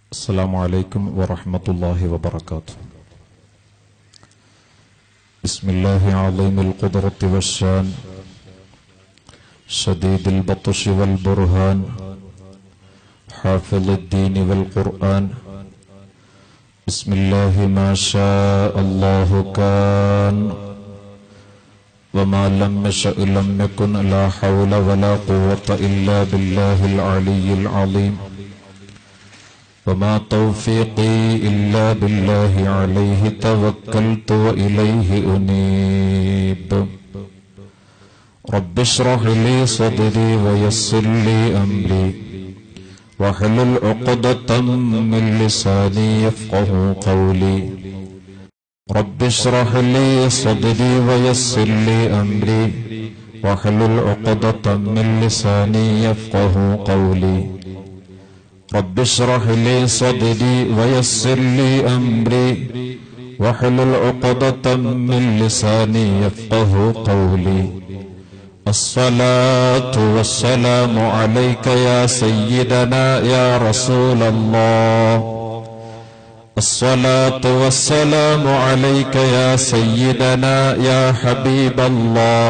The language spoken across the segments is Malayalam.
السلام عليكم ورحمة الله وبركاته بسم الله عظيم القدرة والشان شديد البطش والبرهان حافظ الدين والقرآن بسم الله ما شاء الله كان وما لم يشأ لم يكن لا حول ولا قوة إلا بالله العلي العظيم وما توفيقي إلا بالله عليه توكلت وإليه أنيب رب اشرح لي صدري ويسر لي أمري واحلل عقدة من لساني يفقه قولي رب اشرح لي صدري ويسر لي أمري واحلل عقدة من لساني يفقه قولي رب اشرح لي صدري ويسر لي أمري واحلل عقدة من لساني يفقه قولي الصلاة والسلام عليك يا سيدنا يا رسول الله الصلاة والسلام عليك يا سيدنا يا حبيب الله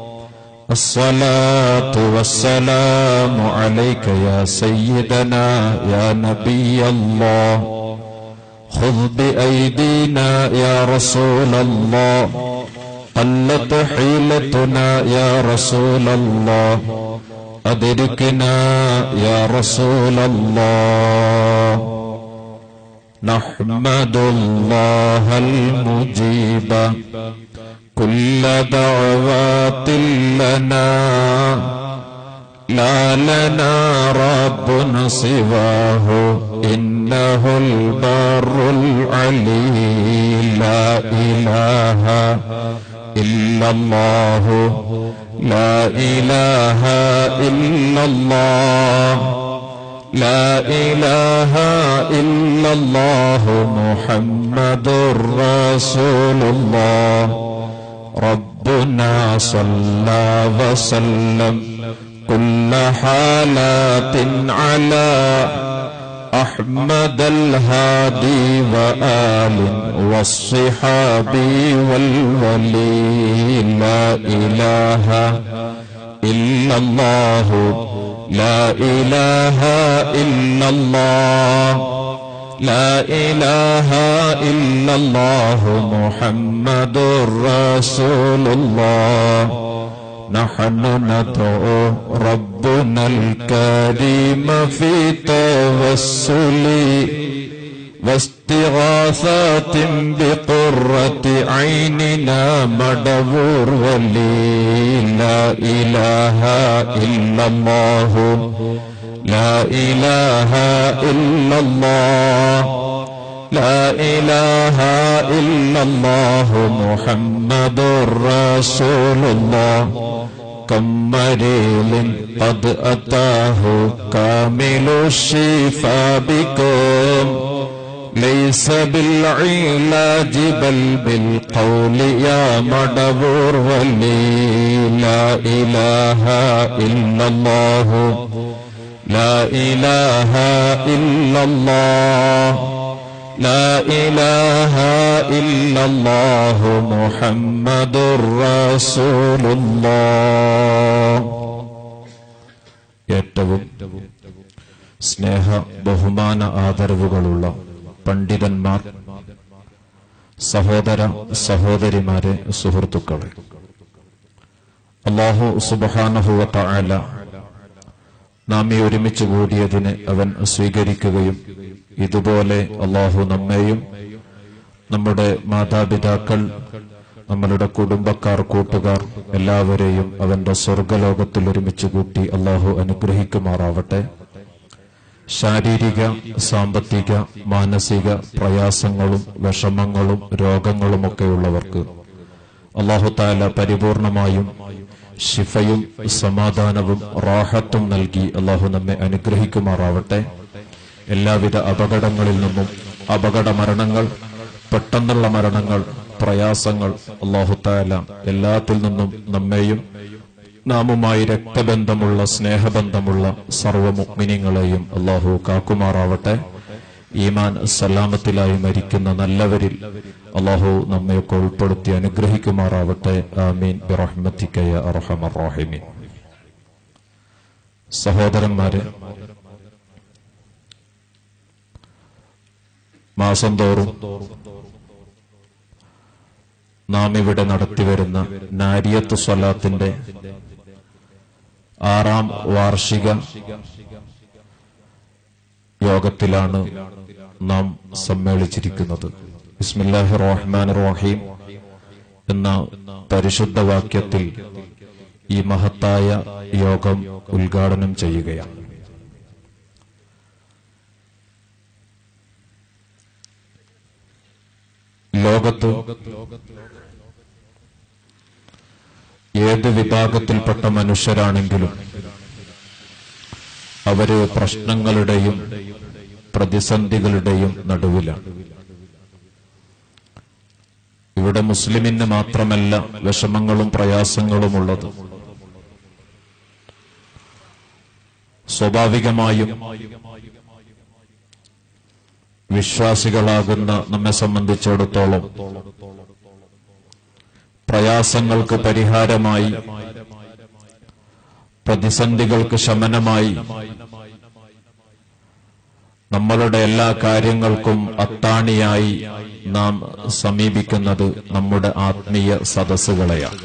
الصلاة والسلام عليك يا سيدنا يا نبي الله خذ بأيدينا يا رسول الله قلت حيلتنا يا رسول الله أدركنا يا رسول الله نحمد الله المجيب كل دعوات لنا لا لنا رب سواه إنه البر العلي لا إله إلا الله لا إله إلا الله لا إله إلا الله محمد رسول الله ربنا صلى وسلم كل حالات على أحمد الهادي وآل والصحاب والولي لا إله إلا الله لا إله إلا الله لا إله إلا الله محمد رسول الله نحن ندعو ربنا الكريم في توسل واستغاثات بقرة عيننا مدبور ولي لا إله إلا الله لا إله إلا الله لا إله إلا الله محمد رسول الله كم مريض قد أتاه كامل الشفاء بكم ليس بالعلاج بل بالقول يا مدبور ولي لا إله إلا الله لا إله إلا الله لا إله إلا الله محمد رسول الله ഏറ്റവും സ്നേഹ ബഹുമാന ആദരവുകളുള്ള പണ്ഡിതന്മാർ സഹോദര സഹോദരിമാരെ സുഹൃത്തുക്കളെ അള്ളാഹു സുബാനഹുവ താല നാം ഈ ഒരുമിച്ച് കൂടിയതിനെ അവൻ സ്വീകരിക്കുകയും ഇതുപോലെ അള്ളാഹു നമ്മെയും നമ്മുടെ മാതാപിതാക്കൾ നമ്മളുടെ കുടുംബക്കാർ കൂട്ടുകാർ എല്ലാവരെയും അവന്റെ സ്വർഗലോകത്തിൽ ഒരുമിച്ച് കൂട്ടി അള്ളാഹു അനുഗ്രഹിക്കുമാറാവട്ടെ ശാരീരിക സാമ്പത്തിക മാനസിക പ്രയാസങ്ങളും വിഷമങ്ങളും രോഗങ്ങളുമൊക്കെയുള്ളവർക്ക് അള്ളാഹു താല പരിപൂർണമായും ശിഫയും സമാധാനവും റാഹത്തും നൽകി അള്ളാഹു നമ്മെ അനുഗ്രഹിക്കുമാറാവട്ടെ എല്ലാവിധ അപകടങ്ങളിൽ നിന്നും അപകട മരണങ്ങൾ പെട്ടെന്നുള്ള മരണങ്ങൾ പ്രയാസങ്ങൾ അള്ളാഹു താല എല്ലാത്തിൽ നിന്നും നമ്മെയും നാമുമായി രക്തബന്ധമുള്ള സ്നേഹബന്ധമുള്ള സർവ്വ മുഗ്മിനിങ്ങളെയും അള്ളാഹു കാക്കുമാറാവട്ടെ ഈമാൻ സലാമത്തിലായി മരിക്കുന്ന നല്ലവരിൽ അള്ളാഹു നമ്മയൊക്കെ ഉൾപ്പെടുത്തി അനുഗ്രഹിക്കുമാറാവട്ടെ ആമീൻ ബിറഹ്മത്തിക്കയ അർഹമർ റാഹിമീൻ സഹോദരന്മാരെ മാസം തോറും നാം ഇവിടെ നടത്തിവരുന്ന നാരിയത്ത് സ്വലാത്തിന്റെ ആറാം വാർഷിക യോഗത്തിലാണ് നാം സമ്മേളിച്ചിരിക്കുന്നത് ബിസ്മില്ലാഹി റഹ്മാൻ റഹീം എന്ന പരിശുദ്ധ വാക്യത്തിൽ ഈ മഹത്തായ യോഗം ഉദ്ഘാടനം ചെയ്യുകയാണ് ലോകത്ത് ഏത് വിഭാഗത്തിൽപ്പെട്ട മനുഷ്യരാണെങ്കിലും അവര് പ്രശ്നങ്ങളുടെയും പ്രതിസന്ധികളുടെയും നടുവിലാണ് ഇവിടെ മുസ്ലിമിന് മാത്രമല്ല വിഷമങ്ങളും പ്രയാസങ്ങളും ഉള്ളത് സ്വാഭാവികമായും വിശ്വാസികളാകുന്ന നമ്മെ സംബന്ധിച്ചിടത്തോളം പ്രയാസങ്ങൾക്ക് പരിഹാരമായി പ്രതിസന്ധികൾക്ക് ശമനമായി നമ്മളുടെ എല്ലാ കാര്യങ്ങൾക്കും അത്താണിയായി നാം സമീപിക്കുന്നത് നമ്മുടെ ആത്മീയ സദസ്സുകളെയാണ്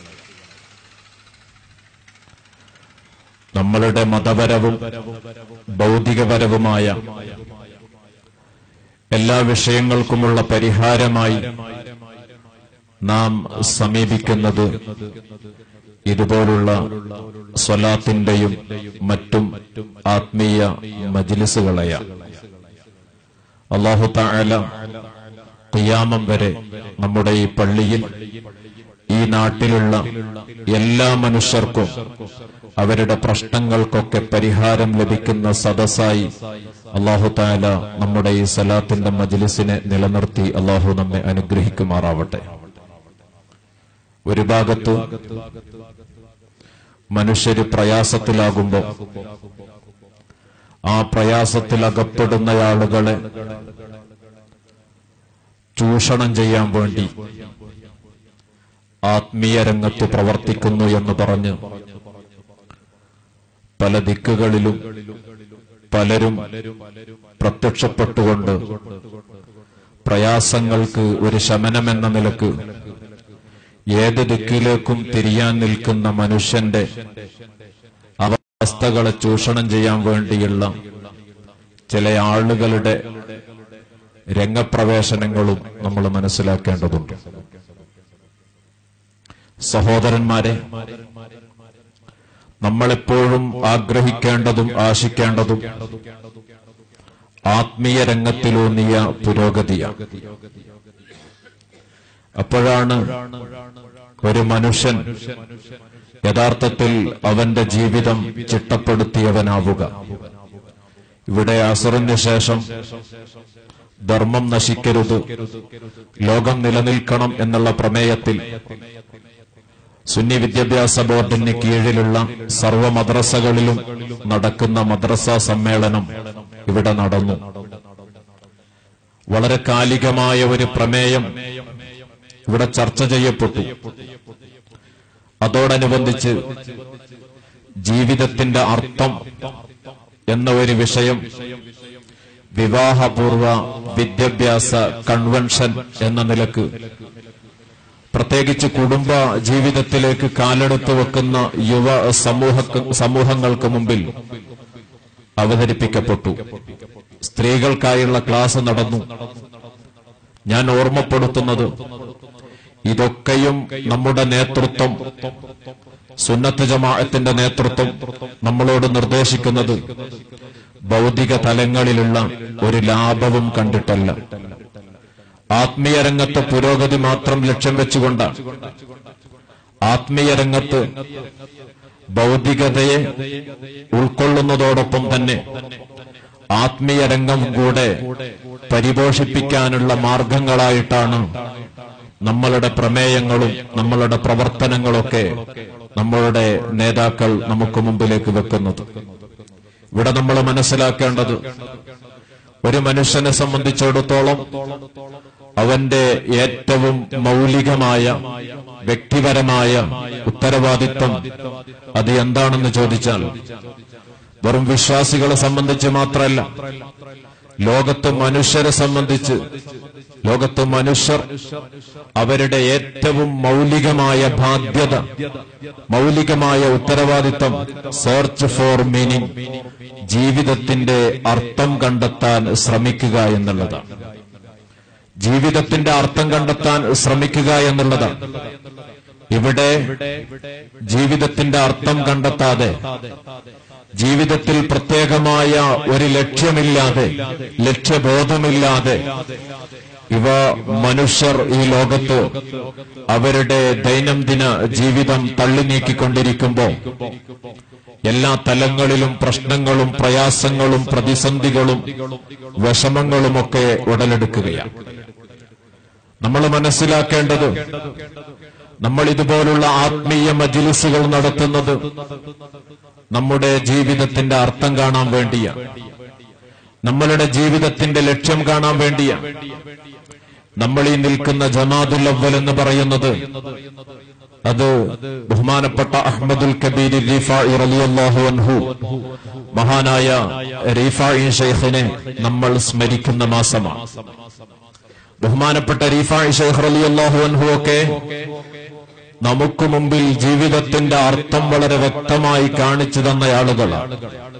നമ്മളുടെ മതപരവും ഭൗതികപരവുമായ എല്ലാ വിഷയങ്ങൾക്കുമുള്ള പരിഹാരമായി നാം സമീപിക്കുന്നത് ഇതുപോലുള്ള സ്വലാത്തിന്റെയും മറ്റും ആത്മീയ മജിലിസുകളെയാണ് അള്ളാഹു താല ഖിയാമം വരെ നമ്മുടെ ഈ പള്ളിയിൽ ഈ നാട്ടിലുള്ള എല്ലാ മനുഷ്യർക്കും അവരുടെ പ്രശ്നങ്ങൾക്കൊക്കെ പരിഹാരം ലഭിക്കുന്ന സദസ്സായി അള്ളാഹു താല നമ്മുടെ ഈ സലാത്തിന്റെ മജ്ലിസിനെ നിലനിർത്തി അള്ളാഹു നമ്മെ അനുഗ്രഹിക്കുമാറാവട്ടെ ഒരു ഭാഗത്ത് മനുഷ്യര് പ്രയാസത്തിലാകുമ്പോൾ ആ പ്രയാസത്തിൽ അകപ്പെടുന്ന ആളുകളെ ചൂഷണം ചെയ്യാൻ വേണ്ടി ആത്മീയ രംഗത്ത് പ്രവർത്തിക്കുന്നു എന്ന് പറഞ്ഞ് പല ദിക്കുകളിലും പലരും പ്രത്യക്ഷപ്പെട്ടുകൊണ്ട് പ്രയാസങ്ങൾക്ക് ഒരു ശമനമെന്ന നിലക്ക് ഏത് ദിക്കിലേക്കും തിരിയാൻ നിൽക്കുന്ന മനുഷ്യന്റെ അവസ്ഥകളെ ചൂഷണം ചെയ്യാൻ വേണ്ടിയുള്ള ചില ആളുകളുടെ രംഗപ്രവേശനങ്ങളും നമ്മൾ മനസ്സിലാക്കേണ്ടതുണ്ട് സഹോദരന്മാരെ നമ്മളെപ്പോഴും ആഗ്രഹിക്കേണ്ടതും ആശിക്കേണ്ടതും ആത്മീയ രംഗത്തിലൂന്നിയ പുരോഗതിയാണ് അപ്പോഴാണ് ഒരു മനുഷ്യൻ യഥാർത്ഥത്തിൽ അവന്റെ ജീവിതം ചിട്ടപ്പെടുത്തിയവനാവുക ഇവിടെ അസറിന് ശേഷം ധർമ്മം നശിക്കരുത് ലോകം നിലനിൽക്കണം എന്നുള്ള പ്രമേയത്തിൽ സുന്നി വിദ്യാഭ്യാസ ബോർഡിന് കീഴിലുള്ള സർവ മദ്രസകളിലും നടക്കുന്ന മദ്രസ സമ്മേളനം ഇവിടെ നടന്നു വളരെ കാലികമായ ഒരു പ്രമേയം ഇവിടെ ചർച്ച ചെയ്യപ്പെട്ടു അതോടനുബന്ധിച്ച് ജീവിതത്തിന്റെ അർത്ഥം എന്ന ഒരു വിഷയം വിവാഹപൂർവ വിദ്യാഭ്യാസ കൺവെൻഷൻ എന്ന നിലക്ക് പ്രത്യേകിച്ച് കുടുംബ ജീവിതത്തിലേക്ക് കാലെടുത്ത് വെക്കുന്ന യുവ സമൂഹ സമൂഹങ്ങൾക്ക് മുമ്പിൽ അവതരിപ്പിക്കപ്പെട്ടു സ്ത്രീകൾക്കായുള്ള ക്ലാസ് നടന്നു ഞാൻ ഓർമ്മപ്പെടുത്തുന്നത് ഇതൊക്കെയും നമ്മുടെ നേതൃത്വം സുന്നത്ത് ജമാഅത്തിന്റെ നേതൃത്വം നമ്മളോട് നിർദ്ദേശിക്കുന്നത് ഭൗതിക തലങ്ങളിലുള്ള ഒരു ലാഭവും കണ്ടിട്ടല്ല ആത്മീയ രംഗത്ത് പുരോഗതി മാത്രം ലക്ഷ്യം വെച്ചുകൊണ്ടാണ് ആത്മീയ രംഗത്ത് ഭൗതികതയെ ഉൾക്കൊള്ളുന്നതോടൊപ്പം തന്നെ ആത്മീയ രംഗം കൂടെ പരിപോഷിപ്പിക്കാനുള്ള മാർഗങ്ങളായിട്ടാണ് നമ്മളുടെ പ്രമേയങ്ങളും നമ്മളുടെ പ്രവർത്തനങ്ങളൊക്കെ നമ്മളുടെ നേതാക്കൾ നമുക്ക് മുമ്പിലേക്ക് വെക്കുന്നത് ഇവിടെ നമ്മൾ മനസ്സിലാക്കേണ്ടത് ഒരു മനുഷ്യനെ സംബന്ധിച്ചിടത്തോളം അവന്റെ ഏറ്റവും മൗലികമായ വ്യക്തിപരമായ ഉത്തരവാദിത്വം അത് എന്താണെന്ന് ചോദിച്ചാൽ വെറും വിശ്വാസികളെ സംബന്ധിച്ച് മാത്രമല്ല ലോകത്ത് മനുഷ്യരെ സംബന്ധിച്ച് ലോകത്ത് മനുഷ്യർ അവരുടെ ഏറ്റവും മൗലികമായ ബാധ്യത മൗലികമായ ഉത്തരവാദിത്വം സെർച്ച് ഫോർ മീനിങ് ജീവിതത്തിന്റെ അർത്ഥം കണ്ടെത്താൻ ശ്രമിക്കുക എന്നുള്ളതാണ് ജീവിതത്തിന്റെ അർത്ഥം കണ്ടെത്താൻ ശ്രമിക്കുക എന്നുള്ളതാണ് ഇവിടെ ജീവിതത്തിന്റെ അർത്ഥം കണ്ടെത്താതെ ജീവിതത്തിൽ പ്രത്യേകമായ ഒരു ലക്ഷ്യമില്ലാതെ ലക്ഷ്യബോധമില്ലാതെ ഇവ മനുഷ്യർ ഈ ലോകത്ത് അവരുടെ ദൈനംദിന ജീവിതം തള്ളി നീക്കിക്കൊണ്ടിരിക്കുമ്പോൾ എല്ലാ തലങ്ങളിലും പ്രശ്നങ്ങളും പ്രയാസങ്ങളും പ്രതിസന്ധികളും വിഷമങ്ങളുമൊക്കെ ഉടലെടുക്കുകയാണ് നമ്മൾ മനസ്സിലാക്കേണ്ടത് നമ്മൾ ഇതുപോലുള്ള ആത്മീയ മജിലിസുകൾ നടത്തുന്നത് നമ്മുടെ ജീവിതത്തിന്റെ അർത്ഥം കാണാൻ വേണ്ടിയാണ് നമ്മളുടെ ജീവിതത്തിന്റെ ലക്ഷ്യം കാണാൻ വേണ്ടിയാണ് നമ്മൾ ഈ നിൽക്കുന്ന ജമാദുൽ അവൽ എന്ന് പറയുന്നത് അത് ബഹുമാനപ്പെട്ട അഹമ്മദുൽ കബീർ റീഫാഇ റളിയല്ലാഹു അൻഹു മഹാനായ റീഫാഇ ഷെയ്ഖിനെ നമ്മൾ സ്മരിക്കുന്ന മാസമാണ് ബഹുമാനപ്പെട്ട റീഫാഇ ഷെയ്ഖ് റളിയല്ലാഹു അൻഹു ഒക്കെ നമുക്ക് മുമ്പിൽ ജീവിതത്തിന്റെ അർത്ഥം വളരെ വ്യക്തമായി കാണിച്ചു തന്ന ആളുകളാണ്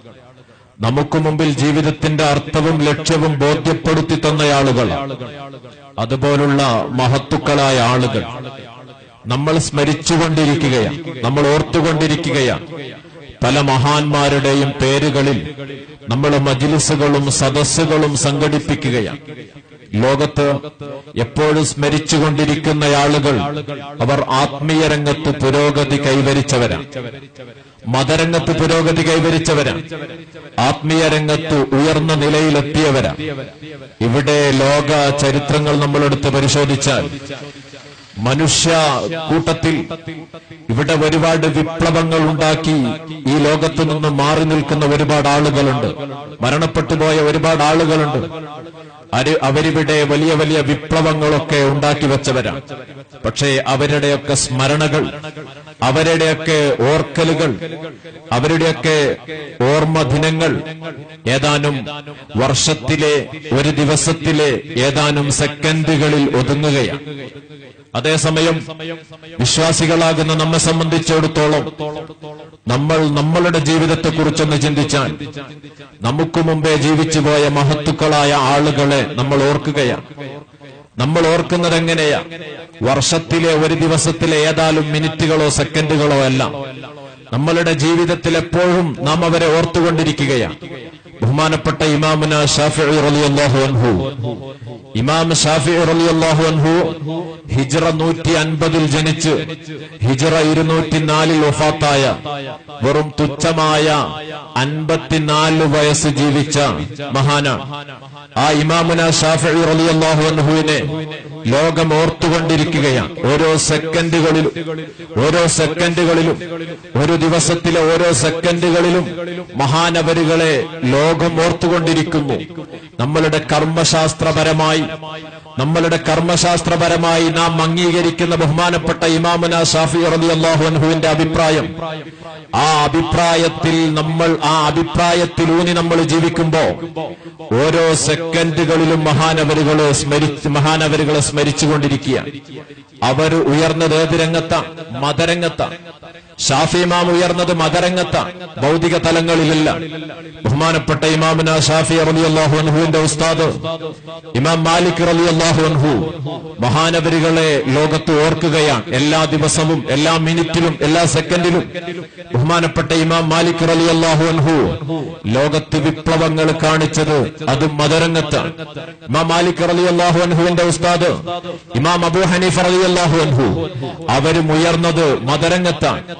നമുക്ക് മുമ്പിൽ ജീവിതത്തിന്റെ അർത്ഥവും ലക്ഷ്യവും ബോധ്യപ്പെടുത്തി തന്ന ആളുകളാണ് അതുപോലുള്ള മഹത്തുക്കളായ ആളുകൾ നമ്മൾ സ്മരിച്ചുകൊണ്ടിരിക്കുകയാണ് നമ്മൾ ഓർത്തുകൊണ്ടിരിക്കുകയാണ് പല മഹാന്മാരുടെയും പേരുകളിൽ നമ്മൾ മജിലിസുകളും സദസ്സുകളും സംഘടിപ്പിക്കുകയാണ് ലോകത്ത് എപ്പോഴും സ്മരിച്ചുകൊണ്ടിരിക്കുന്ന ആളുകൾ അവർ ആത്മീയ രംഗത്ത് പുരോഗതി കൈവരിച്ചവരാണ് മതരംഗത്ത് പുരോഗതി കൈവരിച്ചവരാണ് ആത്മീയ രംഗത്ത് ഉയർന്ന നിലയിലെത്തിയവരാണ് ഇവിടെ ലോക ചരിത്രങ്ങൾ നമ്മളെടുത്ത് പരിശോധിച്ചാൽ മനുഷ്യ കൂട്ടത്തിൽ ഇവിടെ ഒരുപാട് വിപ്ലവങ്ങൾ ഉണ്ടാക്കി ഈ ലോകത്തു നിന്ന് മാറി നിൽക്കുന്ന ഒരുപാട് ആളുകളുണ്ട് മരണപ്പെട്ടുപോയ ഒരുപാട് ആളുകളുണ്ട് അര്- അവരിവിടെ വലിയ വലിയ വിപ്ലവങ്ങളൊക്കെ ഉണ്ടാക്കി വെച്ചവരാണ് പക്ഷേ അവരുടെയൊക്കെ സ്മരണകൾ അവരുടെയൊക്കെ ഓർക്കലുകൾ അവരുടെയൊക്കെ ഓർമ്മ ദിനങ്ങൾ ഏതാനും വർഷത്തിലെ ഒരു ദിവസത്തിലെ ഏതാനും സെക്കൻഡുകളിൽ ഒതുങ്ങുകയാണ് അതേസമയം വിശ്വാസികളാകുന്ന നമ്മെ സംബന്ധിച്ചിടത്തോളം നമ്മൾ നമ്മളുടെ ജീവിതത്തെക്കുറിച്ചൊന്ന് ചിന്തിച്ചാൽ നമുക്ക് മുമ്പേ ജീവിച്ചുപോയ മഹത്തുക്കളായ ആളുകളെ നമ്മൾ ഓർക്കുകയാണ് നമ്മൾ ഓർക്കുന്നത് എങ്ങനെയാ വർഷത്തിലെ ഒരു ദിവസത്തിലെ ഏതാനും മിനിറ്റുകളോ സെക്കൻഡുകളോ അല്ല നമ്മളുടെ ജീവിതത്തിൽ എപ്പോഴും നാം അവരെ ഓർത്തുകൊണ്ടിരിക്കുകയാണ് ബഹുമാനപ്പെട്ട ഇമാമുന ഷാഫി റളിയല്ലാഹു അൻഹു ഇമാം ഷാഫി റളിയല്ലാഹു അൻഹു ഹിജ്റ നൂറ്റി അൻപതിൽ ജനിച്ച് ഹിജ്റ ഇരുന്നൂറ്റി നാലിൽ വഫാത്തായ വെറും തുച്ഛമായ അൻപത്തിനാല് വയസ്സ് ജീവിച്ച മഹാനാണ് ആ ഇമാമുന ഷാഫി റളിയല്ലാഹു അൻഹുവിനെ ലോകം ഓർത്തുകൊണ്ടിരിക്കുകയാണ് ഓരോ സെക്കൻഡുകളിലും ഓരോ സെക്കൻഡുകളിലും ഒരു ദിവസത്തിലെ ഓരോ സെക്കൻഡുകളിലും മഹാനവരുകളെ ലോകം ഓർത്തുകൊണ്ടിരിക്കുന്നു നമ്മളുടെ കർമ്മശാസ്ത്രപരമായി നമ്മളുടെ കർമ്മശാസ്ത്രപരമായി നാം അംഗീകരിക്കുന്ന ബഹുമാനപ്പെട്ട ഇമാമുന ഷാഫി റളിയല്ലാഹു അൻഹുവിന്റെ അഭിപ്രായം ആ അഭിപ്രായത്തിൽ നമ്മൾ ആ അഭിപ്രായത്തിലൂന്നി നമ്മൾ ജീവിക്കുമ്പോ ഓരോ സെക്കൻഡുകളിലും മഹാനവരുകളെ സ്മരിച്ച് മഹാനവരുകളെ സ്മരിച്ചുകൊണ്ടിരിക്കുകയാണ് അവർ ഉയർന്നത് ഏത് രംഗത്താണ് മതരംഗത്താണ് ഷാഫി ഇമാം ഉയർന്നത് മതരംഗത്താണ് ഭൗതിക തലങ്ങളിലല്ല ബഹുമാനപ്പെട്ട ഇമാമുന ഷാഫി റളിയല്ലാഹു അൻഹുവിന്റെ ഉസ്താദ് ഇമാം മാലിക് റളിയല്ലാഹു അൻഹു മഹാനവരുകളെ ലോകത്ത് ഓർക്കുകയാണ് എല്ലാ ദിവസവും എല്ലാ മിനിറ്റിലും എല്ലാ സെക്കൻഡിലും ബഹുമാനപ്പെട്ട ഇമാം മാലിക് റളിയല്ലാഹു അൻഹു ലോകത്ത് വിപ്ലവങ്ങൾ കാണിച്ചത് അത് മതരംഗത്താണ് ഇമാം മാലിക് റളിയല്ലാഹു അൻഹുവിന്റെ ഉസ്താദ് ഇമാം അബൂ ഹനീഫ റളിയല്ലാഹു അൻഹു അവരും ഉയർന്നത് മതരംഗത്താണ്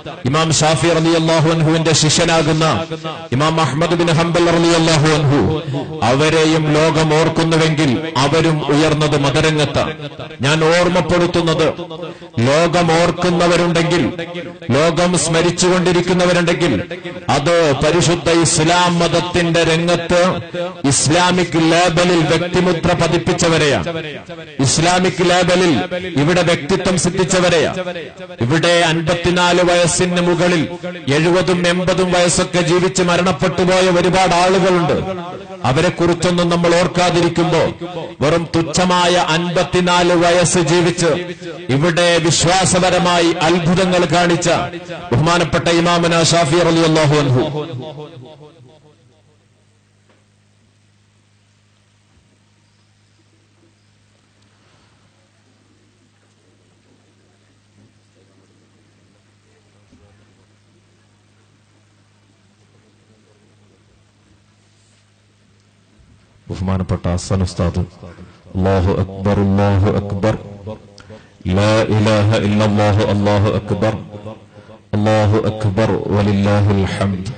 ഇമാം ഷാഫി റലി അള്ളാഹു അൻഹുവിന്റെ ശിഷ്യനാകുന്ന ഇമാം അഹമ്മദ് ബിൻ ഹംബൽ റലി അള്ളാഹു അൻഹു അവരെയും ലോകം ഓർക്കുന്നുവെങ്കിൽ അവരും ഉയർന്നത് മതരംഗത്ത് ഞാൻ ഓർമ്മപ്പെടുത്തുന്നത് ലോകം ഓർക്കുന്നവരുണ്ടെങ്കിൽ ലോകം സ്മരിച്ചുകൊണ്ടിരിക്കുന്നവരുണ്ടെങ്കിൽ അത് പരിശുദ്ധ ഇസ്ലാം മതത്തിന്റെ രംഗത്ത് ഇസ്ലാമിക് ലേബലിൽ വ്യക്തിമുദ്ര പതിപ്പിച്ചവരെയാണ് ഇസ്ലാമിക് ലേബലിൽ ഇവിടെ വ്യക്തിത്വം സിദ്ധിച്ചവരെയാണ് ഇവിടെ അൻപത്തിനാല് വയസ്സിന് മുകളിൽ എഴുപതും എൺപതും വയസ്സൊക്കെ ജീവിച്ച് മരണപ്പെട്ടുപോയ ഒരുപാട് ആളുകളുണ്ട് അവരെ കുറിച്ചൊന്നും നമ്മൾ ഓർക്കാതിരിക്കുമ്പോ വെറും തുച്ഛമായ അൻപത്തിനാല് വയസ്സ് ജീവിച്ച് ഇവിടെ വിശ്വാസപരമായി അത്ഭുതങ്ങൾ കാണിച്ച ബഹുമാനപ്പെട്ട ഇമാമന ഷാഫി അലി അള്ളാഹു അൻഹു ബഹുമാനപ്പെട്ട അസൻ ഉസ്താദ് അല്ലാഹു അക്ബർ അല്ലാഹു അക്ബർ ലാ ഇലാഹ ഇല്ലല്ലാഹു അല്ലാഹു അക്ബർ അല്ലാഹു അക്ബർ വലില്ലാഹിൽ ഹംദ്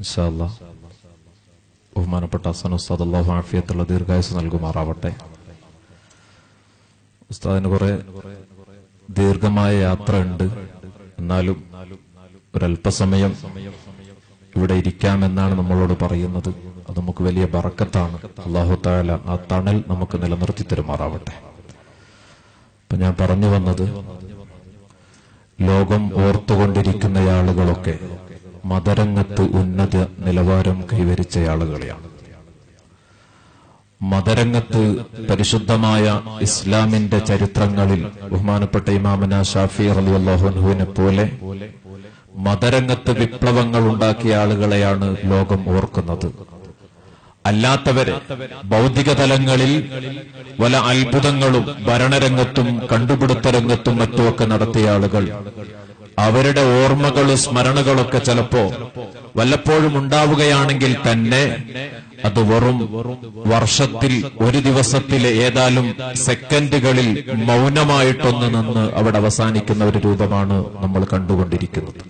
ഇൻഷാ അല്ലാ ബഹുമാനപ്പെട്ട ഹസൻ ഉസ്താദ് അള്ളാഹു ആഫിയത്തുള്ള ദീർഘായുസ് നൽകുമാറാവട്ടെ ഉസ്താദിന് കുറെ ദീർഘമായ യാത്ര ഉണ്ട് എന്നാലും ഒരല്പസമയം ഇവിടെ ഇരിക്കാമെന്നാണ് നമ്മളോട് പറയുന്നത് അത് നമുക്ക് വലിയ ബറക്കത്താണ് അള്ളാഹു താല ആ തണൽ നമുക്ക് നിലനിർത്തി തരുമാറാവട്ടെ അപ്പൊ ഞാൻ പറഞ്ഞു വന്നത് ലോകം ഓർത്തുകൊണ്ടിരിക്കുന്ന ആളുകളൊക്കെ മതരംഗത്ത് ഉന്നത നിലവാരം കൈവരിച്ച ആളുകളെയാണ് മതരംഗത്ത് പരിശുദ്ധമായ ഇസ്ലാമിന്റെ ചരിത്രങ്ങളിൽ ബഹുമാനപ്പെട്ട ഇമാമന ഷാഫി റലി അള്ളാഹുനുവിനെ പോലെ മതരംഗത്ത് വിപ്ലവങ്ങൾ ഉണ്ടാക്കിയ ആളുകളെയാണ് ലോകം ഓർക്കുന്നത് അല്ലാത്തവരെ ഭൗതിക തലങ്ങളിൽ വല അത്ഭുതങ്ങളും ഭരണരംഗത്തും കണ്ടുപിടുത്ത രംഗത്തും മറ്റുമൊക്കെ നടത്തിയ ആളുകൾ അവരുടെ ഓർമ്മകളും സ്മരണകളൊക്കെ ചിലപ്പോ വല്ലപ്പോഴും ഉണ്ടാവുകയാണെങ്കിൽ തന്നെ അത് വെറും വർഷത്തിൽ ഒരു ദിവസത്തിലെ ഏതാനും സെക്കൻഡുകളിൽ മൗനമായിട്ടൊന്ന് നിന്ന് അവിടെ അവസാനിക്കുന്ന ഒരു രൂപമാണ് നമ്മൾ കണ്ടുകൊണ്ടിരിക്കുന്നത്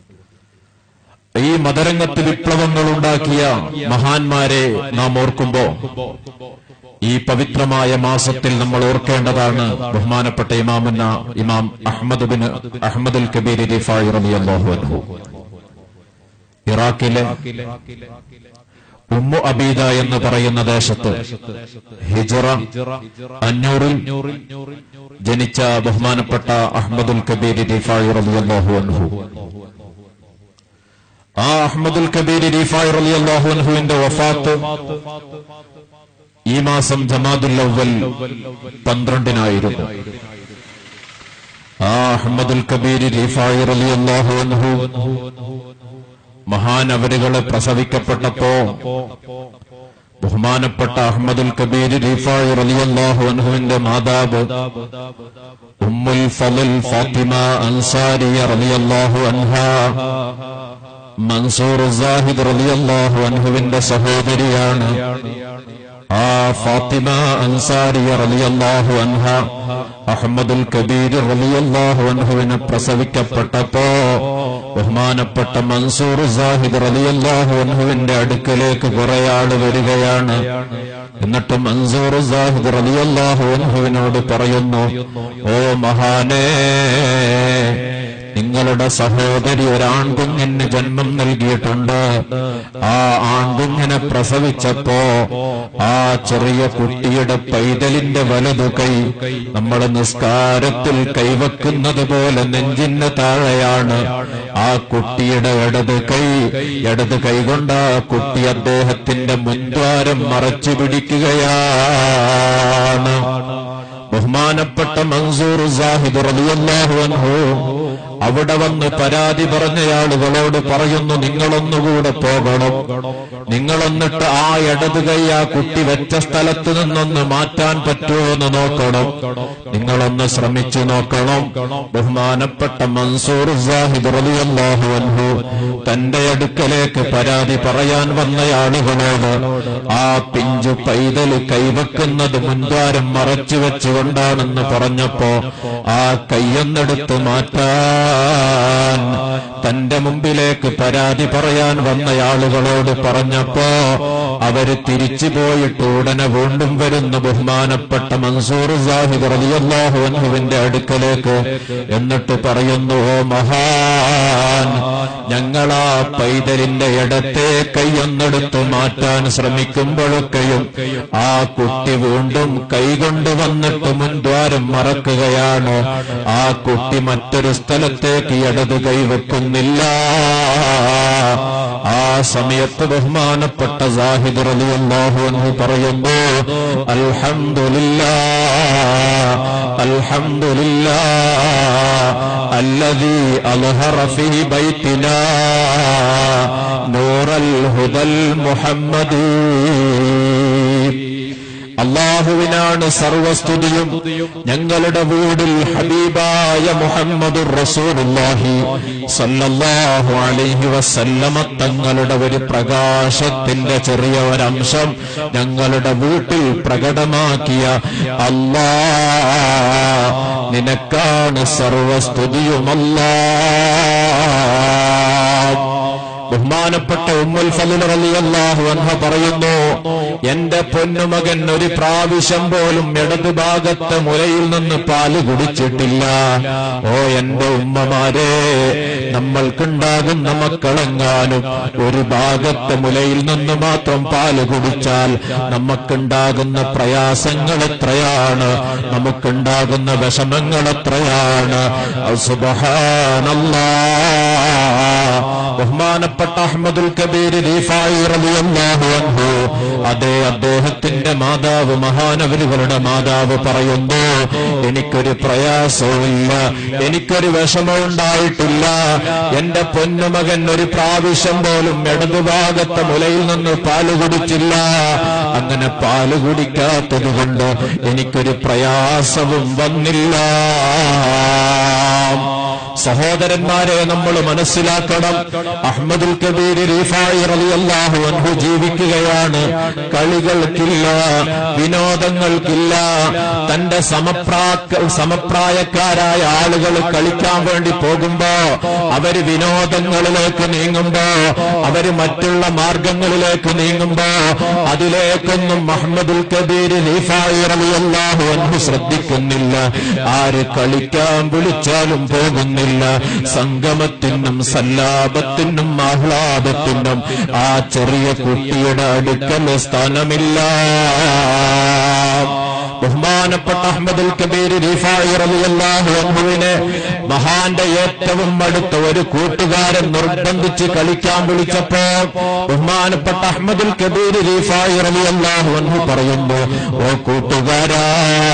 ഈ മതരംഗത്ത് വിപ്ലവങ്ങൾ ഉണ്ടാക്കിയ മഹാന്മാരെ നാം ഓർക്കുമ്പോ ഈ പവിത്രമായ മാസത്തിൽ നമ്മൾ ഓർക്കേണ്ടതാണ് ബഹുമാനപ്പെട്ട ഇമാമന്ന ഇമാം Ahmad bin Ahmadul Kabir Rifai റളിയല്ലാഹു അൻഹു ഇറാഖിലെ ഉമ്മു അബീദ എന്ന് പറയുന്ന ദേശത്ത് ഹിജറ അഞ്ഞൂറിൽ ജനിച്ച ബഹുമാനപ്പെട്ട അഹമ്മദുൽ കബീർ റിഫായി റളിയല്ലാഹു അൻഹു ആ അഹമ്മദുൽ കബീർ റിഫായി റളിയല്ലാഹു അൻഹുവിന്റെ വഫാത്ത് ഈ മാസം ജമാദുൽ അവൽ പന്ത്രണ്ടിനായിരുന്നു ആ അഹമ്മദുൽ കബീർ റിഫായി റളിയല്ലാഹു അൻഹു മഹാനവരുകളെ പ്രസവിക്കപ്പെട്ടപ്പോ ബഹുമാനപ്പെട്ട അഹമ്മദുൽ കബീർ റിഫായി റളിയല്ലാഹു അൻഹുവിന്റെ മാതാവ് ഉമ്മുൽ ഫളൽ ഫാത്തിമ അൻസാരിയ റളിയല്ലാഹു അൻഹാ മൻസൂർ സാഹിദ് റളിയല്ലാഹു അൻഹുവിന്റെ സഹോദരിയാണ് ആ ഫാത്തിമ അൻസാരിയ റളിയല്ലാഹു അൻഹ അഹമ്മദുൽ കബീർ റളിയല്ലാഹു അൻഹുവിനെ പ്രസവിക്കപ്പെട്ടപ്പോ ബഹുമാനപ്പെട്ട മൻസൂർ സാഹിദ് റളിയല്ലാഹു അൻഹുവിന്റെ അടുക്കലേക്ക് കുറെ ആള് വരികയാണ് എന്നിട്ട് മൻസൂർ സാഹിദ് റളിയല്ലാഹു അൻഹുവിനോട് പറയുന്നു ഓ മഹാനേ നിങ്ങളുടെ സഹോദരി ഒരാൺകുഞ്ഞിന് ജന്മം നൽകിയിട്ടുണ്ട് ആ ആൺകുഞ്ഞിനെ പ്രസവിച്ചപ്പോ ആ ചെറിയ കുട്ടിയുടെ പൈതലിന്റെ വലതു കൈ നമ്മൾ നിസ്കാരത്തിൽ കൈവക്കുന്നത് പോലെ നെഞ്ചിന് താഴെയാണ് ആ കുട്ടിയുടെ ഇടത് കൈ ഇടത് കൈ കൊണ്ട് ആ കുട്ടി അദ്ദേഹത്തിന്റെ മുൻദ്വാരം മറച്ചു പിടിക്കുകയാണ് ബഹുമാനപ്പെട്ട മൻസൂർ സാഹിദ് റളിയല്ലാഹു അൻഹു അവിടെ വന്ന് പരാതി പറഞ്ഞയാളുകളോട് പറയുന്നു നിങ്ങളൊന്നുകൂടെ പോകണം നിങ്ങളൊന്നിട്ട് ആ ഇടത് കൈ ആ കുട്ടി വെച്ച സ്ഥലത്ത് നിന്നൊന്ന് മാറ്റാൻ പറ്റുമോ എന്ന് നോക്കണം നിങ്ങളൊന്ന് ശ്രമിച്ചു നോക്കണം ബഹുമാനപ്പെട്ട മൻസൂർ സാഹിദ് റളിയല്ലാഹു അൻഹു തന്റെ അടുക്കലേക്ക് പരാതി പറയാൻ വന്നയാളുകളോട് ആ പിഞ്ചു പൈതൽ കൈവെക്കുന്നത് മുൻദ്വാരം മറച്ചു വെച്ചുകൊണ്ടാണെന്ന് പറഞ്ഞപ്പോ ആ കയ്യൊന്നെടുത്ത് മാറ്റാൻ തന്റെ മുമ്പിലേക്ക് പരാതി പറയാൻ വന്നയാളുകളോട് പറഞ്ഞപ്പോ അവര് തിരിച്ചു പോയിട്ട് ഉടനെ വീണ്ടും വരുന്ന ബഹുമാനപ്പെട്ട മൻസൂർ സാഹിബ് റളിയല്ലാഹു അൻഹുവിന്റെ അടുക്കലേക്ക് എന്നിട്ട് പറയുന്നു ഓ മഹാൻ ഞങ്ങളാ പൈതലിന്റെ ഇടത്തെ കൈയൊന്നെടുത്ത് മാറ്റാൻ ശ്രമിക്കുമ്പോഴൊക്കെയും ആ കുട്ടി വീണ്ടും കൈകൊണ്ട് വന്നിട്ട് മുൻദ്വാരം മറക്കുകയാണ് ആ കുട്ടി മറ്റൊരു സ്ഥലത്തേക്ക് ഇടത് കൈവെക്കുന്നില്ല ആ സമയത്ത് ബഹുമാനപ്പെട്ട സാഹിദ് റളിയല്ലാഹു അൻഹു പറയുന്നു അൽഹംദുലില്ലാ അൽഹംദുലില്ലാ الذي أظهر في بيتنا نور الهدى المحمدي അള്ളാഹുവിനാണ് സർവസ്തുതിയും ഞങ്ങളുടെ വീടിൽ ഹബീബായ മുഹമ്മദ് റസൂലുള്ളാഹി സല്ലല്ലാഹു അലൈഹി വസല്ലമ തങ്ങളുടെ ഒരു പ്രകാശത്തിന്റെ ചെറിയ ഒരംശം ഞങ്ങളുടെ വീട്ടിൽ പ്രകടമാക്കിയ അല്ലാ നിനക്കാണ് സർവസ്തുതിയുമല്ലാ ബഹുമാനപ്പെട്ട ഉമ്മുൽ ഫലിൽ റളിയല്ലാഹു അൻഹ പറയുന്നു എന്റെ പൊന്നുമകൻ ഒരു പ്രാവശ്യം പോലും ഇടതുഭാഗത്തെ മുലയിൽ നിന്ന് പാല് കുടിച്ചിട്ടില്ല ഓ എന്റെ ഉമ്മമാരെ നമ്മൾക്കുണ്ടാകുന്ന മക്കളെങ്ങാനും ഒരു ഭാഗത്തെ മുലയിൽ നിന്ന് മാത്രം പാല് കുടിച്ചാൽ നമുക്കുണ്ടാകുന്ന പ്രയാസങ്ങൾ എത്രയാണ് നമുക്കുണ്ടാകുന്ന വിഷമങ്ങൾ എത്രയാണ് സുബഹാനല്ലാ ബഹുമാനപ്പെട്ട അഹമ്മദുൽ കബീർ റീഫായി റളിയല്ലാഹു അൻഹു അതേ അദ്ദേഹത്തിന്റെ മാതാവ് മഹാനവരുകളുടെ മാതാവ് പറയുന്നു എനിക്കൊരു പ്രയാസവുമില്ല എനിക്കൊരു വിഷമമുണ്ടായിട്ടില്ല എന്റെ പൊന്നുമകൻ ഒരു പ്രാവശ്യം പോലും ഇടതുഭാഗത്തെ മുലയിൽ നിന്ന് പാല് കുടിച്ചില്ല അങ്ങനെ പാല് കുടിക്കാത്തത് കൊണ്ട് എനിക്കൊരു പ്രയാസവും വന്നില്ല സഹോദരന്മാരെ നമ്മൾ മനസ്സിലാക്കണം അഹമ്മദുൽ കബീർ റീഫായി റളിയല്ലാഹു അൻഹു ജീവിക്കുകയാണ് കളികൾക്കില്ല വിനോദങ്ങൾക്കില്ല തന്റെ സമപ്രാക്ക സമപ്രായക്കാരായ ആളുകൾ കളിക്കാൻ വേണ്ടി പോകുമ്പോ അവര് വിനോദങ്ങളിലേക്ക് നീങ്ങുമ്പോ അവര് മറ്റുള്ള മാർഗങ്ങളിലേക്ക് നീങ്ങുമ്പോ അതിലേക്കൊന്നും മുഹമ്മദുൽ കബീർ റീഫായി റളിയല്ലാഹു അൻഹു ശ്രദ്ധിക്കുന്നില്ല ആര് കളിക്കാൻ വിളിച്ചാലും പോകുന്നില്ല സംഗമത്തിനും സല്ലാപത്തിനും ആഹ്ലാദത്തിനും ആ ചെറിയ കുട്ടിയുടെ അടുക്കൽ സ്ഥാനമില്ല ബഹുമാനപ്പെട്ട അഹമ്മദുൽ കബീർ റീഫായി റളിയല്ലാഹു അൻഹുവിനെ മഹാന്റെ ഏറ്റവും അടുത്ത ഒരു കൂട്ടുകാരൻ നിർബന്ധിച്ച് കളിക്കാൻ വിളിച്ചപ്പോ ബഹുമാനപ്പെട്ട അഹമ്മദുൽ കബീർ റീഫായി റളിയല്ലാഹു അൻഹു പറയുന്നു ഓ കൂട്ടുകാരാ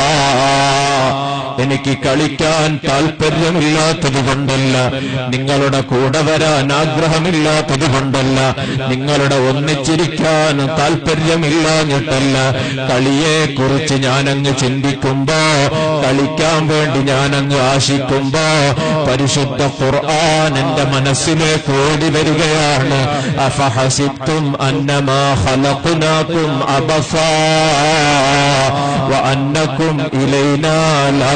എനിക്ക് കളിക്കാൻ താല്പര്യമില്ലാത്തത് കൊണ്ടല്ല നിങ്ങളുടെ കൂടെ വരാൻ ആഗ്രഹമില്ലാത്തത് കൊണ്ടല്ല നിങ്ങളുടെ ഒന്നിച്ചിരിക്കാൻ താല്പര്യമില്ലാഞ്ഞിട്ടല്ല കളിയെ കുറിച്ച് ഞാനങ്ങ് ചിന്തിക്കുമ്പോ കളിക്കാൻ വേണ്ടി ഞാനങ്ങ് ആശിക്കുമ്പോ പരിശുദ്ധ ഖുർആൻ എന്റെ മനസ്സിലേക്ക് ഓടി വരികയാണ് അഫഹസിത്തും അന്നമാ ഖലഖ്നാകും അബസാ وأنكم إلينا لا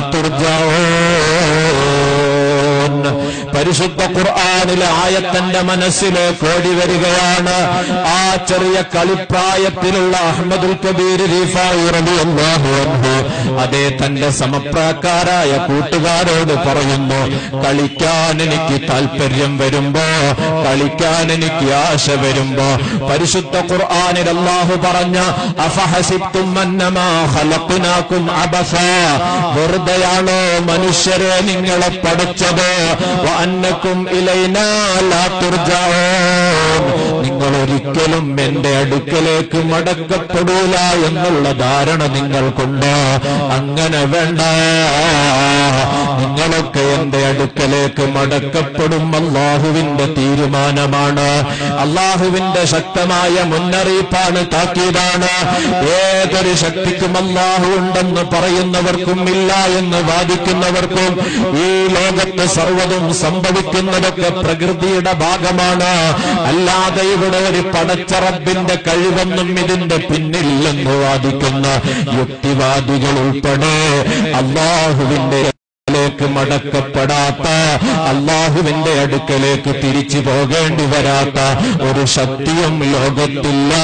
ترجعون പരിശുദ്ധ ഖുർആാനിലെ ആയത്തന്റെ മനസ്സിലേക്ക് ഓടി വരികയാണ് ആ ചെറിയ കളിപ്രായത്തിലുള്ള അഹമ്മദുൽ കബീർ റീഫായി റളിയല്ലാഹു അൻഹു അതേ തന്റെ സമപ്രാക്കാരായ കൂട്ടുകാരോട് പറയുന്നു കളിക്കാൻ എനിക്ക് താല്പര്യം വരുമ്പോ കളിക്കാൻ എനിക്ക് ആശ വരുമ്പോ പരിശുദ്ധ ഖുർആാനിൽ അല്ലാഹു പറഞ്ഞ അഫഹസിബ്തും അന്നമാ ഖലഖ്നാകും അബസ വെറുതെയാണോ മനുഷ്യരെ നിങ്ങളെ പഠിച്ചത് അന്നക്കും ഇലൈനാ ലാ തുർജഊൻ നിങ്ങൾ ഒരിക്കലും എന്റെ അടുക്കലേക്ക് മടക്കപ്പെടൂല എന്നുള്ള ധാരണ നിങ്ങൾക്കുണ്ട് അങ്ങനെ വേണ്ട നിങ്ങളൊക്കെ എന്റെ അടുക്കലേക്ക് മടക്കപ്പെടും അള്ളാഹുവിന്റെ തീരുമാനമാണ് അള്ളാഹുവിന്റെ ശക്തമായ മുന്നറിയിപ്പാണ് താക്കീതാണ് ഏതൊരു ശക്തിക്കും അള്ളാഹു ഉണ്ടെന്ന് പറയുന്നവർക്കും ഇല്ല എന്ന് വാദിക്കുന്നവർക്കും ഈ ലോകത്ത് സർവ്വതും സംഭവിക്കുന്നതൊക്കെ പ്രകൃതിയുടെ ഭാഗമാണ് അല്ലാതെ ഇവിടെ ഒരു പടച്ചറബിന്റെ കഴിവൊന്നും ഇതിന്റെ പിന്നില്ലെന്ന് വാദിക്കുന്ന യുക്തിവാദികൾ ഉൾപ്പെടെ അള്ളാഹുവിന്റെ ലേക്ക് മടക്കപ്പെടാത്ത അള്ളാഹുവിന്റെ അടുക്കലേക്ക് തിരിച്ചു പോകേണ്ടി വരാത്ത ഒരു ശക്തിയും ലോകത്തില്ല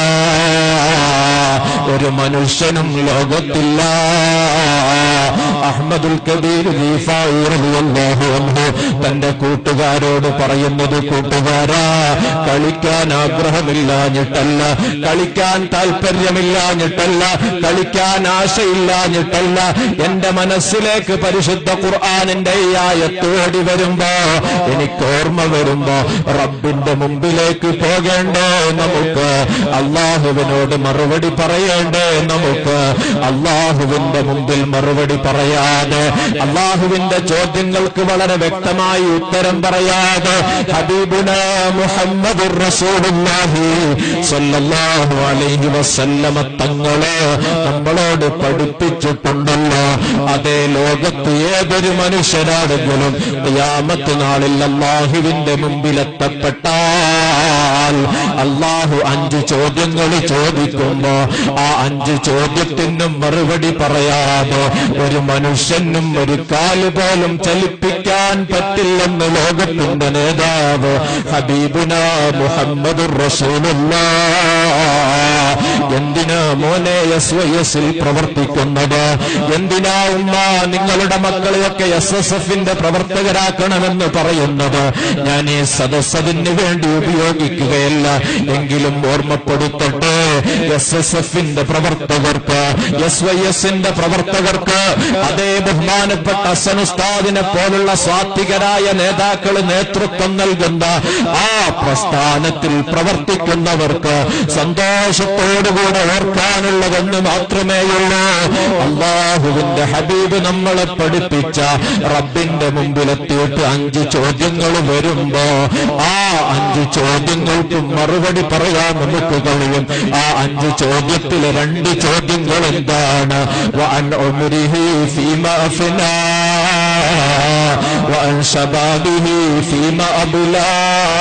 ഒരു മനുഷ്യനും ലോകത്തില്ല അഹമ്മദുൽ കബീർ റീഫായി റളിയല്ലാഹു അൻഹു തന്റെ കൂട്ടുകാരോട് പറയുന്നത് കൂട്ടുകാരാ കളിക്കാൻ ആഗ്രഹമില്ലാഞ്ഞിട്ടല്ല കളിക്കാൻ താല്പര്യമില്ലാഞ്ഞിട്ടല്ല കളിക്കാൻ ആശയില്ലാഞ്ഞിട്ടല്ല എന്റെ മനസ്സിലേക്ക് പരിശുദ്ധ ഖുർആാനിന്റെ ഈ ആയത്തോടി വരുമ്പോ എനിക്ക് ഓർമ്മ വരുമ്പോ റബ്ബിന്റെ മുമ്പിലേക്ക് പോകേണ്ടേ നമുക്ക് അള്ളാഹുവിനോട് മറുപടി പറയേണ്ടേ നമുക്ക് അള്ളാഹുവിന്റെ മുമ്പിൽ മറുപടി പറയാതെ അള്ളാഹുവിന്റെ ചോദ്യങ്ങൾക്ക് വളരെ വ്യക്തമായി ഉത്തരം പറയാതെ ഹബീബുന മുഹമ്മദ് റസൂലുള്ളാഹി സ്വല്ലല്ലാഹു അലൈഹി വസല്ലമ തങ്ങളെ നമ്മളോട് പഠിപ്പിച്ചിട്ടുണ്ടല്ലോ അതേ ലോകത്ത് ഏതൊരു മനുഷ്യരാണെങ്കിലും യാമത്ത് നാളിൽ അള്ളാഹുവിന്റെ മുമ്പിലെത്തപ്പെട്ടാൽ അള്ളാഹു അഞ്ച് ചോദ്യങ്ങൾ ചോദിക്കുമ്പോ ആ അഞ്ച് ചോദ്യത്തിനും മറുപടി പറയാതെ ഒരു മനുഷ്യനും ഒരു കാല് പോലും ചലിപ്പിക്കാൻ പഠിക്കാൻ പറ്റില്ലെന്ന് ലോകത്തിന്റെ നേതാവ് ഹബീബുന മുഹമ്മദ് എന്തിനാ മോനെ എസ് വൈ എസിൽ പ്രവർത്തിക്കുന്നത് എന്തിനാ ഉമ്മ നിങ്ങളുടെ മക്കളെയൊക്കെ എസ് എസ് എഫിന്റെ പ്രവർത്തകരാക്കണമെന്ന് പറയുന്നത് ഞാൻ ഈ സദസ്സതിന് വേണ്ടി ഉപയോഗിക്കുകയല്ല എങ്കിലും ഓർമ്മപ്പെടുത്തട്ടെ എസ് എസ് എഫിന്റെ പ്രവർത്തകർക്ക് എസ് വൈ എസിന്റെ പ്രവർത്തകർക്ക് അതേ ബഹുമാനപ്പെട്ട അസനുസ്താദിനെ പോലുള്ള സ്വാത്വികരായ നേതാക്കൾ നേതൃത്വം നൽകുന്ന ആ പ്രസ്ഥാനത്തിൽ പ്രവർത്തിക്കുന്നവർക്ക് സന്തോഷത്തോടുകൂടെ ഓർക്കാനുള്ളതെന്ന് മാത്രമേയുള്ളൂ അള്ളാഹുവിന്റെ ഹബീബ് നമ്മളെ പഠിപ്പിച്ച റബ്ബിന്റെ മുമ്പിലെത്തിയിട്ട് അഞ്ച് ചോദ്യങ്ങൾ വരുമ്പോ ആ അഞ്ച് ചോദ്യങ്ങൾക്ക് മറുപടി പറയാൻ നമുക്ക് കഴിയും ആ അഞ്ച് ചോദ്യത്തിലെ രണ്ട് ചോദ്യങ്ങൾ എന്താണ് വഅൻ ഉംരിഹി ഫീമ അഫ്നാ വഅൻ ശബാബിഹി ഫീമ അബ്ലാ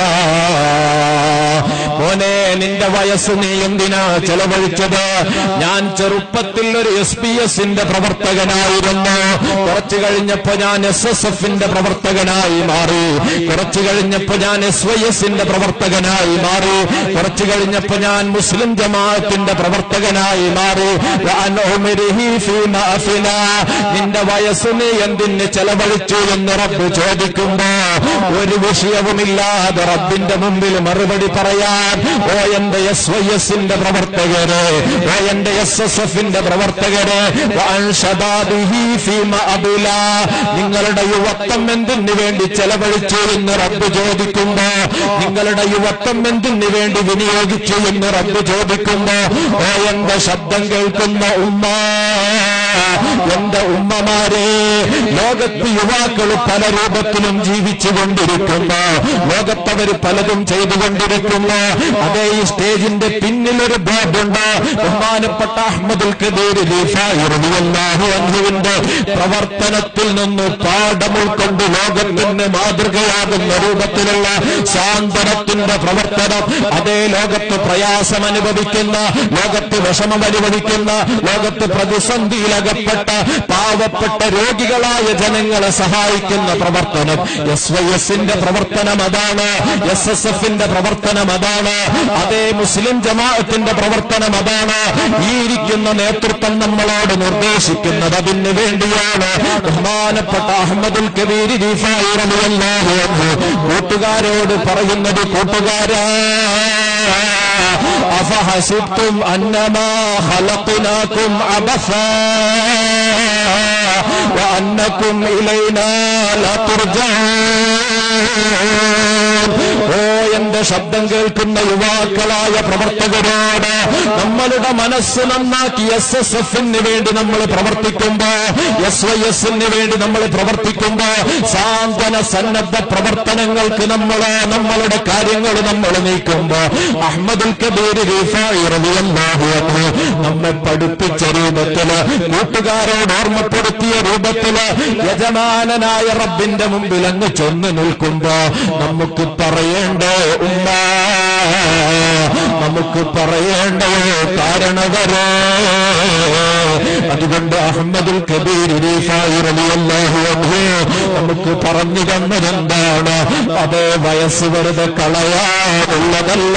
മോനെ നിന്റെ വയസ്സ് നീ എന്തിനാ ചെലവഴിച്ചത് ഞാൻ ചെറുപ്പത്തിൽ ഒരു എസ് പി എസിന്റെ പ്രവർത്തകനായിരുന്നു കുറച്ചു കഴിഞ്ഞപ്പോ ഞാൻ എസ് എസ് എഫിന്റെ പ്രവർത്തകനായി മാറി കുറച്ചു കഴിഞ്ഞപ്പോ ഞാൻ എസ് വൈ എസിന്റെ പ്രവർത്തകനായി മാറി കുറച്ചു കഴിഞ്ഞപ്പോ ഞാൻ മുസ്ലിം ജമാഅത്തിന്റെ പ്രവർത്തകനായി മാറി വഅൻ ഉമരിഹി ഫീമ അഫ്നാ. നിന്റെ വയസ്സ് നീ എന്തിന് ചെലവഴിച്ചു എന്ന് റബ്ബ് ചോദിക്കുമ്പോ ഒരു വിഷയവുമില്ലാതെ റബ്ബിന്റെ മുമ്പിൽ മറുപടി പറയാൻ ഓ എന്റെ എസ് വൈ എസിന്റെ പ്രവർത്തകരെ ഓ എന്റെ എസ് എസ് എഫിന്റെ പ്രവർത്തകരെ വഅൻ ശബാബിഹി ഫീമ അബുലാ. നിങ്ങളുടെ യുവത്വം എന്തിനു വേണ്ടി ചെലവഴിച്ചു എന്ന് റബ്ബ് ചോദിക്കുമ്പോ നിങ്ങളുടെ യുവത്വം എന്തിനു വേണ്ടി വിനിയോഗിച്ചു എന്ന് റബ്ബ് ചോദിക്കുമ്പോ ഓ എന്റെ ശബ്ദം കേൾക്കുന്ന ഉമ്മ എന്റെ ഉമ്മമാരെ ലോകത്ത് യുവാക്കൾ പല രൂപത്തിലും ജീവിച്ചു കൊണ്ടിരിക്കുന്നു ലോകത്തവർ പലതും ചെയ്തുകൊണ്ടിരിക്കുന്നു അതേ ഈ സ്റ്റേജിന്റെ പിന്നിലൊരു ബോർഡുണ്ട് ബഹുമാനപ്പെട്ട അഹമ്മദുൽ കബീർ അൻഹുവിന്റെ പ്രവർത്തനത്തിൽ നിന്ന് പാഠം ഉൾക്കൊണ്ട് ലോകത്തിന് മാതൃകയാകുന്ന രൂപത്തിലുള്ള സാന്ത്വനത്തിന്റെ പ്രവർത്തനം അതേ ലോകത്ത് പ്രയാസം അനുഭവിക്കുന്ന ലോകത്ത് വിഷമം അനുഭവിക്കുന്ന ലോകത്ത് പ്രതിസന്ധിയിലകപ്പെട്ട പാവപ്പെട്ട രോഗികളായ ജനങ്ങളെ സഹായിക്കുന്ന പ്രവർത്തനം എസ് വൈ എസിന്റെ പ്രവർത്തനം അതാണ് എസ് എസ് എഫിന്റെ പ്രവർത്തനം അതാണ് അതേ മുസ്ലിം ജമാഅത്തിന്റെ പ്രവർത്തനം അതാണ് ഈ ഇരിക്കുന്ന നേതൃത്വം നമ്മളോട് നിർദ്ദേശിക്കുന്നത് അതിന് വേണ്ടിയാണ് ബഹുമാനപ്പെട്ട അഹമ്മദുൽ കബീർ റീഫായി റളിയല്ലാഹു അൻഹു കൂട്ടുകാരോട് പറയുന്നത് കൂട്ടുകാരാ أفحسبتم أنما خلقناكم عبثا وأنكم إلينا لا ترجعون ഓ എന്റെ ശബ്ദം കേൾക്കുന്ന യുവാക്കളായ പ്രവർത്തകരോട് നമ്മളുടെ മനസ്സ് നന്നാക്കി എസ് എസ് എഫിന് വേണ്ടി നമ്മൾ പ്രവർത്തിക്കുമ്പോ എസ് വൈ എസിന് വേണ്ടി നമ്മൾ പ്രവർത്തിക്കുമ്പോ സാന്ത്വന സന്നദ്ധ പ്രവർത്തനങ്ങൾക്ക് നമ്മൾ നമ്മളുടെ കാര്യങ്ങൾ നമ്മൾ നീക്കുമ്പോ അഹമ്മദുൽ കബീർ റിഫായി റളിയല്ലാഹു അൻഹു നമ്മെ പഠിപ്പിച്ച രൂപത്തില് കൂട്ടുകാരോട് ഓർമ്മപ്പെടുത്തിയ രൂപത്തില് യജമാനനായ റബ്ബിന്റെ മുമ്പിൽ അങ്ങ് ചെന്ന് നിൽക്കുമ്പോ നമുക്ക് പറയേണ്ടേ ഉമ്മ നമുക്ക് പറയേണ്ടേ കാരണവരേ അതുകൊണ്ട് അഹമ്മദുൽ കബീർ റിഫായി റളിയല്ലാഹു അൻഹു നമുക്ക് പറഞ്ഞു തന്നതെന്താണ് അതേ വയസ്സ് വെറുതെ കളയാനുള്ളതല്ല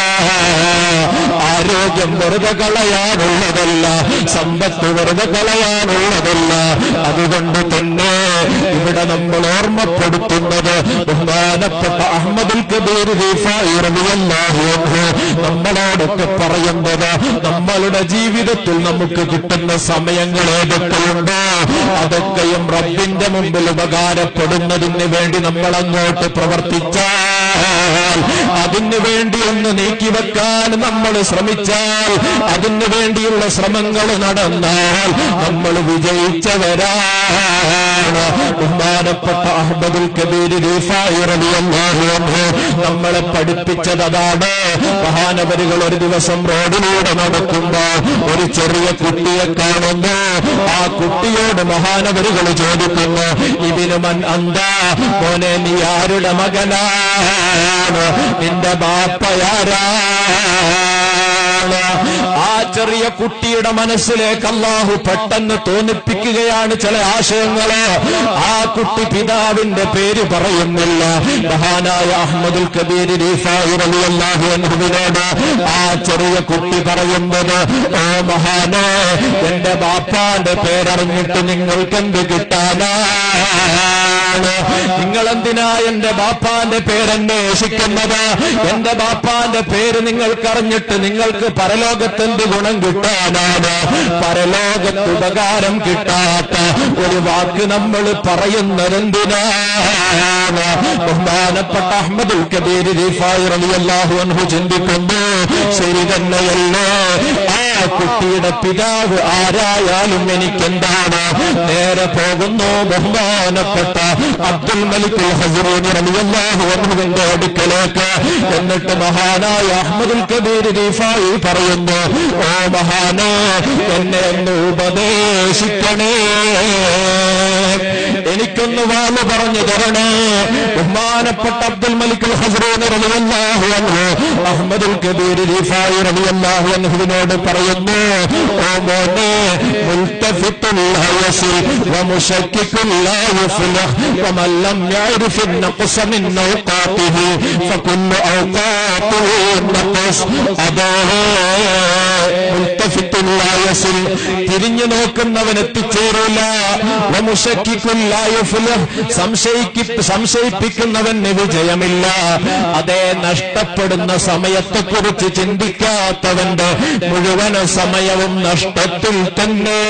ആരോഗ്യം വെറുതെ കളയാനുള്ളതല്ല സമ്പത്ത് വെറുതെ കളയാനുള്ളതല്ല അതുകൊണ്ട് തന്നെ ഇവിടെ നമ്മൾ ഓർമ്മപ്പെടുത്തുന്നത് ബഹുമാനപ്പെട്ട അഹമ്മദുൽ കബീർ റിഫായി റളിയല്ലാഹു അൻഹു നമ്മളോടൊക്കെ പറയുന്നത് നമ്മളുടെ ജീവിതത്തിൽ നമുക്ക് കിട്ടുന്ന സമയങ്ങൾ ഏതൊക്കെയുണ്ടോ അതൊക്കെയും റബ്ബിന്റെ മുമ്പിൽ ഉപകാരപ്പെടുന്നതിന് വേണ്ടി നമ്മൾ അങ്ങോട്ട് പ്രവർത്തിച്ചാൽ അതിനു വേണ്ടി ഒന്ന് നീക്കിവെക്കാൻ നമ്മൾ ശ്രമിച്ചാൽ അതിനു വേണ്ടിയുള്ള ശ്രമങ്ങൾ നടന്നാൽ നമ്മൾ വിജയിച്ചവരാണ് ബഹുമാനപ്പെട്ട അഹമ്മദുൽ കബീർ റിഫായി റളിയല്ലാഹു അൻഹു നമ്മളെ പഠിപ്പിച്ചത് അതാണ് മഹാനവരുകൾ ഒരു ദിവസം റോഡിലൂടെ നടക്കുമ്പോ ഒരു ചെറിയ കുട്ടിയെ കാണുന്നു ആ കുട്ടിയോട് മഹാനവരുകൾ ചോദിക്കുന്നു ഇതിന് മൻ അന്താ മോനെ നീ ആരുടെ മകനാണ് നിന്റെ ബാപ്പയാരാണ് ആ ചെറിയ കുട്ടിയുടെ മനസ്സിലേക്ക് അള്ളാഹു പെട്ടെന്ന് തോന്നിപ്പിക്കുകയാണ് ചില ആശയങ്ങള് ആ കുട്ടി പിതാവിന്റെ പേര് പറയുന്നില്ല മഹാനായ അഹമ്മദുൽ കബീർ റീഫായി റളിയല്ലാഹു അൻഹുവിനോട് ആ ചെറിയ കുട്ടി പറയുന്നത് ഓ മഹാനേ എന്റെ ബാപ്പാന്റെ പേരറിഞ്ഞിട്ട് നിങ്ങൾക്ക് എന്ത് കിട്ടാനാണ് നിങ്ങൾ എന്തിനാ എന്റെ ബാപ്പാന്റെ പേരന്വേഷിക്കുന്നത് എന്റെ ബാപ്പാന്റെ പേര് നിങ്ങൾക്കറിഞ്ഞിട്ട് നിങ്ങൾക്ക് പരലോകത്ത് എന്ത് ഗുണം കിട്ടാനാണ് പരലോകത്ത് ഉപകാരം കിട്ടാത്ത ഒരു വാക്ക് നമ്മൾ പറയുന്നത് എന്തിനാണ് ബഹുമാനപ്പെട്ട അഹമ്മദുൽ കബീർ റിഫായി റളിയല്ലാഹു അൻഹു ചിന്തിക്കുന്നു ശരി തന്നെയല്ലേ ആ കുട്ടിയുടെ പിതാവ് ആരായാലും എനിക്കെന്താണ് നേരെ പോകുന്നു ബഹുമാനപ്പെട്ട അബ്ദുൽ മലിക് ഹസറൂനി റളിയല്ലാഹു അൻഹുവിന്റെ അടുക്കലേക്ക് എന്നിട്ട് മഹാനായ അഹമ്മദുൽ കബീർ റിഫായി പറയുന്നു ഓ മഹാനേ എന്നെ ഒന്ന് ഉപദേശിക്കണേ എനിക്കൊന്ന് വാല് പറഞ്ഞു തരണേ ബഹുമാനപ്പെട്ട അബ്ദുൽ മലിക് ഹസറൂനി റളിയല്ലാഹു അൻഹു അഹമ്മദുൽ കബീർ റിഫായി റളിയല്ലാഹു അൻഹുവിനോട് പറയുന്നു ഓ മോനെ മുൽത്തഫിത്തുൽ ഹയസിൽ വമുശക്കിക്കുൽ ലാ യുഫ്ലഹ് ومن لم يعرف النقص من أوقاته فكل أوقاته النقص أباه ملتفت لا يصل തിരിഞ്ഞു നോക്കുന്നവൻ എത്തിച്ചേരൂല വമുശക്കിക്കുൽ ലാ യുഫ്ലഹ് സംശയിക്കി സംശയിപ്പിക്കുന്നവന് വിജയമില്ല അതേ നഷ്ടപ്പെടുന്ന സമയത്തെക്കുറിച്ച് ചിന്തിക്കാത്തവന്റെ മുഴുവൻ സമയവും നഷ്ടത്തിൽ തന്നെ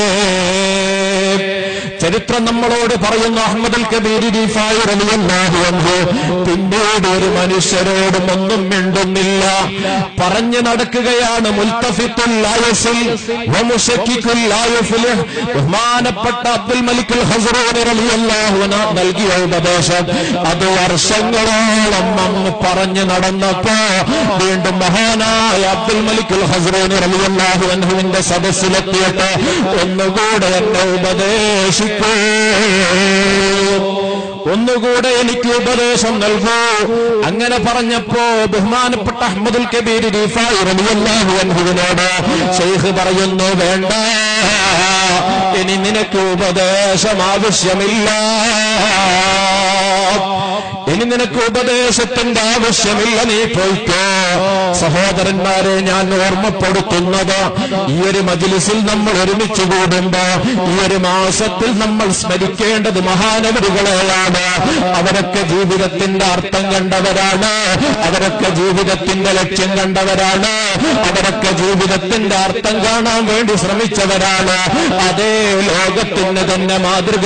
ചരിത്രം നമ്മളോട് പറയുന്ന അഹമ്മദുൽ കബീർ റിഫായി റളിയല്ലാഹു അൻഹു പിന്നീട് ഒരു മനുഷ്യരോടും ഒന്നും മിണ്ടുന്നില്ല പറഞ്ഞു നടക്കുകയാണ് മുൽത്തഫിത്തുൽ ലായസിൽ വമുശക്കിക്കുൽ ലായഫിലിഹ് ബഹുമാനപ്പെട്ട അബ്ദുൽ മലിക്കുൽ ഹസ്റൂനി റളിയല്ലാഹു അൻഹു നൽകിയ ഉപദേശം അത് വർഷങ്ങളോളം അങ്ങ് പറഞ്ഞു നടന്നപ്പോ വീണ്ടും മഹാനായ അബ്ദുൽ മലിക്കുൽ ഹസ്റൂനി റളിയല്ലാഹു അൻഹുവിന്റെ സദസ്സിലെത്തിയിട്ട് ഒന്നുകൂടെ എന്നെ ഉപദേശിക്കൂ ഒന്നുകൂടെ എനിക്ക് ഉപദേശം നൽകൂ അങ്ങനെ പറഞ്ഞപ്പോ ബഹുമാനപ്പെട്ട അഹമ്മദുൽ കബീർ റിഫായി റളിയല്ലാഹു അൻഹുവിനോട് ഷെയ്ഖ് പറയുന്നു വേണ്ട ഇനി നിനക്ക് ഉപദേശം ആവശ്യമില്ല ഇനി നിനക്ക് ഉപദേശത്തിന്റെ ആവശ്യമില്ല നീ പോയിക്കോ സഹോദരന്മാരെ ഞാൻ ഓർമ്മപ്പെടുത്തുന്നത് ഈ ഒരു മജിലിസിൽ നമ്മൾ ഒരുമിച്ച് കൂടുമ്പോ ഈ ഒരു മാസത്തിൽ നമ്മൾ സ്മരിക്കേണ്ടത് മഹാനവരുകളെയാണ് അവരൊക്കെ ജീവിതത്തിന്റെ അർത്ഥം കണ്ടവരാണ് അവരൊക്കെ ജീവിതത്തിന്റെ ലക്ഷ്യം കണ്ടവരാണ് അവരൊക്കെ ജീവിതത്തിന്റെ അർത്ഥം കാണാൻ വേണ്ടി ശ്രമിച്ചവരാണ് അതേ ലോകത്തിന് തന്നെ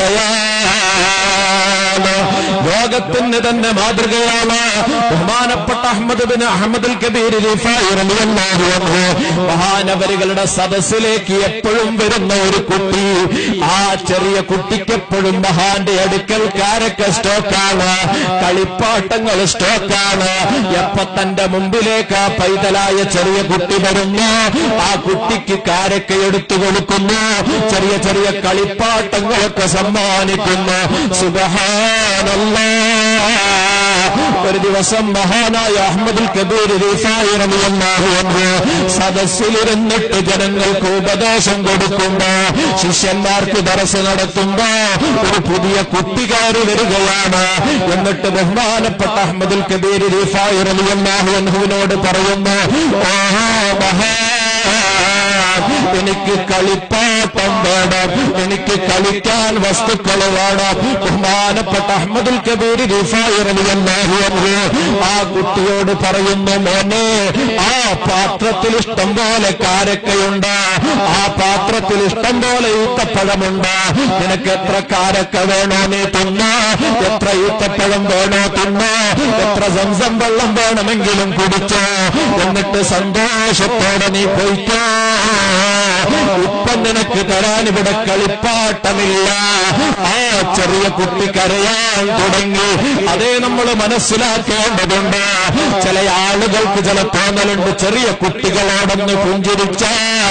മാതൃകയാണ് ലോകത്തിന് തന്നെ മാതൃകയാണ് ബഹുമാനപ്പെട്ട Ahmad bin Ahmadul Kabir Rifai റളിയല്ലാഹു അൻഹു മഹാനവരുകളുടെ സദസ്സിലേക്ക് എപ്പോഴും വരുന്ന ഒരു കുട്ടി ആ ചെറിയ കുട്ടിക്ക് എപ്പോഴും മഹാന്റെ അടുക്കൽ കാരക്ക സ്റ്റോക്കാണ് കളിപ്പാട്ടങ്ങൾ സ്റ്റോക്കാണ് എപ്പ തന്റെ മുമ്പിലേക്ക് ആ പൈതലായ ചെറിയ കുട്ടി വരുന്നു ആ കുട്ടിക്ക് കാരക്ക എടുത്തു കൊടുക്കുന്നു ചെറിയ ചെറിയ കളിപ്പാട്ടങ്ങളൊക്കെ സമ്മാനിക്കുന്നു സുബഹാനല്ലാ ഒരു ദിവസം മഹാനായ അഹമ്മദുൽ കബീർ റിഫായി റളിയല്ലാഹു അൻഹു സദസ്സിലിരുന്നിട്ട് ജനങ്ങൾക്ക് ഉപദേശം കൊടുക്കുമ്പോ ശിഷ്യന്മാർക്ക് ദറസ് നടത്തുമ്പോ ഒരു പുതിയ കുട്ടികാരി വരികയാണ് എന്നിട്ട് ബഹുമാനപ്പെട്ട അഹമ്മദുൽ കബീർ റിഫായി റളിയല്ലാഹു അൻഹുവിനോട് പറയുന്നു ഓഹോ മഹാ എനിക്ക് കളിപ്പാട്ടം വേണം എനിക്ക് കളിക്കാൻ വസ്തുക്കൾ വേണം ബഹുമാനപ്പെട്ട അഹമ്മദുൽ കബീർ റിഫായി റളിയല്ലാഹു അൻഹു ആ കുട്ടിയോട് പറയുന്നു മോനെ ആ പാത്രത്തിൽ ഇഷ്ടം പോലെ കാരക്കയുണ്ട് ആ പാത്രത്തിൽ ഇഷ്ടം പോലെ ഈത്തപ്പഴമുണ്ട് നിനക്ക് എത്ര കാരക്ക വേണോ നീ തിന്ന എത്ര ഈത്തപ്പഴം വേണോ തിന്ന എത്ര സംസം വെള്ളം വേണമെങ്കിലും കുടിച്ചോ എന്നിട്ട് സന്തോഷത്തോടെ നീ പോയിക്കോ ഇപ്പം നിനക്ക് തരാൻ ഇവിടെ കളിപ്പാട്ടമില്ല ആ ചെറിയ കുട്ടി കരയാൻ തുടങ്ങി അതേ നമ്മൾ മനസ്സിലാക്കേണ്ടതുണ്ട് ചില ആളുകൾക്ക് ചില തോന്നലുണ്ട് ചെറിയ കുട്ടികളോടൊന്ന് പുഞ്ചിരിച്ചാൽ ആ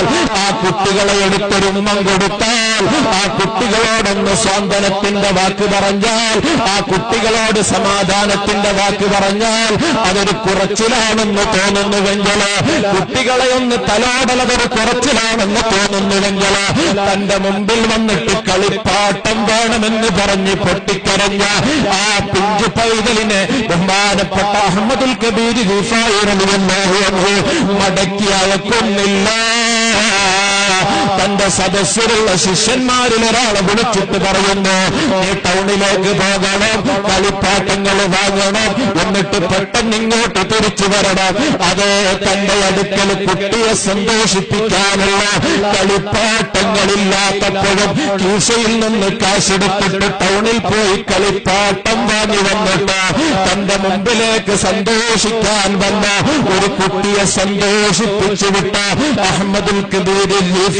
കുട്ടികളെ എടുത്തൊരു ഉമ്മം കൊടുത്താൽ ആ കുട്ടികളോടൊന്ന് സ്വാന്തനത്തിന്റെ വാക്ക് പറഞ്ഞാൽ ആ കുട്ടികളോട് സമാധാനത്തിന്റെ വാക്ക് പറഞ്ഞാൽ അതൊരു കുറച്ചിലാണെന്ന് തോന്നുന്നുവെങ്കിൽ കുട്ടികളെ ഒന്ന് തലോടലതൊരു കുറച്ചിലാണെന്ന് തോന്നുന്നുവെങ്കിൽ തന്റെ മുമ്പിൽ വന്നിട്ട് കളിപ്പാട്ടം വേണമെന്ന് പറഞ്ഞ് പൊട്ടിക്കരഞ്ഞ ആ പിഞ്ചു പൈതലിനെ ബഹുമാനപ്പെട്ട അഹമ്മദുൽ കബീർ മടക്കി അയക്കുന്നില്ല തന്റെ സദസ്യരുള്ള ശിഷ്യന്മാരിൽ ഒരാളെ വിളിച്ചിട്ട് പറയുന്നു നീ ടൗണിലേക്ക് പോകണം കളിപ്പാട്ടങ്ങൾ വാങ്ങണം എന്നിട്ട് പെട്ടെന്ന് ഇങ്ങോട്ട് തിരിച്ചു വരണം അത് തന്റെ അടുക്കൽ കുട്ടിയെ സന്തോഷിപ്പിക്കാനുള്ള കളിപ്പാട്ടങ്ങളില്ലാത്തപ്പോഴും കീശയിൽ നിന്ന് കാശെടുത്തിട്ട് ടൗണിൽ പോയി കളിപ്പാട്ടം വാങ്ങി വന്നിട്ട് തന്റെ മുമ്പിലേക്ക് സന്തോഷിക്കാൻ വന്ന ഒരു കുട്ടിയെ സന്തോഷിപ്പിച്ചു വിട്ട അഹമ്മദുൽ കബീർ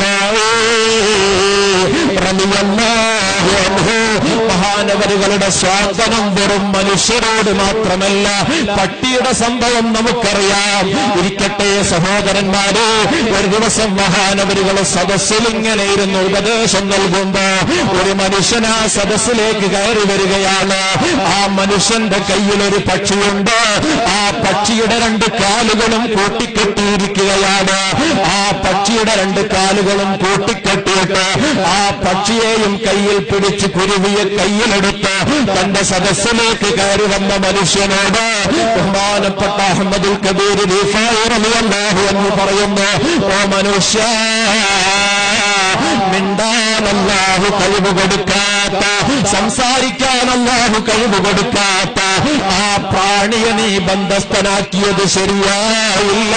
മഹാനവരുകളുടെ സ്വാതനം വെറും മനുഷ്യരോട് മാത്രമല്ല പട്ടിയുടെ സംഭവം നമുക്കറിയാം ഇരിക്കട്ടെ സഹോദരന്മാരെ ഒരു ദിവസം മഹാനവരുകൾ സദസ്സിൽ ഇങ്ങനെ ഇരുന്ന് ഉപദേശം നൽകുമ്പോ ഒരു മനുഷ്യൻ ആ സദസ്സിലേക്ക് കയറി വരികയാണ് ആ മനുഷ്യന്റെ കയ്യിൽ ഒരു പക്ഷിയുണ്ട് ആ പക്ഷിയുടെ രണ്ട് കാലുകളും കൂട്ടിക്കെട്ടിയിരിക്കുകയാണ് ആ പക്ഷിയുടെ രണ്ട് കാലുകളും കൂട്ടിക്കെട്ടിയിട്ട് ആ പക്ഷിയെയും കയ്യിൽ പിടിച്ച് കുരുവിയെ കയ്യിലെടുത്ത് തന്റെ സദസ്സിലേക്ക് കയറി വന്ന മനുഷ്യനോട് ബഹുമാനപ്പെട്ട അഹമ്മദുൽ കബീർ റളിയല്ലാഹു എന്ന് പറയുന്നു ഓ മനുഷ്യ മിണ്ടാൻ അല്ലാഹു കഴിവ് കൊടുക്കാത്ത സംസാരിക്കാൻ അല്ലാഹു കഴിവ് കൊടുക്കാത്ത ആ പ്രാണിയെ നീ ബന്ധസ്ഥനാക്കിയത് ശരിയായില്ല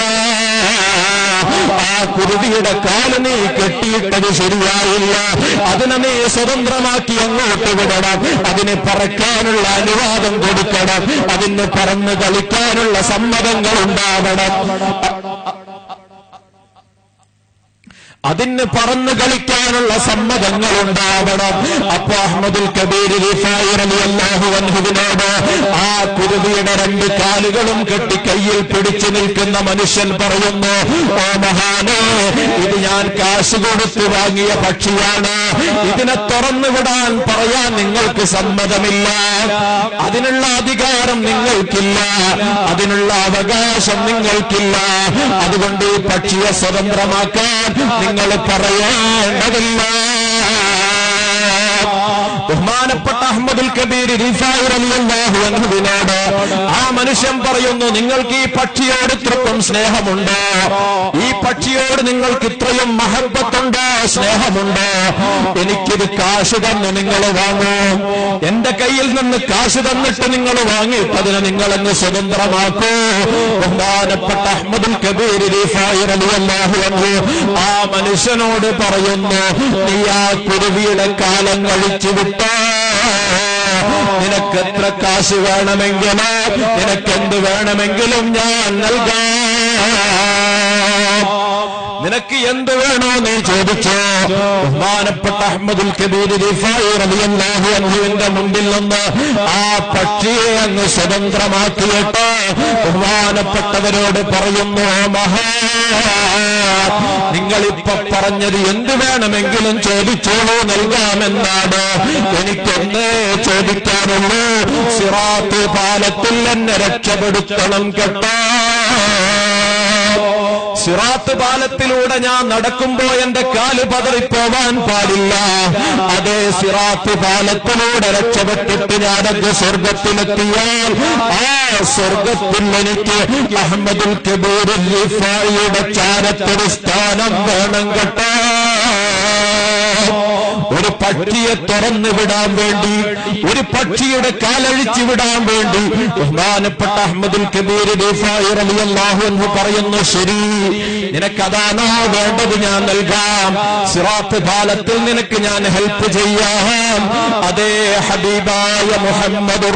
ആ കുരുവിയുടെ കാല് നീ കെട്ടിയിട്ടത് ശരിയായില്ല അതിനെ നീ സ്വതന്ത്രമാക്കി അങ്ങോട്ട് വിടണം അതിന് പറക്കാനുള്ള അനുവാദം കൊടുക്കണം അതിന് പറന്ന് കളിക്കാനുള്ള സമ്മതങ്ങൾ ഉണ്ടാവണം അതിന് പറന്ന് കളിക്കാനുള്ള സമ്മതങ്ങൾ ഉണ്ടാവണം അപ്പൊ അഹമ്മദുൽ കബീർ അൻഹുവിനോട് ആ കുരുവിയുടെ രണ്ട് കാലുകളും കെട്ടി കയ്യിൽ പിടിച്ചു നിൽക്കുന്ന മനുഷ്യൻ പറയുന്നു ഓ മഹാനേ ഇത് ഞാൻ കാശ് കൊടുത്ത് വാങ്ങിയ പക്ഷിയാണ് ഇതിനെ തുറന്നു വിടാൻ പറയാൻ നിങ്ങൾക്ക് സമ്മതമില്ല അതിനുള്ള അധികാരം നിങ്ങൾക്കില്ല അതിനുള്ള അവകാശം നിങ്ങൾക്കില്ല അതുകൊണ്ട് ഈ പക്ഷിയെ സ്വതന്ത്രമാക്കാൻ നിങ്ങൾ പറയേണ്ടതില്ല ബഹുമാനപ്പെട്ട അഹമ്മദുൽ കബീർ അൻഹുവിനോട് ആ മനുഷ്യൻ പറയുന്നു നിങ്ങൾക്ക് ഈ പക്ഷിയോട് ഇത്രക്കും സ്നേഹമുണ്ട് ഈ പക്ഷിയോട് നിങ്ങൾക്ക് ഇത്രയും മഹബത്തുണ്ട് സ്നേഹമുണ്ട് എനിക്കിത് കാശ് തന്നു നിങ്ങൾ വാങ്ങൂ എന്റെ കയ്യിൽ നിന്ന് കാശ് തന്നിട്ട് നിങ്ങൾ വാങ്ങിയിട്ട് അതിനെ നിങ്ങളങ്ങ് സ്വതന്ത്രമാക്കൂ ബഹുമാനപ്പെട്ട അഹമ്മദുൽ കബീർ അൻഹു ആ മനുഷ്യനോട് പറയുന്നു നീ ആ കുരുവിയുടെ കാലം കഴിച്ചു വിട്ട നിനക്ക് എത്ര കാശ് വേണമെങ്കിലും നിനക്കെന്ത് വേണമെങ്കിലും ഞാൻ നൽകാം നിനക്ക് എന്ത് വേണോ നീ ചോദിച്ചോ ബഹുമാനപ്പെട്ട അഹമ്മദുൽ കബീർ റളിയല്ലാഹു അൻഹുവിന്റെ മുമ്പിൽ നിന്ന് ആ പക്ഷിയെ അങ്ങ് സ്വതന്ത്രമാക്കിയിട്ട് ബഹുമാനപ്പെട്ടവരോട് പറയുന്നു മഹാ നിങ്ങളിപ്പൊ പറഞ്ഞത് എന്ത് വേണമെങ്കിലും ചോദിച്ചോളൂ നൽകാമെന്നാണ് എനിക്കൊന്ന് ചോദിക്കാനുള്ളൂ സിറാത്ത് പാലത്തിൽ എന്നെ രക്ഷപ്പെടുത്തണം കേട്ടോ സിറാത്ത് പാലത്തിലൂടെ ഞാൻ നടക്കുമ്പോ എന്റെ കാല് പതറിപ്പോവാൻ പാടില്ല അതേ സിറാത്ത് പാലത്തിലൂടെ രക്ഷപ്പെട്ടിട്ട് ഞാനത് സ്വർഗത്തിലെത്തിയാൽ ആ സ്വർഗത്തിൽ എനിക്ക് അഹമ്മദുൽ കബീർ റിഫായിയുടെ ചാരത്തൊരു സ്ഥാനം വേണം കേട്ടോ ഒരു പക്ഷിയെ തുറന്നു വിടാൻ വേണ്ടി ഒരു പക്ഷിയുടെ കാലഴിച്ചു വിടാൻ വേണ്ടി ബഹുമാനപ്പെട്ട അഹമ്മദുൽ കബീർ റളിയല്ലാഹു അൻഹു പറയുന്നു ശരി നിനക്കതാണോ വേണ്ടത് ഞാൻ നൽകാം സിറാത്ത് പാലത്തിൽ നിനക്ക് ഞാൻ ഹെൽപ്പ് ചെയ്യാം അതേ ഹബീബായ മുഹമ്മദുർ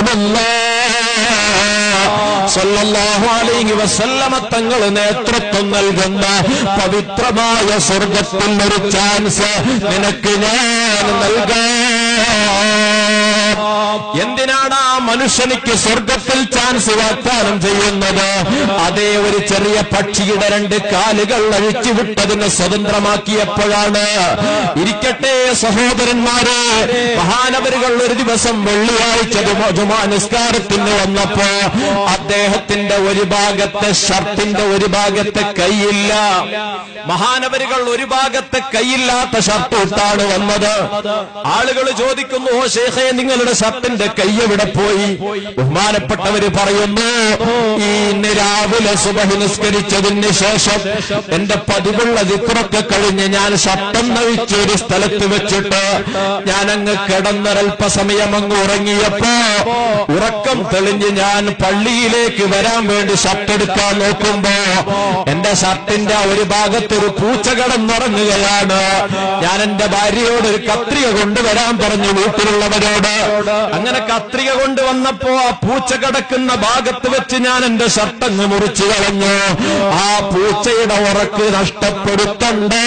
സല്ലല്ലാഹു അലൈഹി വസല്ലമ തങ്ങൾ നേതൃത്വം നൽകുന്ന പവിത്രമായ സ്വർഗത്തിൽ ഒരു ചാൻസ് നിനക്ക് ഞാൻ നൽകാം എന്തിനാണ് ആ മനുഷ്യനിക്ക് സ്വർഗത്തിൽ ചാൻസ് വാഗ്ദാനം ചെയ്യുന്നത് അതേ ഒരു ചെറിയ പക്ഷിയുടെ രണ്ട് കാലുകൾ അഴിച്ചുവിട്ടതിന് സ്വതന്ത്രമാക്കിയപ്പോഴാണ് ഇരിക്കട്ടെ സഹോദരന്മാരെ മഹാനവരുകൾ ഒരു ദിവസം വെള്ളിയാഴ്ച ജുമ- ജുമാ നിസ്കാരത്തിന് വന്നപ്പോ അദ്ദേഹത്തിന്റെ ഒരു ഭാഗത്തെ ഷർട്ടിന്റെ ഒരു ഭാഗത്തെ കൈയില്ല മഹാനവരുകൾ ഒരു ഭാഗത്തെ കൈയില്ലാത്ത ഷർട്ട് ഇട്ടാണ് വന്നത് ആളുകൾ ചോദിക്കുന്നു ഓ ശേഖേ നിങ്ങളുടെ ഷർട്ടിന്റെ കൈ എവിടെ പോയി ബഹുമാനപ്പെട്ടവര് പറയുന്നു ഈ ഇന്ന് രാവിലെ സുബഹി നിസ്കരിച്ചതിന് ശേഷം എന്റെ പതിവുള്ള ദിക്കുറൊക്കെ കഴിഞ്ഞ് ഞാൻ ഷർട്ടം നഴിച്ച് ഒരു സ്ഥലത്ത് വെച്ചിട്ട് ഞാൻ അങ്ങ് കിടന്നൊരൽപ്പസമയം അങ്ങ് ഉറങ്ങിയപ്പോ ഉറക്കം തെളിഞ്ഞ് ഞാൻ പള്ളിയിലേക്ക് വരാൻ വേണ്ടി ഷർട്ട് എടുക്കാൻ നോക്കുമ്പോ എന്റെ ഷർട്ടിന്റെ ആ ഒരു ഭാഗത്ത് ഒരു പൂച്ച കിടന്നുറങ്ങുകയാണ് ഞാൻ എന്റെ ഭാര്യയോട് ഒരു കത്രിക കൊണ്ടുവരാൻ പറഞ്ഞു വീട്ടിലുള്ളവരോട് അങ്ങനെ കത്രിക കൊണ്ടുവന്നപ്പോ ആ പൂച്ച കിടക്കുന്ന ഭാഗത്ത് വെച്ച് ഞാൻ എന്റെ ഷർട്ടങ്ങ് മുറിച്ചു കളഞ്ഞു ആ പൂച്ചയുടെ ഉറക്ക് നഷ്ടപ്പെടുത്തണ്ടേ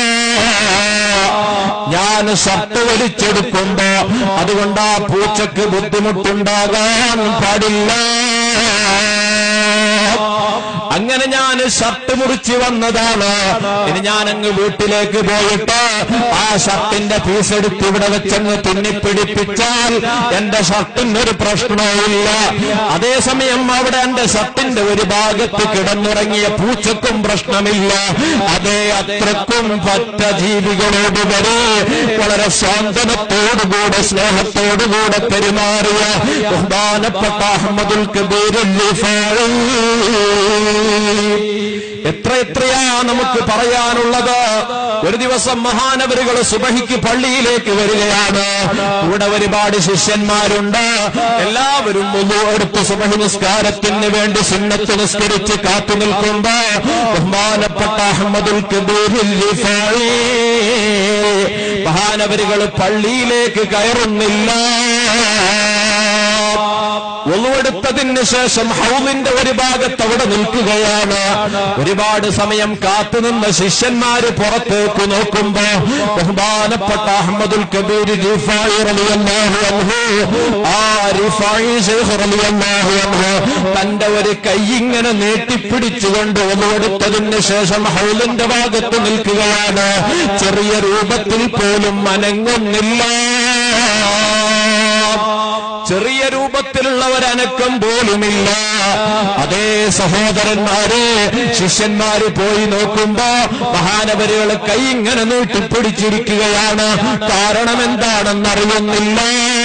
ഞാൻ ഷർട്ട് വലിച്ചെടുക്കുമ്പോ അതുകൊണ്ട് ആ പൂച്ചക്ക് ബുദ്ധിമുട്ടുണ്ടാകാൻ പാടില്ല അങ്ങനെ ഞാൻ ഷർട്ട് മുറിച്ച് വന്നതാണ് ഇനി ഞാൻ അങ്ങ് വീട്ടിലേക്ക് പോയിട്ട് ആ ഷർട്ടിന്റെ പീസ് എടുത്ത് ഇവിടെ വെച്ചങ്ങ് തുന്നിപ്പിടിപ്പിച്ചാൽ എന്റെ ഷർട്ടിനൊരു പ്രശ്നവുമില്ല അതേസമയം അവിടെ എന്റെ ഷർട്ടിന്റെ ഒരു ഭാഗത്ത് കിടന്നുറങ്ങിയ പൂച്ചക്കും പ്രശ്നമില്ല അതേ അത്രക്കും പറ്റ ജീവികളോട് വരെ വളരെ സ്വാന്തനത്തോടുകൂടെ സ്നേഹത്തോടുകൂടെ പെരുമാറിയ ബഹുമാനപ്പെട്ട അഹമ്മദുൽ കബീർ റിഫായി. എത്ര എത്രയാ നമുക്ക് പറയാനുള്ളത് ഒരു ദിവസം മഹാനവരുകൾ സുബഹിക്ക് പള്ളിയിലേക്ക് വരികയാണ് ഇവിടെ ഒരുപാട് ശിഷ്യന്മാരുണ്ട് എല്ലാവരും വുളു എടുത്ത് സുബഹി നിസ്കാരത്തിന് വേണ്ടി സുന്നത്ത് നിസ്കരിച്ച് കാത്തു നിൽക്കുമ്പോ ബഹുമാനപ്പെട്ട അഹമ്മദുൽ കബീർ റിഫായി മഹാനവരുകൾ പള്ളിയിലേക്ക് കയറുന്നില്ല ഒന്നുവെടുത്തതിന് ശേഷം ഹൗലിന്റെ ഒരു ഭാഗത്ത് അവിടെ നിൽക്കുകയാണ് ഒരുപാട് സമയം കാത്തുനിന്ന ശിഷ്യന്മാര് പുറത്തേക്ക് നോക്കുമ്പോ ബഹുമാനപ്പെട്ട അഹമ്മദുൽ കബീർ റിഫായി റളിയല്ലാഹു അൻഹു ആ റിഫായി ശൈഖ് റളിയല്ലാഹു അൻഹു തന്റെ ഒരു കൈ ഇങ്ങനെ നീട്ടിപ്പിടിച്ചുകൊണ്ട് ഒന്നുവെടുത്തതിന് ശേഷം ഹൗലിന്റെ ഭാഗത്ത് നിൽക്കുകയാണ് ചെറിയ രൂപത്തിൽ പോലും മനങ്ങുന്നില്ല ചെറിയ രൂപത്തിലുള്ള ഒരനക്കം പോലുമില്ല അതേ സഹോദരന്മാരെ ശിഷ്യന്മാര് പോയി നോക്കുമ്പോ മഹാനവരുകൾ കൈ ഇങ്ങനെ നീട്ടിപ്പിടിച്ചിരിക്കുകയാണ് കാരണം എന്താണെന്നറിയുന്നില്ല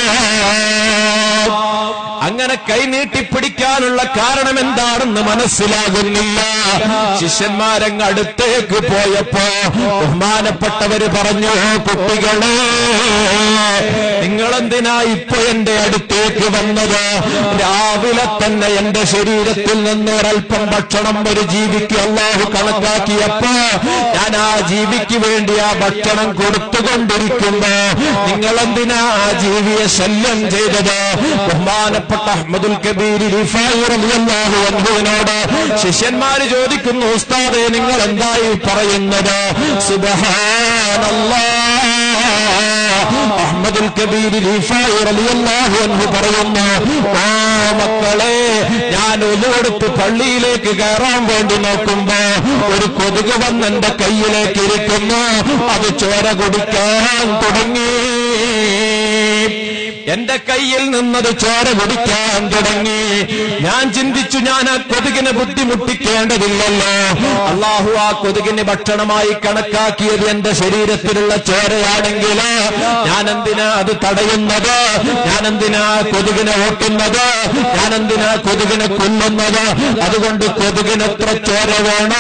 അങ്ങനെ കൈ നീട്ടിപ്പിടിക്കാനുള്ള കാരണം എന്താണെന്ന് മനസ്സിലാകുന്നില്ല ശിഷ്യന്മാരങ്ങ് അടുത്തേക്ക് പോയപ്പോ ബഹുമാനപ്പെട്ടവര് പറഞ്ഞു "ഓ കുട്ടികളെ നിങ്ങളെന്തിനാ ഇപ്പൊ എന്റെ അടുത്തേക്ക് വന്നത് രാവിലെ തന്നെ എന്റെ ശരീരത്തിൽ നിന്ന് ഒരൽപ്പം ഭക്ഷണം ഒരു ജീവിക്ക് അള്ളാഹു കണക്കാക്കിയപ്പോ ഞാൻ ആ ജീവിക്ക് വേണ്ടി ആ ഭക്ഷണം കൊടുത്തുകൊണ്ടിരിക്കുമ്പോ നിങ്ങളെന്തിനാ ആ ജീവിയെ ശല്യം ചെയ്തത് ബഹുമാനപ്പെട്ട അഹമ്മദുൽ കബീർ റിഫായി റളിയല്ലാഹു അൻഹുവിനോട് ശിഷ്യന്മാര് ചോദിക്കുന്നു ഉസ്താദെ നിങ്ങൾ എന്തായി പറയുന്നത് സുബ്ഹാനല്ലാഹ് അഹമ്മദുൽ കബീർ റിഫായി റളിയല്ലാഹു അൻഹു പറയുന്നു ആ മക്കളെ ഞാൻ ഒന്നുകൊടുത്ത് പള്ളിയിലേക്ക് കയറാൻ വേണ്ടി നോക്കുമ്പോ ഒരു കൊതുക് വന്ന് എന്റെ കയ്യിലേക്ക് ഇരിക്കുന്നു അത് ചോര കുടിക്കാൻ തുടങ്ങി എന്റെ കയ്യിൽ നിന്നത് ചോര കുടിക്കാൻ തുടങ്ങി ഞാൻ ചിന്തിച്ചു ഞാൻ ആ കൊതുകിനെ ബുദ്ധിമുട്ടിക്കേണ്ടതില്ലല്ലോ അള്ളാഹു ആ കൊതുകിന് ഭക്ഷണമായി കണക്കാക്കിയത് എന്റെ ശരീരത്തിലുള്ള ചോരയാണെങ്കിൽ ഞാൻ എന്തിനാ അത് തടയുന്നത് ഞാൻ എന്തിനാ കൊതുകിനെ ഓട്ടുന്നത് ഞാൻ എന്തിനാ കൊതുകിനെ കൊല്ലുന്നത് അതുകൊണ്ട് കൊതുകിനെത്ര ചോര വേണോ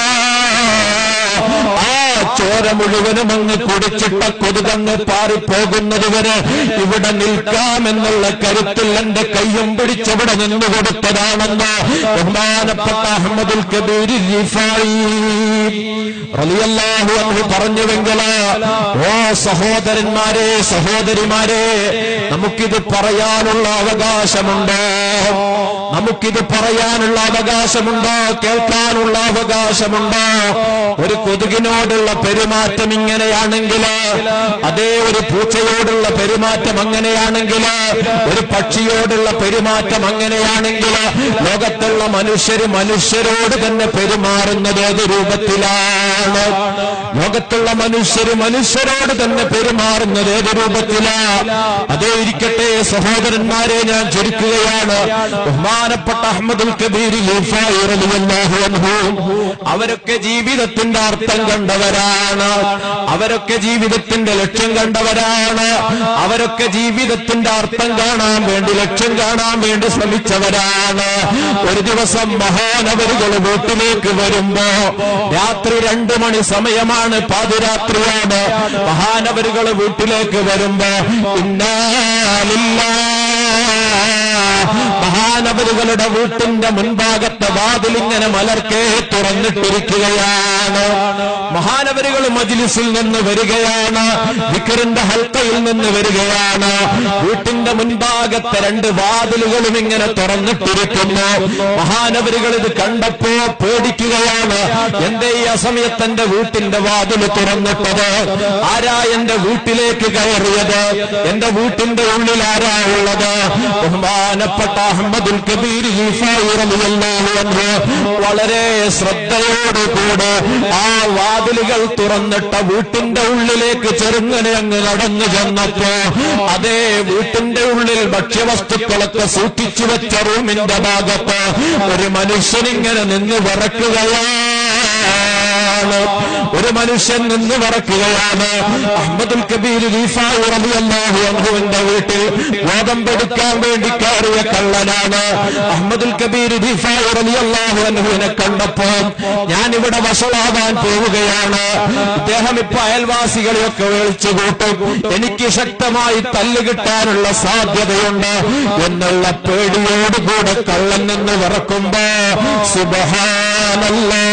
ആ ചോര മുഴുവനും അങ്ങ് കുടിച്ചിട്ട കൊതുകങ്ങ് പാറിപ്പോകുന്നത് വരെ ഇവിടെ നിൽക്കാമെന്നുള്ള കരുത്തിൽ എന്റെ കയ്യും പിടിച്ചവിടെ നിന്ന് കൊടുത്തതാണെന്ന് ബഹുമാനപ്പെട്ട അഹമ്മദുൽ കബീർ റിഫായി റളിയല്ലാഹു അൻഹു പറഞ്ഞുവെങ്കില് ഓ സഹോദരന്മാരെ സഹോദരിമാരെ നമുക്കിത് പറയാനുള്ള അവകാശമുണ്ടോ നമുക്കിത് പറയാനുള്ള അവകാശമുണ്ടോ കേൾക്കാനുള്ള അവകാശമുണ്ടോ ഒരു കൊതുകിനോടുള്ള പെരുമാറ്റം പെരുമാറ്റം ഇങ്ങനെയാണെങ്കിൽ അതേ ഒരു പൂച്ചയോടുള്ള പെരുമാറ്റം അങ്ങനെയാണെങ്കിൽ ഒരു പക്ഷിയോടുള്ള പെരുമാറ്റം അങ്ങനെയാണെങ്കിൽ ലോകത്തുള്ള മനുഷ്യര് മനുഷ്യരോട് തന്നെ പെരുമാറുന്നത് ഏത് രൂപത്തിലാണ് ലോകത്തുള്ള മനുഷ്യര് മനുഷ്യരോട് തന്നെ പെരുമാറുന്നത് ഏത് രൂപത്തിലാ അതേ ഇരിക്കട്ടെ സഹോദരന്മാരെ ഞാൻ ചുരുക്കുകയാണ് ബഹുമാനപ്പെട്ട അഹമ്മദുൽ കബീർ ലിഫായി റളിയല്ലാഹു അൻഹു അവരൊക്കെ ജീവിതത്തിന്റെ അർത്ഥം കണ്ടവരാണ് അവരൊക്കെ ജീവിതത്തിന്റെ ലക്ഷ്യം കണ്ടവരാണ് അവരൊക്കെ ജീവിതത്തിന്റെ അർത്ഥം കാണാൻ വേണ്ടി ലക്ഷ്യം കാണാൻ വേണ്ടി ശ്രമിച്ചവരാണ് ഒരു ദിവസം മഹാനവരുകൾ വീട്ടിലേക്ക് വരുമ്പോ രാത്രി രണ്ടു മണി സമയമാണ് പാതിരാത്രിയാണ് മഹാനവരുകൾ വീട്ടിലേക്ക് വരുമ്പോ ഇന്നാലില്ല മഹാനവരുകളുടെ വീട്ടിന്റെ മുൻഭാഗത്തെ വാതിലിങ്ങനെ മലർക്കേ തുറന്നിട്ടിരിക്കുകയാണ് മഹാനവരുകൾ മജിലിസിൽ നിന്ന് വരികയാണ് വിക്കറിന്റെ ഹൽക്കയിൽ നിന്ന് വരികയാണ് വീട്ടിന്റെ മുൻഭാഗത്തെ രണ്ട് വാതിലുകളും ഇങ്ങനെ തുറന്നിട്ടിരിക്കുന്നു മഹാനവരുകൾ ഇത് കണ്ടപ്പോ പേടിക്കുകയാണ് എന്തേ ഈ അസമയത്ത് എന്റെ വീട്ടിന്റെ വാതിൽ തുറന്നിട്ടത് ആരാ എന്റെ വീട്ടിലേക്ക് കയറിയത് എന്റെ വീട്ടിന്റെ ഉള്ളിൽ ആരാ ഉള്ളത് ബഹുമാനപ്പെട്ട അഹമ്മദുൽ കബീർ ഹിഫായി റളിയല്ലാഹു അൻഹു വളരെ ശ്രദ്ധയോടുകൂടെ ആ വാതിലുകൾ തുറന്നിട്ട വീട്ടിന്റെ ഉള്ളിലേക്ക് ചെറുങ്ങനെ അങ്ങ് നടന്നു ചെന്നപ്പോ അതേ വീട്ടിന്റെ ഉള്ളിൽ ഭക്ഷ്യവസ്തുക്കളൊക്കെ സൂക്ഷിച്ചു വെച്ച റൂമിന്റെ ഭാഗത്ത് ഒരു മനുഷ്യനിങ്ങനെ നിന്ന് വിറക്കുകയാണ് ഒരു മനുഷ്യൻ നിന്ന് വിറക്കുകയാണ് അഹമ്മദുൽ കബീർ റീഫായി റളിയല്ലാഹു അൻഹുവിന്റെ വീട്ടിൽ ഗോതമ്പെടുക്കാൻ വേണ്ടി കയറിയ കള്ളനാണ് അഹമ്മദുൽ കബീർ റീഫായി റളിയല്ലാഹു അൻഹുവിനെ കണ്ടപ്പോ ഞാൻ ഇവിടെ വഷളാകാൻ പോവുകയാണ് ഇദ്ദേഹം ഇപ്പൊ അയൽവാസികളെയൊക്കെ വിളിച്ചു കൂട്ടും എനിക്ക് ശക്തമായി തല്ല് കിട്ടാനുള്ള സാധ്യതയുണ്ട് എന്നുള്ള പേടിയോടുകൂടെ കള്ളൻ നിന്ന് വിറക്കുമ്പോ സുബഹാനല്ലാ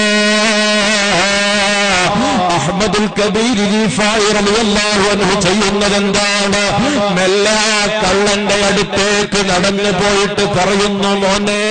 അഹമ്മദുൽ കബീർ റീഫായി റളിയല്ലാഹു അൻഹു ചെയ്യുന്നത് എന്താണ് മെല്ലെ ആ കള്ളന്റെ അടുത്തേക്ക് നടന്നു പോയിട്ട് പറയുന്നു മോനെ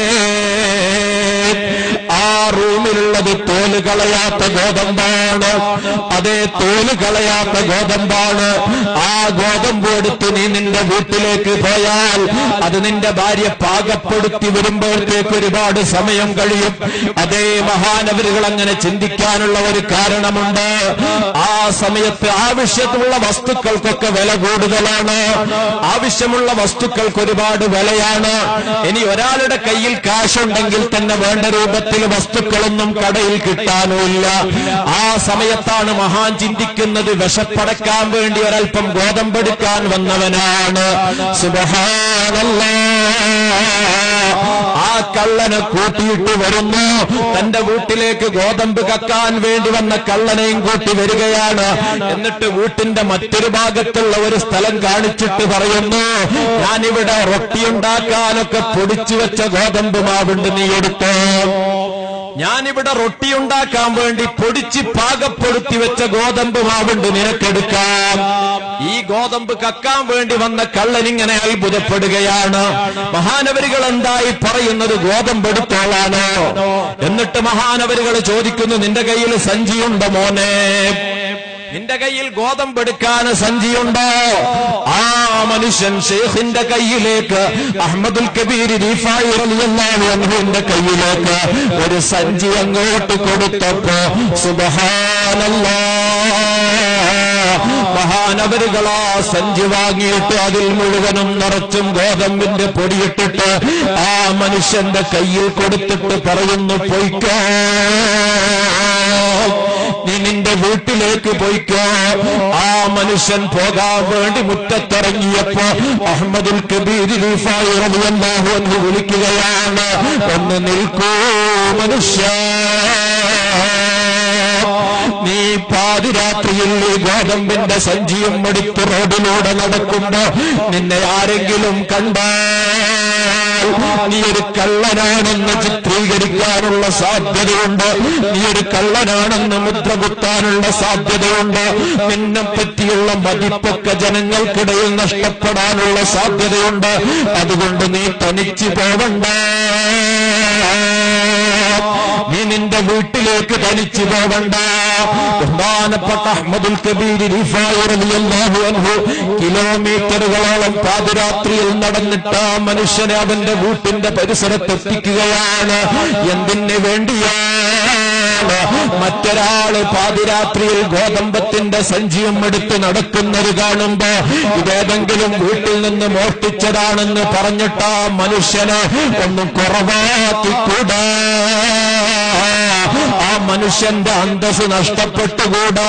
ആ റൂമിലുള്ളത് തോല് കളയാത്ത ഗോതമ്പാണ് അതേ തോല് കളയാത്ത ഗോതമ്പാണ് ആ ഗോതമ്പ് എടുത്ത് നീ നിന്റെ വീട്ടിലേക്ക് പോയാൽ അത് നിന്റെ ഭാര്യ പാകപ്പെടുത്തി വരുമ്പോഴത്തേക്ക് ഒരുപാട് സമയം കഴിയും അതേ മഹാനവരുകൾ അങ്ങനെ ചിന്തിക്കാനുള്ള ഒരു കാരണമുണ്ട് ആ സമയത്ത് ആവശ്യമുള്ള വസ്തുക്കൾക്കൊക്കെ വില കൂടുതലാണ് ആവശ്യമുള്ള വസ്തുക്കൾക്ക് ഒരുപാട് വിലയാണ് ഇനി ഒരാളുടെ കയ്യിൽ കാശുണ്ടെങ്കിൽ തന്നെ വേണ്ട രൂപത്തിൽ വസ്തുക്കളൊന്നും കടയിൽ കിട്ടാനുമില്ല ആ സമയത്താണ് മഹാൻ ചിന്തിക്കുന്നത് വിശപ്പടക്കാൻ വേണ്ടി ഒരൽപ്പം ഗോതമ്പെടുക്കാൻ വന്നവനാണ് സുബഹാനല്ലാ ആ കള്ളനെ കൂട്ടിയിട്ട് വരുന്നു തന്റെ വീട്ടിലേക്ക് ഗോതമ്പ് കക്കാൻ വേണ്ടി വന്ന കള്ളനെയും കൂട്ടി വരികയാണ് എന്നിട്ട് വീട്ടിന്റെ മറ്റൊരു ഭാഗത്തുള്ള ഒരു സ്ഥലം കാണിച്ചിട്ട് പറയുന്നു ഞാനിവിടെ റൊട്ടിയുണ്ടാക്കാനൊക്കെ പൊടിച്ചു വെച്ച ഗോതമ്പ് മാവുണ്ട് നീ എടുത്തോ ഞാനിവിടെ റൊട്ടി ഉണ്ടാക്കാൻ വേണ്ടി പൊടിച്ച് പാകപ്പെടുത്തി വെച്ച ഗോതമ്പ് മാവുണ്ട് നിനക്കെടുക്കാം ഈ ഗോതമ്പ് കക്കാൻ വേണ്ടി വന്ന കള്ളനിങ്ങനെ അത്ഭുതപ്പെടുകയാണ് മഹാനവരികൾ എന്തായി പറയുന്നത് ഗോതമ്പ് എടുത്തോളാണോ എന്നിട്ട് മഹാനവരികൾ ചോദിക്കുന്നു നിന്റെ കയ്യിൽ സഞ്ചിയുണ്ടോ മോനെ നിന്റെ കയ്യിൽ ഗോതമ്പെടുക്കാൻ സഞ്ചിയുണ്ടോ ആ മനുഷ്യൻ ഷെയ്ഖിന്റെ കയ്യിലേക്ക് അഹമ്മദുൽ കബീർ റീഫായി റളിയല്ലാഹു അൻഹുവിന്റെ കയ്യിലേക്ക് ഒരു സഞ്ചി അങ്ങോട്ട് കൊടുത്തപ്പോ സുബ്ഹാനല്ലാ മഹാനവരുകളാ സഞ്ചി വാങ്ങിയിട്ട് അതിൽ മുഴുവനും നിറച്ചും ഗോതമ്പിന്റെ പൊടിയിട്ടിട്ട് ആ മനുഷ്യന്റെ കയ്യിൽ കൊടുത്തിട്ട് പറയുന്നു പൊയ്ക്കോ നീ നിന്റെ വീട്ടിലേക്ക് പോയിക്കോ ആ മനുഷ്യൻ പോകാൻ വേണ്ടി മുറ്റത്തിറങ്ങിയപ്പോ അഹമ്മദുൽ കബീർ റീഫായി റളിയല്ലാഹു അൻഹു വിളിക്കുകയാണ് ഒന്ന് നിൽക്കൂ മനുഷ്യ നീ പാതിരാത്രിയിൽ ഈ ഗോതമ്പിന്റെ സഞ്ചിയും എടുത്ത് റോഡിലൂടെ നടക്കുമ്പോ നിന്നെ ആരെങ്കിലും കണ്ടാൽ നീ ഒരു കള്ളനാണെന്ന് ചിത്രീകരിക്കാനുള്ള സാധ്യതയുണ്ട് നീ ഒരു കള്ളനാണെന്ന് മുദ്ര കുത്താനുള്ള സാധ്യതയുണ്ട് നിന്നെ പറ്റിയുള്ള മതിപ്പൊക്കെ ജനങ്ങൾക്കിടയിൽ നഷ്ടപ്പെടാനുള്ള സാധ്യതയുണ്ട് അതുകൊണ്ട് നീ തനിച്ചു പോവണ്ട നീ നിന്റെ വീട്ടിലേക്ക് തനിച്ചു പോവണ്ട ബഹുമാനപ്പെട്ട അഹമ്മദുൽ കബീർ റിഫായി റളിയല്ലാഹു അൻഹു കിലോമീറ്ററുകളോളം പാതിരാത്രിയിൽ നടന്നിട്ട് ആ മനുഷ്യനെ അവന്റെ വീട്ടിന്റെ പരിസരത്തെത്തിക്കുകയാണ് എന്തിനു വേണ്ടിയാണ് മറ്റൊരാള് പാതിരാത്രിയിൽ ഗോതമ്പത്തിന്റെ സഞ്ചിയും എടുത്ത് നടക്കുന്നത് കാണുമ്പോ ഇതേതെങ്കിലും വീട്ടിൽ നിന്ന് മോഷ്ടിച്ചതാണെന്ന് പറഞ്ഞിട്ട് ആ മനുഷ്യന് ഒന്നും കുറവാക്കിക്കൂടാ ആ മനുഷ്യന്റെ അന്തസ് നഷ്ടപ്പെട്ടുകൂടാ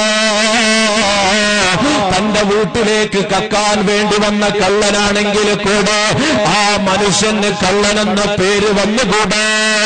തന്റെ വീട്ടിലേക്ക് കക്കാൻ വേണ്ടി വന്ന കള്ളനാണെങ്കിൽ കൂടെ ആ മനുഷ്യന് കള്ളനെന്ന പേര് വന്നുകൂടാ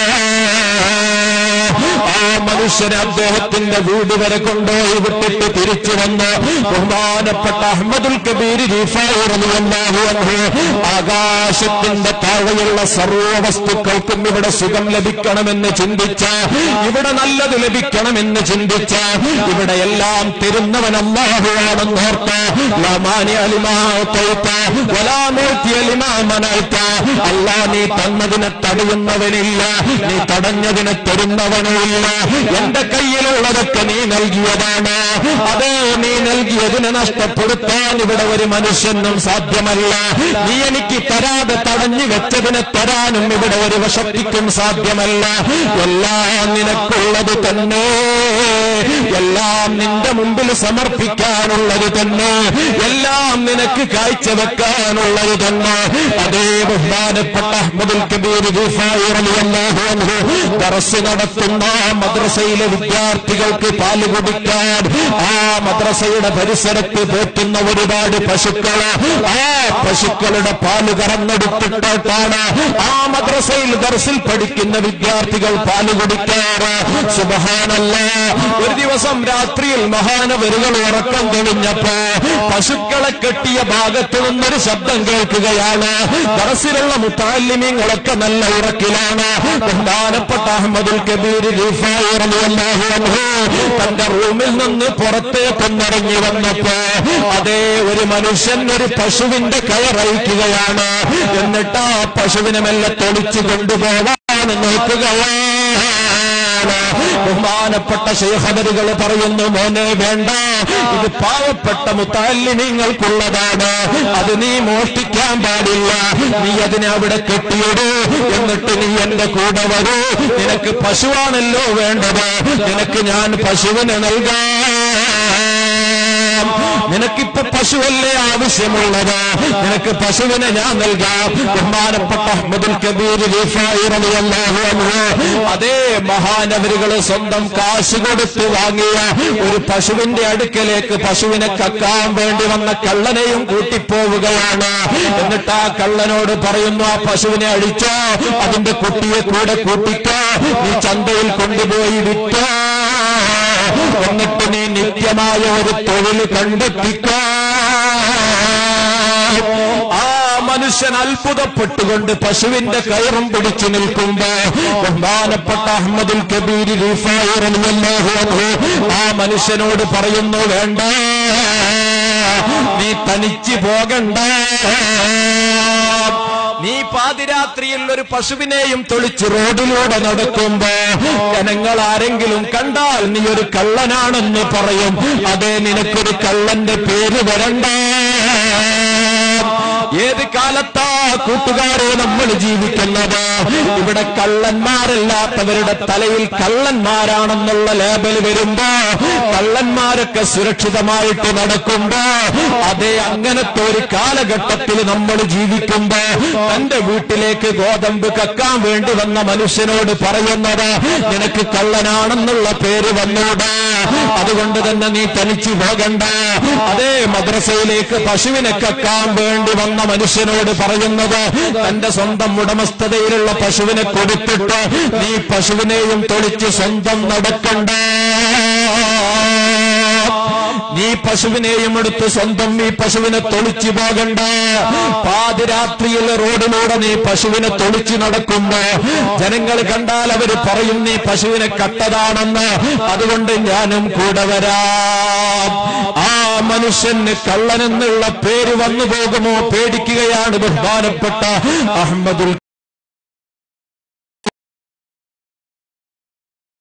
ആ മനുഷ്യനെ അദ്ദേഹത്തിന്റെ വീട് വരെ കൊണ്ടുപോയി വിട്ടിട്ട് തിരിച്ചു വന്ന് ബഹുമാനപ്പെട്ട അഹമ്മദുൽ കബീർ റിഫായി റളിയല്ലാഹു അൻഹു ആകാശത്തിന്റെ താഴെയുള്ള സർവ്വ വസ്തുക്കൾക്കും ഇവിടെ സുഖം ലഭിക്കണമെന്ന് ചിന്തിച്ച ഇവിടെ നല്ലത് ലഭിക്കണമെന്ന് ചിന്തിച്ച ഇവിടെ എല്ലാം തരുന്നവൻ അള്ളാഹുവാണെന്ന് ഓർത്ത ലമാനി അലിമാത്ത വലാമൂർത്തി അലിമാമനായിത്ത അല്ലാ നീ തന്നതിനെ തടയുന്നവനില്ല നീ തടഞ്ഞതിനെ തരുന്നവനുമില്ല എന്റെ കയ്യിലുള്ളതൊക്കെ നീ നൽകിയതാണ് അതേ നീ നൽകിയതിനെ നഷ്ടപ്പെടുത്താൻ ഇവിടെ ഒരു മനുഷ്യനും സാധ്യമല്ല നീ എനിക്ക് തരാതെ തടഞ്ഞു വെച്ചതിനെ തരാനും ഇവിടെ ഒരു വശത്തിക്കും സാധ്യമല്ല എല്ലാം നിനക്കുള്ളത് തന്നെ എല്ലാം നിന്റെ മുമ്പിൽ സമർപ്പിക്കാനുള്ളത് തന്നെ എല്ലാം നിനക്ക് കാഴ്ചവെക്കാനുള്ളത് തന്നെ അതേ ബഹുമാനപ്പെട്ട അഹമ്മദുൽ കബീർ റിഫായി റളിയല്ലാഹു അൻഹു ദർസ് നടത്തുന്ന മദ്രസയിലെ വിദ്യാർത്ഥികൾക്ക് പാല് കുടിക്കാൻ ആ മദ്രസയുടെ പരിസരത്ത് പോറ്റുന്ന ഒരുപാട് പശുക്കള് ആ പശുക്കളുടെ പാല് കറന്നെടുത്തിട്ടാണ് ആ മദ്രസയിൽ ദർസിൽ പഠിക്കുന്ന വിദ്യാർത്ഥികൾ പാല് കുടിക്കാറ് സുബഹാനല്ല ഒരു ദിവസം രാത്രിയിൽ മഹാനവരുകൾ ഉറക്കം തെളിഞ്ഞപ്പോ പശുക്കളെ കെട്ടിയ ഭാഗത്ത് നിന്നൊരു ശബ്ദം കേൾക്കുകയാണ് ദർസിലുള്ള മുത്താലിമ്യങ്ങളൊക്കെ നല്ല ഉറക്കിലാണ് ബഹുമാനപ്പെട്ട അഹമ്മദുൽ കബീർ റിഫായി റളിയല്ലാഹു അൻഹു തന്റെ റൂമിൽ നിന്ന് പുറത്തേക്കൊന്നിറങ്ങി വന്നപ്പോ അതേ ഒരു മനുഷ്യൻ ഒരു പശുവിന്റെ കയറയിക്കുകയാണ് എന്നിട്ട് ആ പശുവിനെ മെല്ലെ തൊളിച്ചു കൊണ്ടുപോവാൻ നോക്കുകയാണ് ബഹുമാനപ്പെട്ട ശേഖവരുകൾ പറയുന്നു മോനെ വേണ്ട ഇത് പാവപ്പെട്ട മുത്താലിനിങ്ങൾക്കുള്ളതാണ് അത് നീ മോഷ്ടിക്കാൻ പാടില്ല നീ അതിനെ അവിടെ കെട്ടിയിടൂ എന്നിട്ട് നീ എന്റെ കൂടെ വരൂ നിനക്ക് പശുവാണല്ലോ വേണ്ടത് നിനക്ക് ഞാൻ പശുവിനെ നൽകാം നിനക്കിപ്പോ പശുവല്ലേ ആവശ്യമുള്ളത് നിനക്ക് പശുവിനെ ഞാൻ നൽകാം ബഹുമാനപ്പെട്ട അഹമ്മദുൽ കബീർ റിഫായി റളിയല്ലാഹു അൻഹു അതേ മഹാനവരുകള് സ്വന്തം കാശ് കൊടുത്ത് വാങ്ങിയ ഒരു പശുവിന്റെ അടുക്കലേക്ക് പശുവിനെ കക്കാൻ വേണ്ടി വന്ന കള്ളനെയും കൂട്ടിപ്പോവുകയാണ് എന്നിട്ട് ആ കള്ളനോട് പറയുന്നു ആ പശുവിനെ അഴിച്ചോ അതിന്റെ കുട്ടിയെ കൂടെ കൂട്ടിക്കോ നീ ചന്തയിൽ കൊണ്ടുപോയി വിറ്റോ എന്നിട്ട് നീ നിത്യമായ ഒരു തൊഴിൽ കണ്ടെത്തിക്കോ ആ മനുഷ്യൻ അത്ഭുതപ്പെട്ടുകൊണ്ട് പശുവിന്റെ കയറും പിടിച്ചു നിൽക്കുമ്പോ ബഹുമാനപ്പെട്ട അഹമ്മദുൽ കബീർ റിഫായി റളിയല്ലാഹു അൻഹു ആ മനുഷ്യനോട് പറയുന്നു വേണ്ട നീ തനിച്ച് പോകണ്ട നീ പാതിരാത്രിയിൽ ഒരു പശുവിനെയും തൊളിച്ച് റോഡിലൂടെ നടക്കുമ്പോ ജനങ്ങൾ ആരെങ്കിലും കണ്ടാൽ നീ ഒരു കള്ളനാണെന്ന് പറയും അതേ നിനക്കൊരു കള്ളന്റെ പേര് വരണ്ട ഏത് കാലത്താ കൂട്ടുകാരെ നമ്മൾ ജീവിക്കുന്നത് ഇവിടെ കള്ളന്മാരല്ലാത്തവരുടെ തലയിൽ കള്ളന്മാരാണെന്നുള്ള ലേബൽ വരുമ്പോ കള്ളന്മാരൊക്കെ സുരക്ഷിതമായിട്ട് നടക്കുമ്പോ അതേ അങ്ങനത്തെ ഒരു കാലഘട്ടത്തിൽ നമ്മൾ ജീവിക്കുമ്പോ തന്റെ വീട്ടിലേക്ക് ഗോതമ്പ് കക്കാൻ വേണ്ടി വന്ന മനുഷ്യനോട് പറയുന്നത് നിനക്ക് കള്ളനാണെന്നുള്ള പേര് വന്നൂടാ അതുകൊണ്ട് തന്നെ നീ തനിച്ചു പോകണ്ട അതേ മദ്രസയിലേക്ക് പശുവിനെ കക്കാൻ വേണ്ടി വന്ന മനുഷ്യനോട് പറയുന്നത് തന്റെ സ്വന്തം ഉടമസ്ഥതയിലുള്ള പശുവിനെ കൊടുത്തിട്ട് നീ പശുവിനെയും തൊളിച്ച് സ്വന്തം നടക്കണ്ട നീ പശുവിനെയും എടുത്ത് സ്വന്തം ഈ പശുവിനെ തൊളിച്ചു പോകണ്ട പാതിരാത്രിയിൽ റോഡിലൂടെ നീ പശുവിനെ തൊളിച്ചു നടക്കുമ്പോ ജനങ്ങൾ കണ്ടാൽ അവര് പറയും നീ പശുവിനെ കട്ടതാണെന്ന് അതുകൊണ്ട് ഞാനും കൂടെ വരാം ആ മനുഷ്യന് കള്ളനെന്നുള്ള പേര് വന്നു പോകുമോ പേടിക്കുകയാണ് ബഹുമാനപ്പെട്ട അഹമ്മദുൽ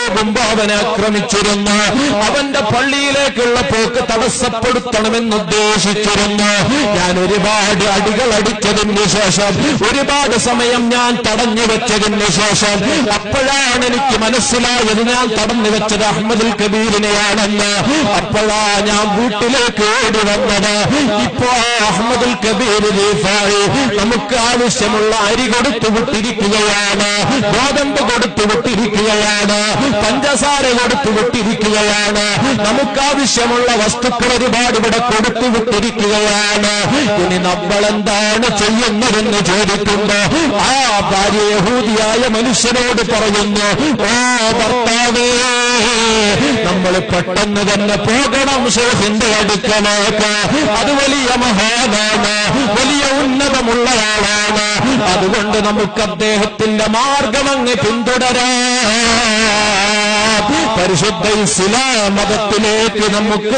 പോകുമ്പോ അവനെ ആക്രമിച്ചിരുന്നു അവന്റെ പള്ളിയിലേക്കുള്ള പോക്ക് തടസ്സപ്പെടുത്തണമെന്ന് ഉദ്ദേശിച്ചിരുന്നു ഞാൻ ഒരുപാട് അടികൾ അടിച്ചതിന് ശേഷം ഒരുപാട് സമയം ഞാൻ തടഞ്ഞു വെച്ചതിന് ശേഷം അപ്പോഴാണ് എനിക്ക് മനസ്സിലായത് ഞാൻ തടഞ്ഞു വെച്ചത് അഹമ്മദുൽ കബീറിനെയാണെന്ന് അപ്പോഴാ ഞാൻ വീട്ടിലേക്ക് ഓടി വന്നത് ഇപ്പോ ആ അഹമ്മദുൽ കബീർ റീഫായി നമുക്ക് ആവശ്യമുള്ള അരി കൊടുത്തു വിട്ടിരിക്കുകയാണ് ഗോതമ്പ് കൊടുത്തു വിട്ടിരിക്കുകയാണ് പഞ്ചസാര കൊടുത്തു വിട്ടിരിക്കുകയാണ് നമുക്കാവശ്യമുള്ള വസ്തുക്കൾ ഒരുപാട് ഇവിടെ കൊടുത്തു വിട്ടിരിക്കുകയാണ് ഇനി നമ്മൾ എന്താണ് ചെയ്യുന്നതെന്ന് ചോദിക്കുമ്പോ ആ ഭാര്യ യഹൂദിയായ മനുഷ്യനോട് പറയുന്നു ഓ ഭർത്താവേ നമ്മൾ പെട്ടെന്ന് തന്നെ പോകണം ഷേഖിന്റെ അടുക്കലേക്ക് അത് വലിയ മഹാനാണ് വലിയ ഉന്നതമുള്ളയാളാണ് അതുകൊണ്ട് നമുക്ക് അദ്ദേഹത്തിന്റെ മാർഗം അങ്ങ് പിന്തുടരാം പരിശുദ്ധ ഇസ്ലാം മതത്തിലേക്ക് നമുക്ക്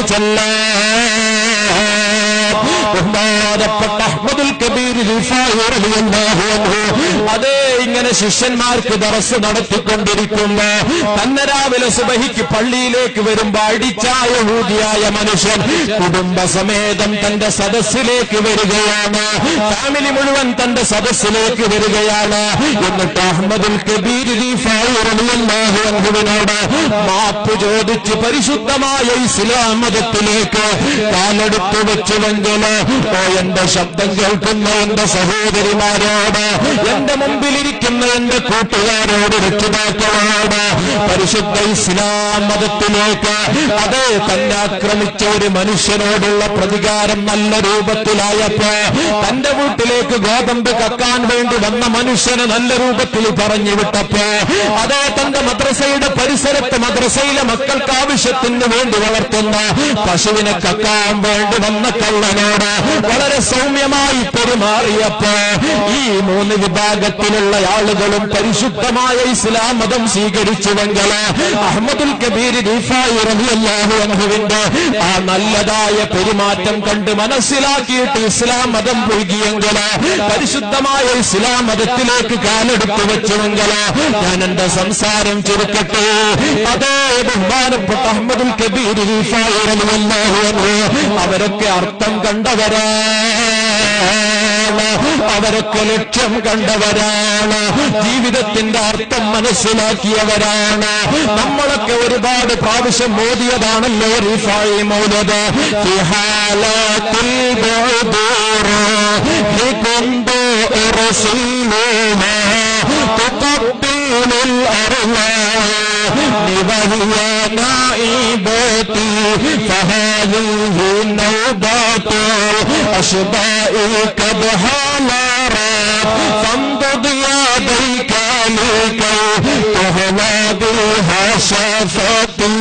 ചെല്ലാം ബഹുമാനപ്പെട്ട അഹ്മദുൽ കബീർ റിഫായി റളിയല്ലാഹു അൻഹു അതേ ഇങ്ങനെ ശിഷ്യന്മാർക്ക് ദറസ് നടത്തിക്കൊണ്ടിരിക്കുമ്പോ തന്നെ രാവിലെ സുബഹിക്ക് പള്ളിയിലേക്ക് വരുമ്പോ അടിച്ചായ ഊതിയായ മനുഷ്യൻ കുടുംബസമേതം തന്റെ സദസ്സിലേക്ക് വരികയാണ് ഫാമിലി മുഴുവൻ തന്റെ സദസ്സിലേക്ക് വരികയാണ് എന്നിട്ട് അഹമ്മദുൽ കബീർ റിഫായി റളിയല്ലാഹു അൻഹുവിനോട് മാപ്പ് ചോദിച്ച് പരിശുദ്ധമായ ഇസ്ലാം മതത്തിലേക്ക് കാലെടുത്ത് വെച്ചുവെങ്കില് ഓ എന്റെ ശബ്ദം കേൾക്കുന്ന എന്റെ സഹോദരിമാരോട് എന്റെ മുമ്പിലിരിക്കുന്ന എന്റെ കൂട്ടുകാരോട് രക്ഷിതാക്കളോട് പരിശുദ്ധ ഇസ്ലാം മതത്തിലേക്ക് അതേ തന്നെ ആക്രമിച്ച ഒരു മനുഷ്യനോടുള്ള പ്രതികാരം നല്ല രൂപത്തിലായപ്പോ തന്റെ വീട്ടിലേക്ക് ഗോതമ്പ് കക്കാൻ വേണ്ടി വന്ന മനുഷ്യനെ നല്ല രൂപത്തിൽ പറഞ്ഞു വിട്ടപ്പോ അതേ തന്റെ മദ്രസയുടെ പരിസരത്ത് മദ്രസയിലെ മക്കൾക്ക് ആവശ്യത്തിന് വേണ്ടി വളർത്തുന്ന പശുവിനെ കക്കാൻ വേണ്ടി വന്ന കള്ളനോട് വളരെ സൗമ്യമായി പെരുമാറിയപ്പോ ഈ മൂന്ന് വിഭാഗത്തിലുള്ള ആളുകളും പരിശുദ്ധമായ ഇസ്ലാം മതം സ്വീകരിച്ചുവെങ്കിൽ അഹമ്മദുൽ കബീർ റിഫായി റളിയല്ലാഹു അൻഹുവിന്റെ ആ നല്ലതായ പെരുമാറ്റം കണ്ട് മനസ്സിലാക്കിയിട്ട് ഇസ്ലാം മതം പുഴുകിയെങ്കിൽ പരിശുദ്ധമായ ഇസ്ലാം മതത്തിലേക്ക് കാലെടുത്തു വെച്ചുവെങ്കിൽ ഞാൻ എന്റെ സംസാരം ചുരുക്കട്ടെ അതേ ബഹുമാനപ്പെട്ട അഹമ്മദുൽ കബീർ റിഫായി റളിയല്ലാഹു അൻഹു അവരൊക്കെ അർത്ഥം കണ്ടവരാണ് അവരൊക്കെ ലക്ഷ്യം കണ്ടവരാണ് ജീവിതത്തിന്റെ അർത്ഥം മനസ്സിലാക്കിയവരാണ് നമ്മളൊക്കെ ഒരുപാട് പ്രാവശ്യം മോദിയതാണല്ലോ റിഫായി മൗലത് ഫിഹാലത്തിൽ ബഅദൂറ ഹികുംബു റസൂലുമാ تقبل الأرواح وهي نائبتي فهذه نوبة أشباء قد حضرت فامضض يديك لكي تهوى بها شفتي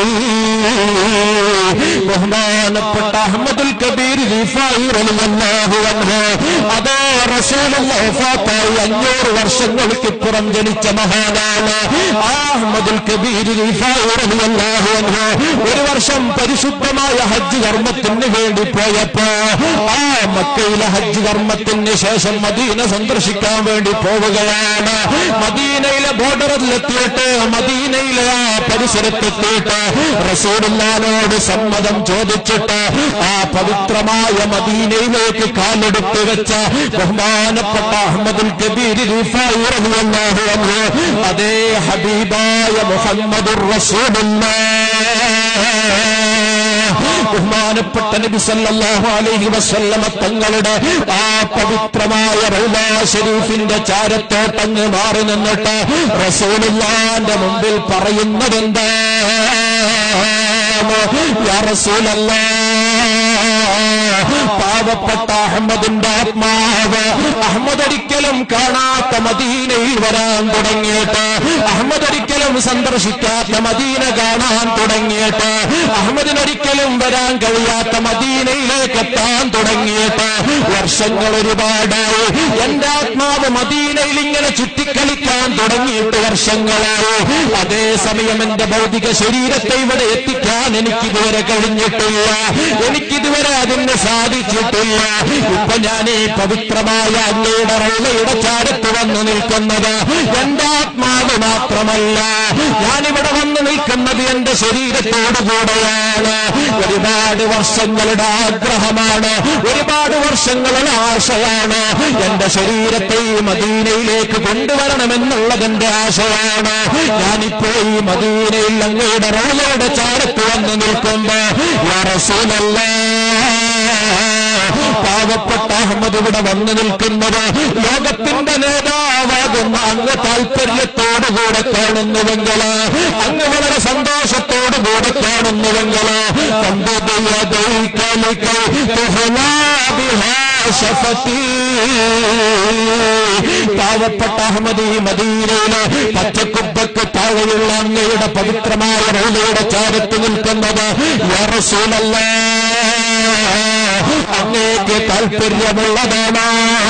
ബഹുമാനപ്പെട്ട അഹമ്മദുൽ കബീർ റിഫായി റളിയല്ലാഹു അൻഹു അതേ റസൂലുള്ള വഫാത്തായി അഞ്ഞൂറ് വർഷങ്ങൾക്കിപ്പുറം ജനിച്ച മഹാനാണ് ആ അഹമ്മദുൽ കബീർ റിഫായി റളിയല്ലാഹു അൻഹു ഒരു വർഷം പരിശുദ്ധമായ ഹജ്ജ് കർമ്മത്തിന് വേണ്ടി പോയപ്പോ ആ മക്കയിലെ ഹജ്ജ് കർമ്മത്തിന് ശേഷം മദീന സന്ദർശിക്കാൻ വേണ്ടി പോവുകയാണ് മദീനയിലെ ബോർഡറിലെത്തിയിട്ട് മദീനയിലെ ആ പരിസരത്തെത്തിയിട്ട് റസൂലുള്ളാനോട് സമ്മതം ചോദിച്ചിട്ട് ആ പവിത്രമായ മദീനയിലേക്ക് കാലെടുത്ത് വെച്ച ബഹുമാനപ്പെട്ട അഹമ്മദുൽ കബീർ റിഫായി റളിയല്ലാഹു അൻഹു അതേ ഹബീബായ മുഹമ്മദുർ റസൂലുള്ളാഹ് ബഹുമാനപ്പെട്ട നബി സല്ലല്ലാഹു അലൈഹി വസല്ലമ തങ്ങളുടെ ആ പവിത്രമായ റൗലാ ഷരീഫിന്റെ ചാരത്തോട്ടങ്ങ് മാറി നിന്നിട്ട് റസൂലുള്ളാന്റെ മുമ്പിൽ പറയുന്നതെന്താ യാ റസൂലല്ലാ പാവപ്പെട്ട അഹമ്മദിന്റെ ആത്മാവ് അഹമ്മദ് ഒരിക്കലും കാണാത്ത മദീനയിൽ വരാൻ തുടങ്ങിയിട്ട് അഹമ്മദ് ഒരിക്കലും സന്ദർശിക്കാത്ത മദീന കാണാൻ തുടങ്ങിയിട്ട് അഹമ്മദിനൊരിക്കലും വരാൻ കഴിയാത്ത മദീനയിലേക്ക് എത്താൻ തുടങ്ങിയിട്ട് വർഷങ്ങൾ ഒരുപാടായി എന്റെ ആത്മാവ് മദീനയിൽ ഇങ്ങനെ ചുറ്റിക്കളിക്കാൻ തുടങ്ങിയിട്ട് വർഷങ്ങളായി അതേസമയം എന്റെ ഭൗതിക ശരീരത്തെ ഇവിടെ എത്തിക്കാൻ എനിക്കിതുവരെ കഴിഞ്ഞിട്ടില്ല എനിക്കിതുവരെ അതിന് സാധിച്ചിട്ടില്ല സാധിച്ചിട്ടില്ല ഇപ്പൊ ഞാൻ ഈ പവിത്രമായ അങ്ങയുടെ റൗളയുടെ ചാരത്ത് വന്നു നിൽക്കുന്നത് എന്റെ ആത്മാവ് മാത്രമല്ല ഞാനിവിടെ വന്നു നിൽക്കുന്നത് എന്റെ ശരീരത്തോടു കൂടെയാണ് ഒരുപാട് വർഷങ്ങളുടെ ആഗ്രഹമാണ് ഒരുപാട് വർഷങ്ങളുടെ ആശയാണ് എന്റെ ശരീരത്തെ ഈ മദീനയിലേക്ക് കൊണ്ടുവരണമെന്നുള്ളതെന്റെ ആശയാണ് ഞാനിപ്പോ ഈ മദീനയിൽ അങ്ങയുടെ റോളയുടെ ചാരത്ത് വന്ന് നിൽക്കുമ്പോ യാ റസൂലല്ലാ പാവപ്പെട്ട അഹമ്മദ് ഇവിടെ വന്നു നിൽക്കുന്നത് ലോകത്തിന്റെ നേതാവാകുന്ന അങ്ങ് താല്പര്യത്തോടുകൂടെ കാണുന്നുവെങ്കിൽ അങ്ങ് വളരെ സന്തോഷത്തോടുകൂടെ കാണുന്നുവെങ്കിൽ പാവപ്പെട്ട അഹമ്മദ് ഈ മദീനയിലെ പച്ചക്കുപ്പക്ക് താഴെയുള്ള അങ്ങയുടെ പവിത്രമായ റോലയുടെ ചാരത്ത് നിൽക്കുന്നത് യറസൂലല്ല അങ്ങേക്ക് താല്പര്യമുള്ളതാണ്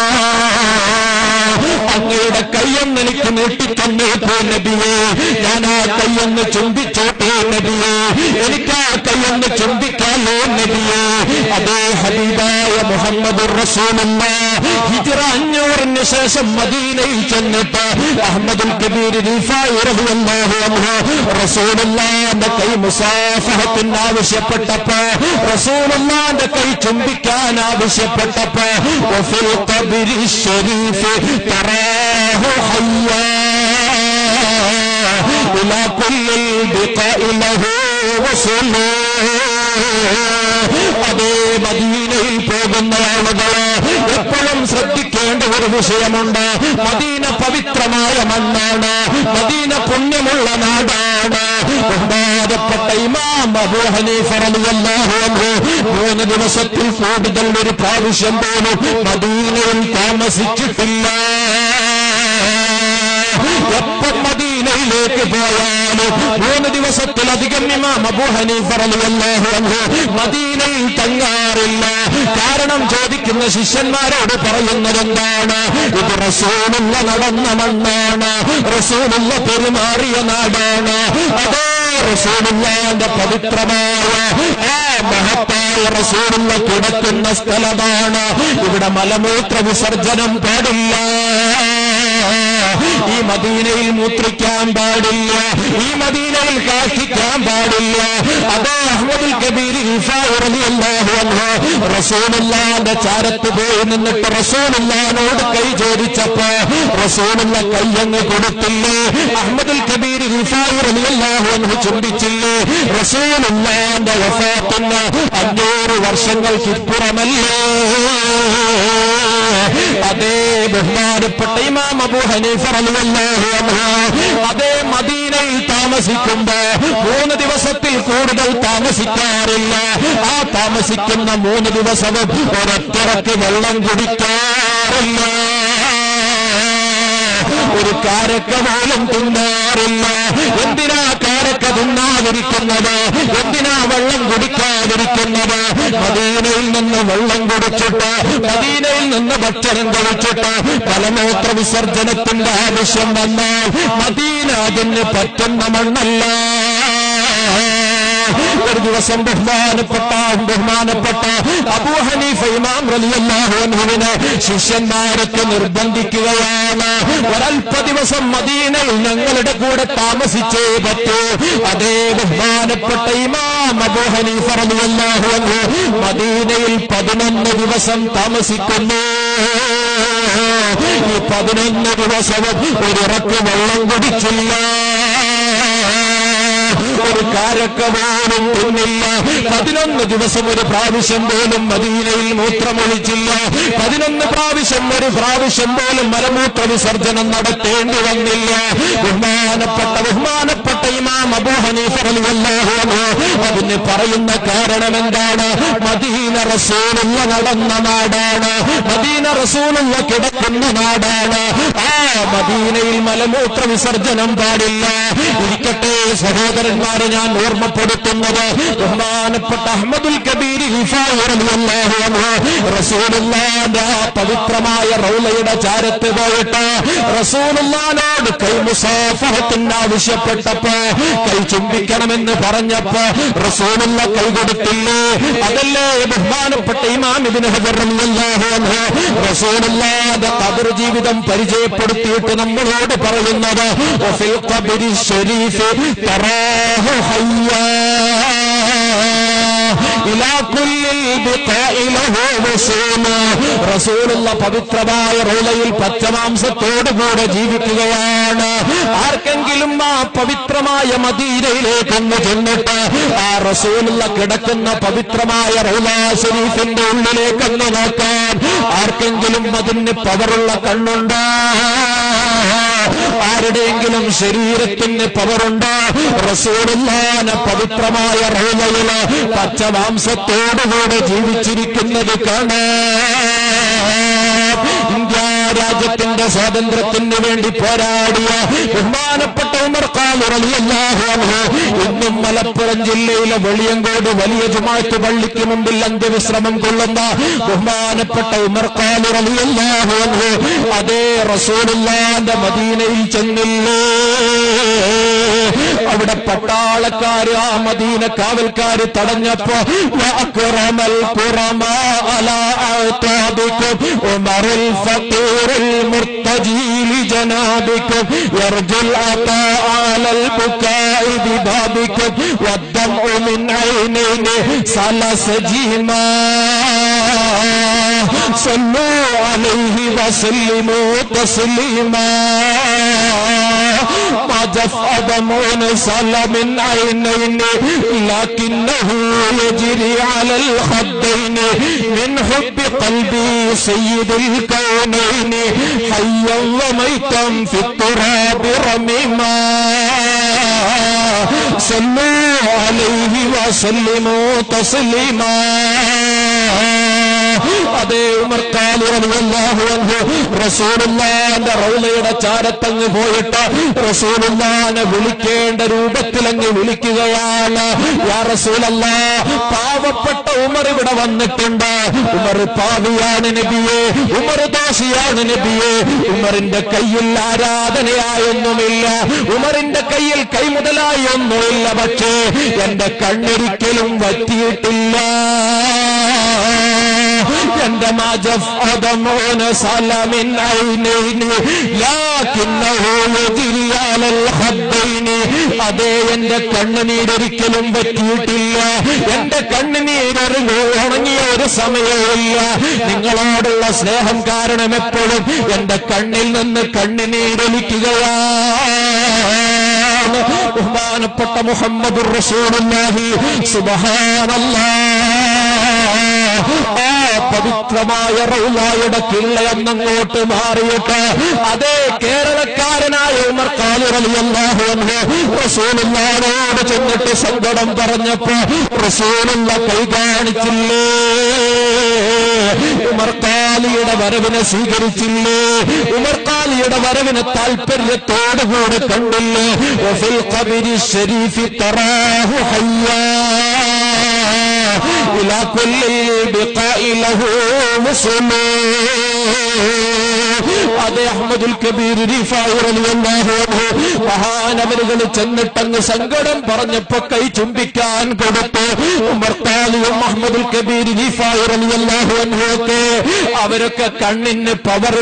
അങ്ങയുടെ കയ്യൊന്ന് എനിക്ക് നീട്ടിത്തന്നേക്കോ നബിയെ ഞാൻ ആ കയ്യൊന്ന് ചുംബിച്ചോട്ടെ നബിയെ എനിക്ക് ആ കയ്യൊന്ന് ചുംബിക്കാലോ നബിയെ അതേ ഹബീബായ മുഹമ്മദ് റസൂലുള്ള ഹിജ്റ അഞ്ഞൂറിന് ശേഷം മദീനയിൽ ചെന്നിട്ട് അഹമ്മദുൽ കബീർ റിഫായി റളിയല്ലാഹു അൻഹു റസൂലുള്ളാന്റെ കൈ മുസാഫഹത്തിന് ആവശ്യപ്പെട്ടപ്പോ റസൂലുള്ളാന്റെ കൈ ചുംബിക്കാൻ ആവശ്യപ്പെട്ടപ്പോ വഫിൽ ഖബരി ശരീഫ് തറാഹു ഹയ്യാ إلى كل البقاء له وصلوا അതേ മദീനയിൽ പോകുന്ന ആളുകള് എപ്പോഴും ശ്രദ്ധിക്കേണ്ട ഒരു വിഷയമുണ്ട് മദീന പവിത്രമായ മണ്ണാണ് മദീന പുണ്യമുള്ള നാടാണ് ബഹുമാനപ്പെട്ട ഇമാം അബൂ ഹനീഫ റളിയല്ലാഹു അൻഹു മൂന്ന് ദിവസത്തിൽ കൂടുതൽ ഒരു പ്രാവശ്യം പോലും മദീനയിൽ താമസിച്ചിട്ടില്ല എപ്പം മദീനയിലേക്ക് പോയാലും മൂന്ന് ദിവസത്തിലധികം ഇമാം അബൂ ഹനീഫ റളിയല്ലാഹു അൻഹു മദീനയിൽ തങ്ങാറില്ല കാരണം ചോദിക്കുന്ന ശിഷ്യന്മാരോട് പറയുന്നത് എന്താണ് ഇത് റസൂലുള്ള നടന്ന മണ്ണാണ് റസൂലുള്ള പെരുമാറിയ നാടാണ് അതേ റസൂലുള്ളാന്റെ പവിത്രമായ ആ മഹത്തായ റസൂലുള്ള കിടക്കുന്ന സ്ഥലമാണ് ഇവിടെ മലമൂത്ര വിസർജനം പാടില്ല ഈ മദീനയിൽ മൂത്രിക്കാൻ പാടില്ല ഈ മദീനയിൽ കാഷ്ടിക്കാൻ പാടില്ല അതേ അഹമ്മദുൽ കബീർ റസൂലുള്ളാന്റെ ചാരത്ത് പോയി നിന്നിട്ട് റസൂലുള്ളാനോട് കൈ ചോദിച്ചപ്പോ റസൂലുള്ള കയ്യങ്ങ് കൊടുത്തില്ലേ അഹമ്മദുൽ കബീർ റളിയല്ലാഹു അൻഹു ചുംബിച്ചില്ലേ റസൂലുള്ളാന്റെ വഫാത്തിന് അഞ്ഞൂറ് വർഷങ്ങൾക്കിപ്പുറമല്ലേ അതേ ബഹുമാനപ്പെട്ട ഇമാം അബൂ ഹനീഫ റളിയല്ലാഹു അൻഹു അതേ മദീനയിൽ താമസിക്കുമ്പോ മൂന്ന് ദിവസത്തിൽ കൂടുതൽ താമസിക്കാറില്ല ആ താമസിക്കുന്ന മൂന്ന് ദിവസവും ഒരൊറ്ററക്ക് വെള്ളം കുടിക്കാറില്ല ഒരു കാരക്ക പോലും തിന്നാറില്ല എന്തിനാ കാരക്ക തിന്നാതിരിക്കുന്നത് എന്തിനാ വെള്ളം കുടിക്കാതിരിക്കുന്നത് മദീനയിൽ നിന്ന് വെള്ളം കുടിച്ചിട്ട് മദീനയിൽ നിന്ന് ഭക്ഷണം കഴിച്ചിട്ട് മലമൂത്ര വിസർജനത്തിന്റെ ആവശ്യം വന്നാൽ മദീന അതിന് പറ്റുന്ന മണ്ണല്ല ഒരു ദിവസം ബഹുമാനപ്പെട്ട ബഹുമാനപ്പെട്ട അബൂ ഹനീഫ ഇമാം റളിയല്ലാഹു അൻഹുവിനെ ശിഷ്യന്മാരൊക്കെ നിർബന്ധിക്കുകയാണ് ഒരൽപ്പ ദിവസം മദീനയിൽ ഞങ്ങളുടെ കൂടെ താമസിച്ചേ പറ്റൂ അതേ ബഹുമാനപ്പെട്ട ഇമാം അബൂ ഹനീഫ റളിയല്ലാഹു അൻഹു മദീനയിൽ പതിനൊന്ന് ദിവസം താമസിക്കുന്നു ഈ പതിനൊന്ന് ദിവസവും ഒരിറക്ക് വെള്ളം കുടിച്ചില്ല ഒരു കാരക്ക പോലും തിന്നില്ല പതിനൊന്ന് ദിവസം ഒരു പ്രാവശ്യം പോലും മദീനയിൽ മൂത്രമൊഴിച്ചില്ല പതിനൊന്ന് പ്രാവശ്യം ഒരു പ്രാവശ്യം പോലും മലമൂത്ര വിസർജനം നടത്തേണ്ടി വന്നില്ല ബഹുമാനപ്പെട്ട ബഹുമാനപ്പെട്ട ഇമാം അബൂ ഹനീഫ റളിയല്ലാഹു അൻഹു അതിന് പറയുന്ന കാരണം എന്താണ് മദീന റസൂലുള്ള നടന്ന നാടാണ് മദീന റസൂലുള്ള കിടക്കുന്ന നാടാണ് ആ മദീനയിൽ മലമൂത്ര വിസർജനം പാടില്ല ഇരിക്കട്ടെ സഹോദരന്മാരെ ഞാൻ ഓർമ്മപ്പെടുത്തുന്നത് ബഹുമാനപ്പെട്ട അഹമ്മദുൽ കബീർ റസൂലുള്ളാന്റെ ആ പവിത്രമായ റൗലയുടെ ചാരത്ത് പോയിട്ട് റസൂലുള്ളാനോട് റസൂലുള്ളാനോട് കൈ മുസാഫഹത്തിന് ആവശ്യപ്പെട്ടപ്പോ കൈ ചുംബിക്കണമെന്ന് പറഞ്ഞപ്പോ റസൂലുള്ള കൈ കൊടുത്തില്ലേ അതല്ലേ ബഹുമാനപ്പെട്ട ഇമാം ഇബ്നു ഹജർ റളിയല്ലാഹു അൻഹു റസൂലുള്ളാന്റെ ഖബർ ജീവിതം പരിചയപ്പെടുത്തിയിട്ട് നമ്മളോട് പറയുന്നത് വഫിൽ ഖബരി ശരീഫ് തറാഹു ഹയ്യാ ഇലാ കുല്ലിൽ ബിഖാഇ ലഹു വസൂല റസൂലുള്ള പവിത്രമായ റോളയിൽ പച്ചമാംസത്തോടുകൂടെ ജീവിക്കുകയാണ് ആർക്കെങ്കിലും ആ പവിത്രമായ മദീനയിലേക്കൊന്ന് ചെന്നിട്ട് ആ റസൂലുള്ള കിടക്കുന്ന പവിത്രമായ റൗല ഷരീഫിന്റെ ഉള്ളിലേക്കൊന്ന് നോക്കാൻ ആർക്കെങ്കിലും അതിന് പവറുള്ള കണ്ണുണ്ടോ ആരുടെയെങ്കിലും ശരീരത്തിന് പവറുണ്ട് റസൂലുള്ളാന പവിത്രമായ റോലയില് പച്ചമാംസത്തോടുകൂടെ ജീവിച്ചിരിക്കുന്നത് കാണാം ഇന്ത്യ രാജ്യത്തിന്റെ സ്വാതന്ത്ര്യത്തിന് വേണ്ടി പോരാടിയ ബഹുമാനപ്പെട്ട ഉമർ ഖാദർ റളിയല്ലാഹു അൻഹു ഇന്നും മലപ്പുറം ജില്ലയിലെ വെളിയങ്കോട് വലിയ ജുമാഅത്ത് പള്ളിക്ക് മുമ്പിൽ അന്ത്യവിശ്രമം കൊള്ളുന്ന ബഹുമാനപ്പെട്ട ഉമർ ഖാദർ റളിയല്ലാഹു അൻഹു അതേ റസൂലുള്ളാന്റെ മദീനയിൽ ചെന്നില്ലേ അവിടെ പട്ടാളക്കാര് ആ മദീന കാവൽക്കാര് തടഞ്ഞപ്പോ وأكرم الكرماء على أعتابكم عمر الفقير المرتجي لجنابكم يرجو العطاء على البكاء ببابكم والدمع من عينين سال سجيما صلوا عليه وسلموا تسليما ما جف دم سال من عينين لكنه يجري على الخدين من حب قلبي سيد الكونين حيا وميتا في التراب رميما صلوا عليه وسلموا تسليما അതേ ഉമർ ഖാലി റളിയല്ലാഹു അൻഹു റസൂലുള്ളാന്റെ റൗളയുടെ ചാരത്തങ്ങ് പോയിട്ട് റസൂലുള്ളാനെ വിളിക്കേണ്ട രൂപത്തിൽ അങ്ങ് വിളിക്കുകയാണ് യാ റസൂലല്ലാ പാവപ്പെട്ട ഉമർ ഇവിടെ വന്നിട്ടുണ്ട് ഉമർ പാവിയാണ് നബിയെ ഉമർ ദോഷിയാണ് നബിയെ ഉമറിന്റെ കയ്യിൽ ആരാധനയായൊന്നുമില്ല ഉമറിന്റെ കയ്യിൽ കൈമുതലായി ഒന്നുമില്ല പക്ഷേ എന്റെ കണ്ണൊരിക്കലും വറ്റിയിട്ടില്ല എന്റെ മാജഫദമോന സലമിൻ ഐനൈനി ലാകിന്നഹു യജ്രി അലൽ ഖദ്ദൈനി അതേ എന്റെ കണ്ണുനീരൊരിക്കലും പറ്റിയിട്ടില്ല എന്റെ കണ്ണുനീരൊരു ഉണങ്ങിയ ഒരു സമയമില്ല നിങ്ങളോടുള്ള സ്നേഹം കാരണം എപ്പോഴും എന്റെ കണ്ണിൽ നിന്ന് കണ്ണുനീരൊലിക്കുകയാണ് ബഹുമാനപ്പെട്ട മുഹമ്മദ് റസൂലുള്ളാഹി സുബ്ഹാനല്ലാഹ് ആ പവിത്രമായ റൗലായുടെ കിള്ളയെന്നങ്ങോട്ട് മാറിയിട്ട് അതേ കേരളക്കാരനായ ഉമർ കാലുറലിയല്ലാഹു റസൂലുള്ളാനോട് ചെന്നിട്ട് സങ്കടം പറഞ്ഞപ്പോ റസൂലുള്ള കൈ കാണിച്ചില്ലേ ഉമർ കാലിയുടെ വരവിനെ സ്വീകരിച്ചില്ലേ ഉമർ കാലിയുടെ വരവിനെ താല്പര്യത്തോടുകൂടെ കണ്ടില്ലേ വഫിൽ ഖബരി ശരീഫി തറാഹു ഹയ്യാ إلى كل البقاء له مسلم അത് അഹമ്മദുൽ കബീർ റിഫായി റളിയല്ലാഹു അൻഹു മഹാനവരുകൾ ചെന്നിട്ടങ്ങ് സങ്കടം പറഞ്ഞപ്പോ കൈ ചുംബിക്കാൻ കൊടുത്തു ഉമർ ഖാലിയും അഹമ്മദുൽ കബീർ റിഫായി റളിയല്ലാഹു അൻഹു ഒക്കെ അവരൊക്കെ കണ്ണിന്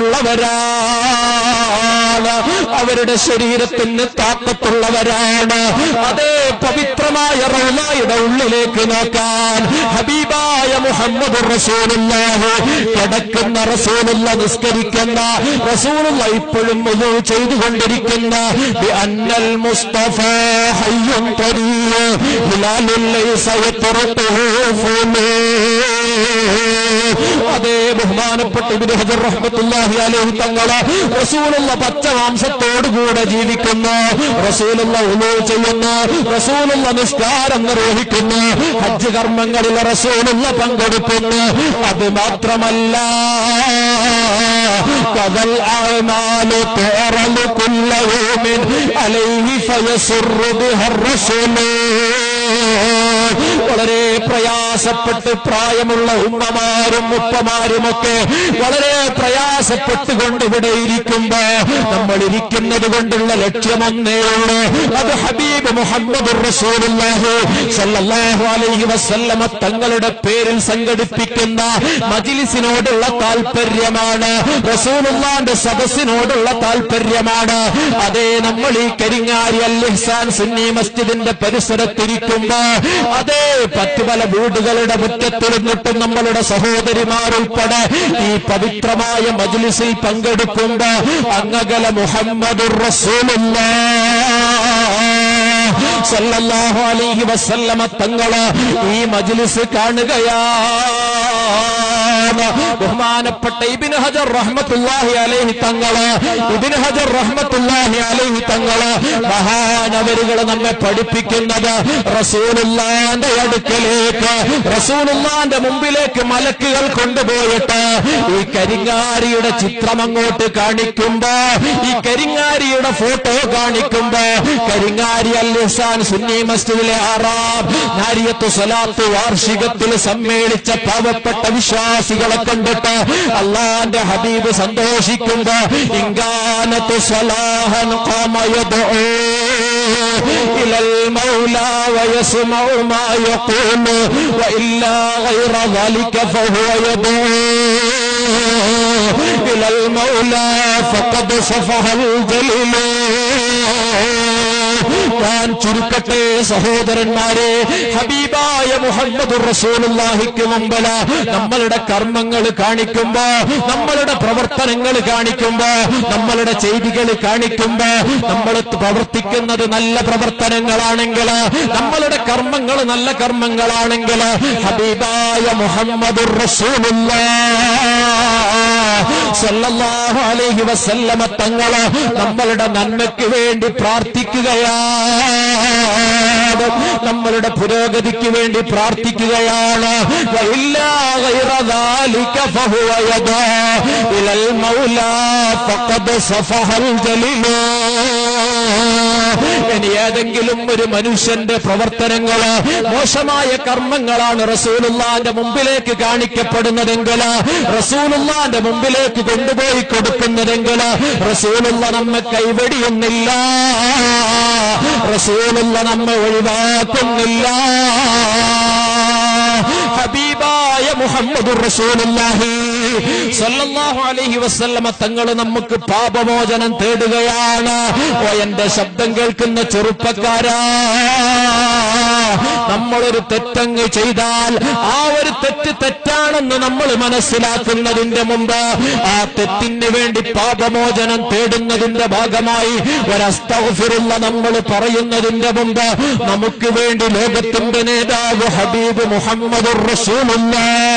പവറുള്ളവരാണ് അവരുടെ ശരീരത്തിന് താക്കത്തുള്ളവരാണ് അതേ പവിത്രമായ റൗലായുടെ ഉള്ളിലേക്ക് നോക്കാൻ ഹബീബായ മുഹമ്മദ് റസൂലുള്ളാഹി കിടക്കുന്ന റസൂലുള്ള നിസ്കരിക്കുന്ന റസൂലുള്ള ഇപ്പോഴും മുഴു ചെയ്തുകൊണ്ടിരിക്കുന്ന ബിഅന്നൽ മുസ്തഫ ഹയ്യും തരീയ ഹിലാലുൽ ലൈസ യത്റത്തുഹു ഫുലൂ അതേ ബഹുമാനപ്പെട്ട ഇബ്നു ഹജർ റഹ്മത്തുള്ളാഹി അലൈഹി തങ്ങള് റസൂലുള്ള പച്ചമാംസത്തോടുകൂടെ ജീവിക്കുന്നു റസൂലുള്ള ഉളൂ ചെയ്യുന്നു റസൂലുള്ള നിസ്കാരം നിർവഹിക്കുന്നു ഹജ്ജ് കർമ്മങ്ങളിൽ റസൂലുള്ള പങ്കെടുക്കുന്നു അത് മാത്രമല്ല കതൽ അഅ്മാലു തുറലു കുല്ല യൗമിൻ അലൈഹി ഫയസുറു ബിഹർ റസൂലു വളരെ പ്രയാസപ്പെട്ട് പ്രായമുള്ള ഉമ്മമാരും ഉപ്പമാരുമൊക്കെ വളരെ പ്രയാസപ്പെട്ടുകൊണ്ട് ഇവിടെ ഇരിക്കുമ്പോ നമ്മൾ ഇരിക്കുന്നത് കൊണ്ടുള്ള ലക്ഷ്യമൊന്നേ ഉള്ളൂ അത് ഹബീബ് മുഹമ്മദ് റസൂലുള്ളാഹി സല്ലല്ലാഹു അലൈഹി വസല്ലമ തങ്ങളുടെ പേരിൽ സംഘടിപ്പിക്കുന്ന മജിലിസിനോടുള്ള താല്പര്യമാണ് റസൂലുള്ളാന്റെ സദസ്സിനോടുള്ള താല്പര്യമാണ് അതേ നമ്മൾ ഈ കരിങ്ങാരി അൽ ഇഹ്സാൻ സുന്നി മസ്ജിദിന്റെ പരിസരത്തിരിക്കുമ്പോ അതേ പത്ത് പല വീടുകളുടെ മുറ്റത്തിരുന്നിട്ടും നമ്മളുടെ സഹോദരിമാരുൾപ്പെടെ ഈ പവിത്രമായ മജ്ലിസിൽ പങ്കെടുക്കുമ്പോ അങ്ങകല മുഹമ്മദുർ റസൂലുള്ളാഹ് സല്ലല്ലാഹു അലൈഹി വസല്ലമ തങ്ങള് ഈ മജ്ലിസ് കാണുകയാണ് ബഹുമാനപ്പെട്ട ഇബിൻ ഹജർ റഹ്മത്തുല്ലാഹി അലൈഹി തങ്ങള് ഇബിൻ ഹജർ റഹ്മത്തുല്ലാഹി അലൈഹി തങ്ങള് മഹാനവരുകള് നമ്മെ പഠിപ്പിക്കുന്നത് റസൂലുള്ളാന്റെ അടുക്കലേക്ക് റസൂലുള്ളാന്റെ മുമ്പിലേക്ക് മലക്കുകൾ കൊണ്ടുപോയിട്ട് ഈ കരിങ്ങാരിയുടെ ചിത്രം അങ്ങോട്ട് കാണിക്കുമ്പോ ഈ കരിങ്ങാരിയുടെ ഫോട്ടോ കാണിക്കുമ്പോ കരിങ്ങാരി അൽ ഇഹ്സാൻ സുന്നി മസ്ജിദിലെ ആറാം നാരിയത്തു സലാത്ത് വാർഷികത്തിൽ സമ്മേളിച്ച പാവപ്പെട്ട വിശ്വാസികളെ കണ്ടിട്ട് അള്ളാന്റെ ഹബീബ് സന്തോഷിക്കുമ്പോ ഇങ്കാനത്തു സലാഹൻ ഖാമയദൂ إلى المولى ويسمع ما يقول وإلا غير ذلك فهو يدعو إلى المولى فقد صفح الجليل ഞാൻ ചുരുക്കട്ടെ സഹോദരന്മാരെ ഹബീബായ മുഹമ്മദ് റസൂലുള്ളാഹിക്ക് മുമ്പല നമ്മളുടെ കർമ്മങ്ങൾ കാണിക്കുമ്പോ നമ്മളുടെ പ്രവർത്തനങ്ങൾ കാണിക്കുമ്പോ നമ്മളുടെ ചെയ്തികൾ കാണിക്കുമ്പോ നമ്മൾ പ്രവർത്തിക്കുന്നത് നല്ല പ്രവർത്തനങ്ങളാണെങ്കിൽ നമ്മളുടെ കർമ്മങ്ങൾ നല്ല കർമ്മങ്ങളാണെങ്കിൽ ഹബീബായ മുഹമ്മദ് സല്ലല്ലാഹു അലൈഹി വസല്ലമ തങ്ങള് നമ്മളുടെ നന്മയ്ക്ക് വേണ്ടി പ്രാർത്ഥിക്കുകയാണ് നമ്മളുടെ പുരോഗതിക്ക് വേണ്ടി പ്രാർത്ഥിക്കുകയാണ് വഇല്ലാ ഗൈറ ذلك فهو يدعو إلى المولى فقد صفح الجليل ഇനി ഏതെങ്കിലും ഒരു മനുഷ്യന്റെ പ്രവർത്തനങ്ങള് മോശമായ കർമ്മങ്ങളാണ് റസൂലുള്ളാന്റെ മുമ്പിലേക്ക് കാണിക്കപ്പെടുന്നതെങ്കിൽ റസൂലുള്ളാന്റെ മുമ്പിലേക്ക് കൊണ്ടുപോയി കൊടുക്കുന്നതെങ്കിൽ റസൂലുള്ള നമ്മെ കൈവടിയുന്നില്ല റസൂലുള്ള നമ്മെ ഒഴിവാക്കുന്നില്ല ഹബീബായ മുഹമ്മദ് റസൂലുള്ളാഹി സല്ലല്ലാഹു അലൈഹി വസല്ലമ തങ്ങൾ നമുക്ക് പാപമോചനം തേടുകയാണ് ഓ എന്റെ ശബ്ദം കേൾക്കുന്ന ചെറുപ്പക്കാരാ നമ്മളൊരു തെറ്റങ്ങ് ചെയ്താൽ ആ ഒരു തെറ്റ് തെറ്റാണെന്ന് നമ്മൾ മനസ്സിലാക്കുന്നതിന്റെ മുമ്പ് ആ തെറ്റിന് വേണ്ടി പാപമോചനം തേടുന്നതിന്റെ ഭാഗമായി ഒരസ്തഫിറുള്ള നമ്മൾ പറയുന്നതിന്റെ മുമ്പ് നമുക്ക് വേണ്ടി ലോകത്തിന്റെ നേതാവ് ഹബീബ് മുഹമ്മദ് റസൂലുള്ള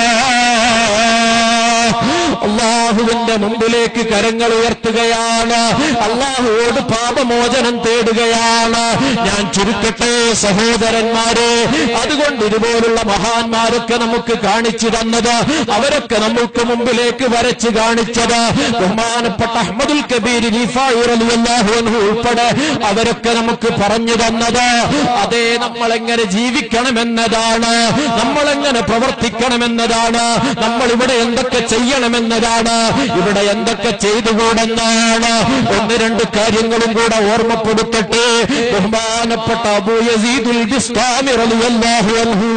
അള്ളാഹുവിന്റെ മുമ്പിലേക്ക് കരങ്ങൾ ഉയർത്തുകയാണ് അള്ളാഹുവോട് പാപമോചനം തേടുകയാണ് ഞാൻ ചുരുക്കട്ടെ സഹോദരന്മാരെ അതുകൊണ്ട് ഇതുപോലുള്ള മഹാന്മാരൊക്കെ നമുക്ക് കാണിച്ചു തന്നത് അവരൊക്കെ നമുക്ക് മുമ്പിലേക്ക് വരച്ച് കാണിച്ചത് ബഹുമാനപ്പെട്ട അഹമ്മദുൽ കബീർ റിഫായി റളിയല്ലാഹു അൻഹു ഉൾപ്പെടെ അവരൊക്കെ നമുക്ക് പറഞ്ഞു തന്നത് അതേ നമ്മൾ എങ്ങനെ ജീവിക്കണമെന്നതാണ് നമ്മൾ എങ്ങനെ പ്രവർത്തിക്കണമെന്നതാണ് നമ്മൾ ഇവിടെ എന്തൊക്കെ ചെയ്യണമെന്നതാണ് ഇവിടെ എന്തൊക്കെ ചെയ്തുകൂടെന്നാണ് ഒന്ന് രണ്ട് കാര്യങ്ങളും കൂടെ ഓർമ്മപ്പെടുത്തട്ടെ ബഹുമാനപ്പെട്ട അബൂ യസീദുൽ ബിസ്താമി റളിയല്ലാഹു അൻഹു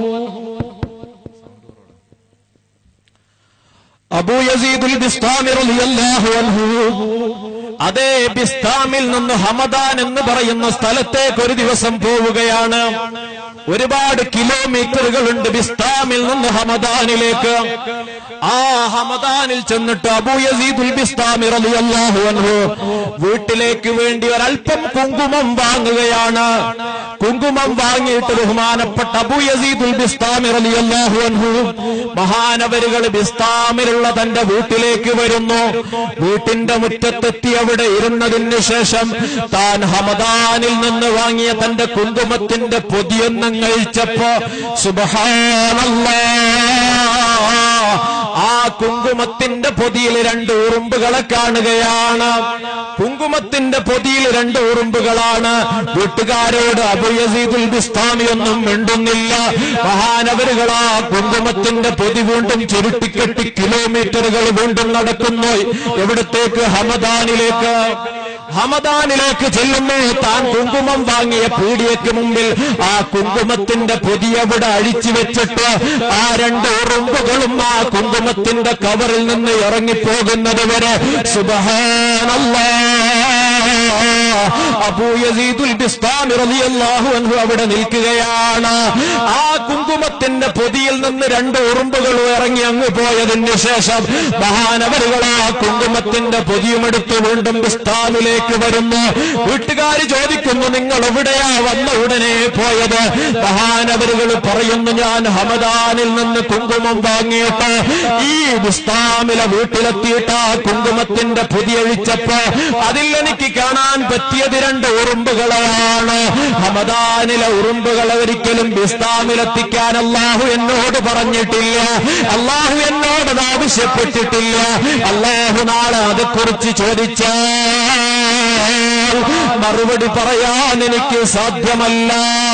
അബൂ യസീദുൽ ബിസ്താമി റളിയല്ലാഹു അൻഹു അതേ ബിസ്താമിൽ നിന്ന് ഹമദാൻ എന്ന് പറയുന്ന സ്ഥലത്തേക്ക് ഒരു ദിവസം പോവുകയാണ് ഒരുപാട് കിലോമീറ്ററുകളുണ്ട് ബിസ്താമിൽ നിന്ന് ഹമദാനിലേക്ക് ആ ഹമദാനിൽ ചെന്നിട്ട് അബൂ യസീദുൽ ബിസ്താമി റളിയല്ലാഹു അൻഹു വീട്ടിലേക്ക് വേണ്ടി ഒരല്പം കുങ്കുമം വാങ്ങുകയാണ് കുങ്കുമം വാങ്ങിയിട്ട് ബഹുമാനപ്പെട്ട അബൂ യസീദുൽ ബിസ്താമി റളിയല്ലാഹു അൻഹു മഹാനവരുകൾ ബിസ്താമിലുള്ള തന്റെ വീട്ടിലേക്ക് വരുന്നു വീട്ടിന്റെ മുറ്റത്തെത്തി അവിടെ ഇരുന്നതിന് ശേഷം താൻ ഹമദാനിൽ നിന്ന് വാങ്ങിയ തന്റെ കുങ്കുമത്തിന്റെ പൊതിയൊന്നും കഴിച്ചപ്പോ സുബഹാനല്ലാ ആ കുങ്കുമത്തിന്റെ പൊതിയിൽ രണ്ട് ഉറുമ്പുകളെ കാണുകയാണ് കുങ്കുമത്തിന്റെ പൊതിയിൽ രണ്ട് ഉറുമ്പുകളാണ് വീട്ടുകാരോട് അബുയസീദുൽ ബിസ്താമി ഒന്നും മിണ്ടുന്നില്ല മഹാനവരുകളാ കുങ്കുമത്തിന്റെ പൊതി വീണ്ടും ചുരുട്ടിക്കെട്ടി കിലോമീറ്ററുകൾ വീണ്ടും നടക്കുന്നു എവിടത്തേക്ക് ഹമദാനിലേക്ക് ഹമദാനിലേക്ക് ചെല്ലുന്നു താൻ കുങ്കുമം വാങ്ങിയ പീടിയയ്ക്ക് മുമ്പിൽ ആ കുങ്കുമത്തിന്റെ പൊതിയവിടെ അഴിച്ചു വെച്ചിട്ട് ആ രണ്ട് ഉറുമ്പുകളും ആ കുങ്കുമത്തിന്റെ കവറിൽ നിന്ന് ഇറങ്ങിപ്പോകുന്നത് വരെ സുബഹാനല്ലാ അബൂ യസീദുൽ ബിസ്താമി റളിയല്ലാഹു അൻഹു അവിടെ നിൽക്കുകയാണ് ആ കുങ്കുമത്തിന്റെ പൊതിയിൽ നിന്ന് രണ്ട് ഉറുമ്പുകൾ ഇറങ്ങി അങ്ങ് പോയതിന് ശേഷം മഹാനവരുകൾ ആ കുങ്കുമത്തിന്റെ പൊതിയുമെടുത്ത് വീണ്ടും ബിസ്താമിലേക്ക് വരുന്നു വീട്ടുകാർ ചോദിക്കുന്നു നിങ്ങൾ എവിടെയാ വന്ന ഉടനെ പോയത് മഹാനവരുകൾ പറയുന്നു ഞാൻ ഹമദാനിൽ നിന്ന് കുങ്കുമം വാങ്ങിയിട്ട് ഈ ബിസ്താമിലെ വീട്ടിലെത്തിയിട്ട് ആ കുങ്കുമത്തിന്റെ പൊതിയഴിച്ചപ്പോ അതിൽ എനിക്ക് കാണാൻ പറ്റിയത് രണ്ട് ഉറുമ്പുകളെയാണ് ഹമദാനിലെ ഉറുമ്പുകളെ ഒരിക്കലും ബിസ്താമിലെത്തിക്കാൻ അള്ളാഹു എന്നോട് പറഞ്ഞിട്ടില്ല അള്ളാഹു എന്നോട് അത് ആവശ്യപ്പെട്ടിട്ടില്ല അള്ളാഹു നാളെ അതേക്കുറിച്ച് ചോദിച്ചാൽ മറുപടി പറയാൻ എനിക്ക് സാധ്യമല്ല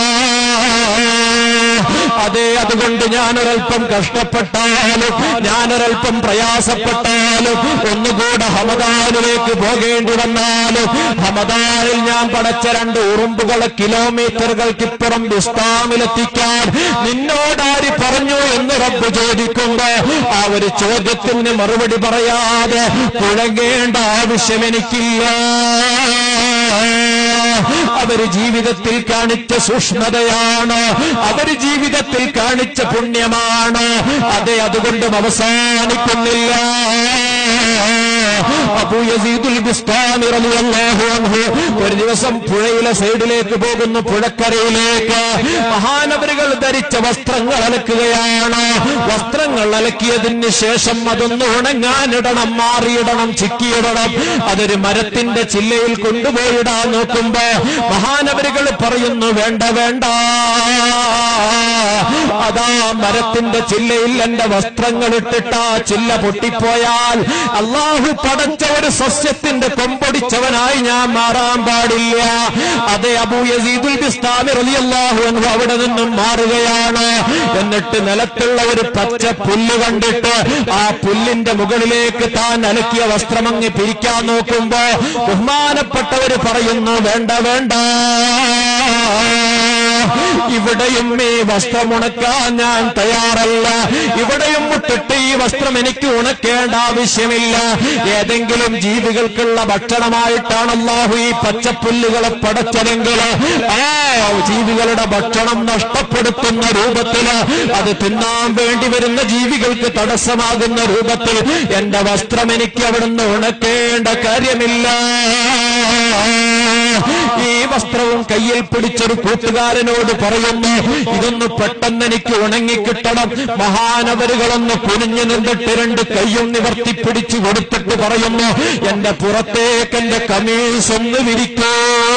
അതെ അതുകൊണ്ട് ഞാനൊരൽപ്പം കഷ്ടപ്പെട്ടാലും ഞാനൊരൽപ്പം പ്രയാസപ്പെട്ടാലും ഒന്നുകൂടെ ഹമദാനിലേക്ക് പോകേണ്ടി വന്നാലും ഹമദാനിൽ ഞാൻ പടച്ച രണ്ട് ഉറുമ്പുകളെ കിലോമീറ്ററുകൾക്കിപ്പുറം ഇസ്ലാമിലെത്തിക്കാൻ നിന്നോടാരി പറഞ്ഞു എന്ന് റബ്ബ് ചോദിക്കുമ്പോ ആ ഒരു ചോദ്യത്തിന് മറുപടി പറയാതെ പുഴങ്ങേണ്ട ആവശ്യം എനിക്കില്ല അവര് ജീവിതത്തിൽ കാണിച്ച സൂക്ഷ്മതയാണ് അവര് ജീവിതത്തിൽ കാണിച്ച പുണ്യമാണ് അതെ അതുകൊണ്ടും അവസാനിക്കുന്നില്ല അബൂ യസീദുൽ ബിസ്താമി റളിയല്ലാഹു അൻഹു ഒരു ദിവസം പുഴയിലെ സൈഡിലേക്ക് പോകുന്നു പുഴക്കരയിലേക്ക് മഹാനവരുകൾ ധരിച്ച വസ്ത്രങ്ങൾ അലക്കുകയാണ് വസ്ത്രങ്ങൾ അലക്കിയതിന് ശേഷം അതൊന്ന് ഉണങ്ങാനിടണം മാറിയിടണം ചിക്കിയിടണം അതൊരു മരത്തിന്റെ ചില്ലയിൽ കൊണ്ടുപോയിടാൻ നോക്കുമ്പോ മഹാനവരുകൾ പറയുന്നു വേണ്ട വേണ്ട അതാ മരത്തിന്റെ ചില്ലയിൽ എന്റെ വസ്ത്രങ്ങൾ ഇട്ടിട്ട് ആ ചില്ല പൊട്ടിപ്പോയാൽ അള്ളാഹു പടച്ച ഒരു സസ്യത്തിന്റെ കൊമ്പൊടിച്ചവനായി ഞാൻ മാറാൻ പാടില്ല അതെ അബൂ യസീദുൽ ബിസ്താമി റളിയല്ലാഹു അൻഹു അവിടെ നിന്നും മാറുകയാണ് എന്നിട്ട് നിലത്തുള്ള ഒരു പച്ച പുല്ല് കണ്ടിട്ട് ആ പുല്ലിന്റെ മുകളിലേക്ക് താൻ അലക്കിയ വസ്ത്രമങ്ങ് പിരിക്കാൻ നോക്കുമ്പോ ബഹുമാനപ്പെട്ടവര് പറയുന്നു വേണ്ട വേണ്ട ഇവിടെയും ഈ വസ്ത്രം ഉണക്കാൻ ഞാൻ തയ്യാറല്ല ഇവിടെയും മുട്ടിട്ട് ഈ വസ്ത്രം എനിക്ക് ഉണക്കേണ്ട ആവശ്യമില്ല ഏതെങ്കിലും ജീവികൾക്കുള്ള ഭക്ഷണമായിട്ടാണ് അള്ളാഹു ഈ പച്ചപ്പുല്ലുകളെ പടച്ചതെങ്കിൽ ആ ജീവികളുടെ ഭക്ഷണം നഷ്ടപ്പെടുത്തുന്ന രൂപത്തില് അത് തിന്നാൻ വേണ്ടി വരുന്ന ജീവികൾക്ക് തടസ്സമാകുന്ന രൂപത്തിൽ എന്റെ വസ്ത്രം എനിക്ക് അവിടുന്ന് ഉണക്കേണ്ട കാര്യമില്ല ഈ വസ്ത്രവും കയ്യിൽ പിടിച്ചൊരു കൂട്ടുകാരനോട് പറയുന്നു ഇതൊന്ന് പെട്ടെന്ന് എനിക്ക് ഉണങ്ങിക്കിട്ടണം മഹാനവരുകളൊന്ന് കുനിഞ്ഞു നിന്നിട്ട് രണ്ട് കയ്യും നിവർത്തി പിടിച്ചു കൊടുത്തിട്ട് പറയുന്നു എന്റെ പുറത്തേക്ക് എന്റെ കമീസ് ഒന്ന് വിരിക്കൂ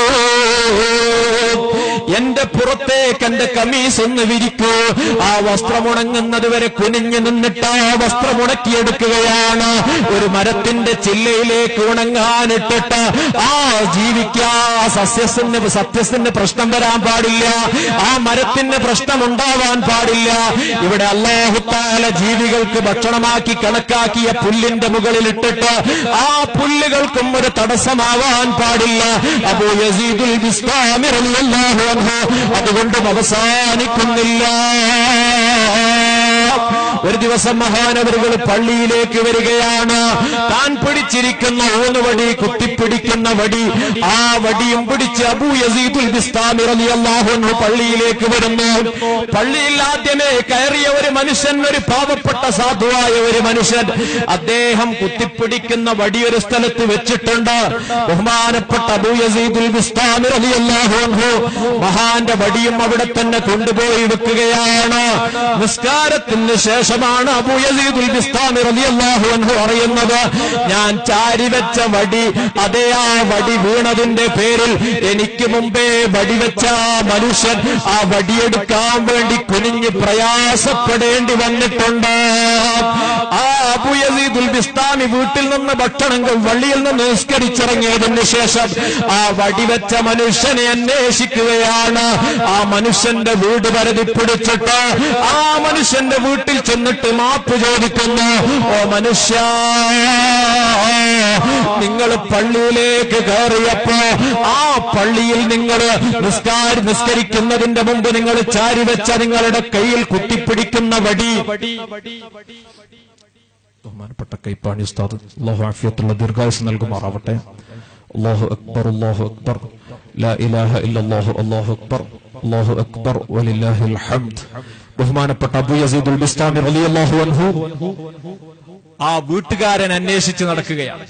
എന്റെ പുറത്തേക്ക് എന്റെ കമീസ് ഒന്ന് വിരിക്കൂ ആ വസ്ത്രം ഉണങ്ങുന്നത് വരെ കുനിഞ്ഞു നിന്നിട്ട് ആ വസ്ത്രം ഉണക്കിയെടുക്കുകയാണ് ഒരു മരത്തിന്റെ ചില്ലയിലേക്ക് ഉണങ്ങാനിട്ടിട്ട് ആ ജീവിക്കാ സസ്യത്തിന് സത്യത്തിന് പ്രശ്നം വരാൻ പാടില്ല ആ മരത്തിന് പ്രശ്നം ഉണ്ടാവാൻ പാടില്ല ഇവിടെ അള്ളാഹുത്താല ജീവികൾക്ക് ഭക്ഷണമാക്കി കണക്കാക്കിയ പുല്ലിന്റെ മുകളിൽ ഇട്ടിട്ട് ആ പുല്ലുകൾക്കും ഒരു തടസ്സമാവാൻ പാടില്ല അബൂ യസീദുൽ ബിസ്ലാമി റളിയല്ലാഹു അൻഹു അതുകൊണ്ടും അവസാനിക്കുന്നില്ല ഒരു ദിവസം മഹാനവരുകൾ പള്ളിയിലേക്ക് വരികയാണ് താൻ പിടിച്ചിരിക്കുന്ന ഊന്ന് വടി കുത്തിപ്പിടിക്കുന്ന വടി ആ വടിയും പിടിച്ച് അബൂ യസീദുൽ ബിസ്താമി റളിയല്ലാഹു അൻഹു പള്ളിയിലേക്ക് വരുന്നു പള്ളിയിൽ ആദ്യമേ കയറിയ ഒരു മനുഷ്യൻ ഒരു പാവപ്പെട്ട സാധുവായ ഒരു മനുഷ്യൻ അദ്ദേഹം കുത്തിപ്പിടിക്കുന്ന വടി ഒരു സ്ഥലത്ത് വെച്ചിട്ടുണ്ട് ബഹുമാനപ്പെട്ട അബൂ യസീദുൽ ബിസ്താമി റളിയല്ലാഹു അൻഹു മഹാന്റെ വടിയും അവിടെ തന്നെ കൊണ്ടുപോയി വെക്കുകയാണ് നിസ്കാരത്തിന് ശേഷം ശേഷമാണ് അബൂ യസീദുൽ ബിസ്താമി റളിയല്ലാഹു അൻഹു അറിയുന്നത് ഞാൻ ചാരിവെച്ച വടി അതേ ആ വടി വീണതിന്റെ പേരിൽ എനിക്ക് മുമ്പേ വടിവെച്ച ആ മനുഷ്യൻ ആ വടിയെടുക്കാൻ വേണ്ടി കുനിഞ്ഞ് പ്രയാസപ്പെടേണ്ടി വന്നിട്ടുണ്ട് ആ അബൂ യസീദുൽ ബിസ്താമി വീട്ടിൽ നിന്ന് ഭക്ഷണം വള്ളിയിൽ നിന്ന് നിസ്കരിച്ചിറങ്ങിയതിന് ശേഷം ആ വടിവെച്ച മനുഷ്യനെ അന്വേഷിക്കുകയാണ് ആ മനുഷ്യന്റെ വീട് പരതി പിടിച്ചിട്ട് ആ മനുഷ്യന്റെ വീട്ടിൽ ചെന്നിട്ട് മാപ്പ് ചോദിക്കുന്നു ഓ മനുഷ്യ നിങ്ങൾ പള്ളിയിലേക്ക് കയറിയപ്പോ ആ പള്ളിയിൽ നിങ്ങൾ നിസ്കാര നിസ്കരിക്കുന്നതിന്റെ മുമ്പ് നിങ്ങൾ ചാരിവെച്ച നിങ്ങളുടെ കയ്യിൽ കുത്തിപ്പിടിക്കുന്ന വടി ബഹുമാനപ്പെട്ട കൈപ്പാണി ഉസ്താദ് അള്ളാഹു ആഫിയത്തുള്ള ദീർഘായുസ് നൽകുമാറാവട്ടെ അള്ളാഹു അക്ബർ അള്ളാഹു അക്ബർ ലാ ഇലാഹ ഇല്ലല്ലാഹു അള്ളാഹു അക്ബർ അള്ളാഹു അക്ബർ വലില്ലാഹിൽ ഹംദ് ബഹുമാനപ്പെട്ട അബു യസീദുൽ ബിസ്താമി റളിയല്ലാഹു അൻഹു ആ വീട്ടുകാരൻ അന്വേഷിച്ച് നടക്കുകയാണ്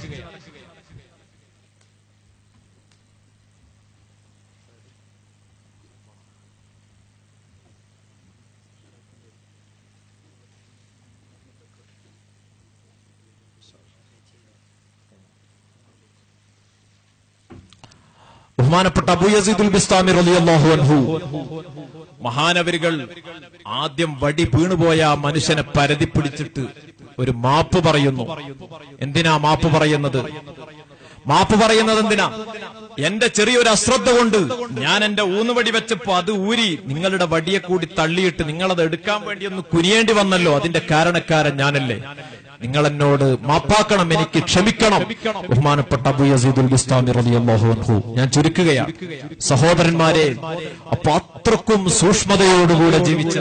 ബഹുമാനപ്പെട്ട അബു യസീദുൽ ബിസ്താമി റളിയല്ലാഹു അൻഹു മഹാനവരികൾ ആദ്യം വടി വീണുപോയ ആ മനുഷ്യനെ പരതി പിടിച്ചിട്ട് ഒരു മാപ്പ് പറയുന്നു എന്തിനാ മാപ്പ് പറയുന്നത് മാപ്പ് പറയുന്നത് എന്തിനാ എന്റെ ചെറിയൊരു അശ്രദ്ധ കൊണ്ട് ഞാൻ എന്റെ ഊന്നുവടി വെച്ചപ്പോ അത് ഊരി നിങ്ങളുടെ വടിയെ കൂടി തള്ളിയിട്ട് നിങ്ങളത് എടുക്കാൻ വേണ്ടി ഒന്ന് കുനിയേണ്ടി വന്നല്ലോ അതിന്റെ കാരണക്കാരൻ ഞാനല്ലേ നിങ്ങൾ എന്നോട് മാപ്പാക്കണം എനിക്ക് ക്ഷമിക്കണം ബഹുമാനപ്പെട്ട അബു യസീദുൽ ബിസ്താമി റളിയല്ലാഹു അൻഹു ഞാൻ ചുരുക്കുകയാണ് സഹോദരന്മാരെ അപ്പൊ അത്രക്കും സൂക്ഷ്മതയോടുകൂടെ ജീവിച്ച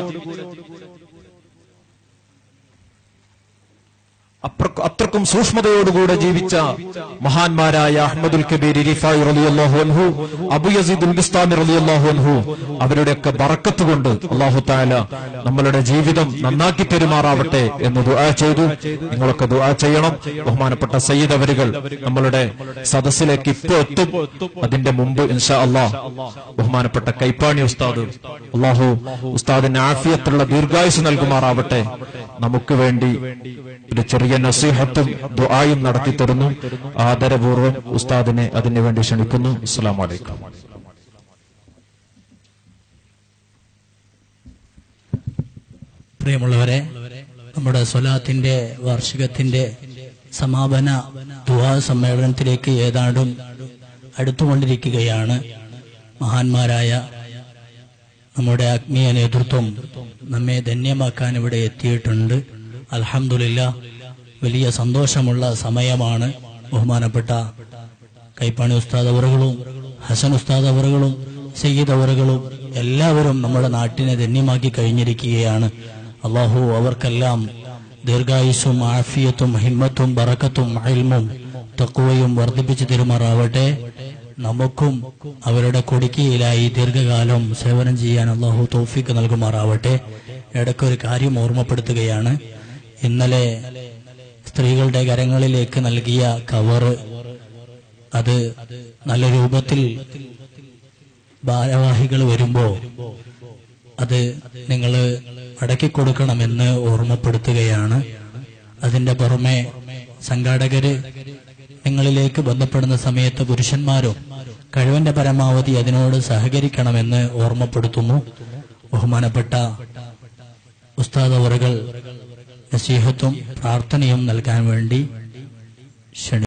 അപ്ര- അത്രക്കും സൂക്ഷ്മതയോടുകൂടെ ജീവിച്ച മഹാന്മാരായ അഹമ്മദുൽ കബീർ റിഫായി റളിയല്ലാഹു അൻഹു അബു യസീദുൽ ബിസ്താമി റളിയല്ലാഹു അൻഹു അവരുടെയൊക്കെ ബറക്കത്ത് കൊണ്ട് അള്ളാഹു താല നമ്മളുടെ ജീവിതം നന്നാക്കി പെരുമാറാവട്ടെ എന്ന് ദുആ ചെയ്തു നിങ്ങളൊക്കെ ദുആ ചെയ്യണം ബഹുമാനപ്പെട്ട സയ്യിദ് അവരുകൾ നമ്മളുടെ സദസ്സിലേക്ക് ഇപ്പൊ എത്തും അതിന്റെ മുമ്പ് ഇൻഷാ അള്ളാഹ് ബഹുമാനപ്പെട്ട കൈപ്പാണി ഉസ്താദ് അള്ളാഹു ഉസ്താദിന് ആഫിയത്തുള്ള ദീർഘായുസ് നൽകുമാറാവട്ടെ നമുക്ക് വേണ്ടി ഒരു ചെറിയ നസീഹത്തും ദുആയും നടത്തി തരുന്നു ആദരപൂർവ്വം ഉസ്താദിനെ അതിനു വേണ്ടി ക്ഷണിക്കുന്നു അസ്സലാം വലൈക്കും പ്രിയമുള്ളവരെ നമ്മുടെ സ്വലാത്തിന്റെ വാർഷികത്തിന്റെ സമാപന ദുഹാ സമ്മേളനത്തിലേക്ക് ഏതാണ്ടും അടുത്തുകൊണ്ടിരിക്കുകയാണ് മഹാന്മാരായ നമ്മുടെ ആത്മീയ നേതൃത്വം നമ്മെ ധന്യമാക്കാൻ ഇവിടെ എത്തിയിട്ടുണ്ട് അൽഹംദുലില്ല വലിയ സന്തോഷമുള്ള സമയമാണ് ബഹുമാനപ്പെട്ട കൈപ്പാണി ഉസ്താദ് അവറുകളും ഹസൻ ഉസ്താദ് അവറുകളും സയ്യിദ് അവറുകളും എല്ലാവരും നമ്മുടെ നാട്ടിനെ ധന്യമാക്കി കഴിഞ്ഞിരിക്കുകയാണ് അള്ളാഹു അവർക്കെല്ലാം ദീർഘായുസ്സും ആഫിയത്തും ഹിമ്മത്തും ബറക്കത്തും അയൽമും തക്കുവയും വർദ്ധിപ്പിച്ചു തരുമാറാവട്ടെ നമുക്കും അവരുടെ കൊടിക്കയിലായി ദീർഘകാലം സേവനം ചെയ്യാൻ അള്ളാഹു തോഫിക്ക് നൽകുമാറാവട്ടെ ഇടയ്ക്കൊരു കാര്യം ഓർമ്മപ്പെടുത്തുകയാണ് ഇന്നലെ സ്ത്രീകളുടെ കരങ്ങളിലേക്ക് നൽകിയ കവറ് അത് നല്ല രൂപത്തിൽ ഭാരവാഹികൾ വരുമ്പോ അത് നിങ്ങൾ അടക്കി കൊടുക്കണമെന്ന് ഓർമ്മപ്പെടുത്തുകയാണ് അതിന്റെ പുറമെ സംഘാടകര് നിങ്ങളിലേക്ക് ബന്ധപ്പെടുന്ന സമയത്ത് പുരുഷന്മാരും കഴിവിന്റെ പരമാവധി അതിനോട് സഹകരിക്കണമെന്ന് ഓർമ്മപ്പെടുത്തുന്നു ബഹുമാനപ്പെട്ട ഉസ്താദ് അവറുകൾ നസീഹത്തും പ്രാർത്ഥനയും നൽകാൻ വേണ്ടി ക്ഷണി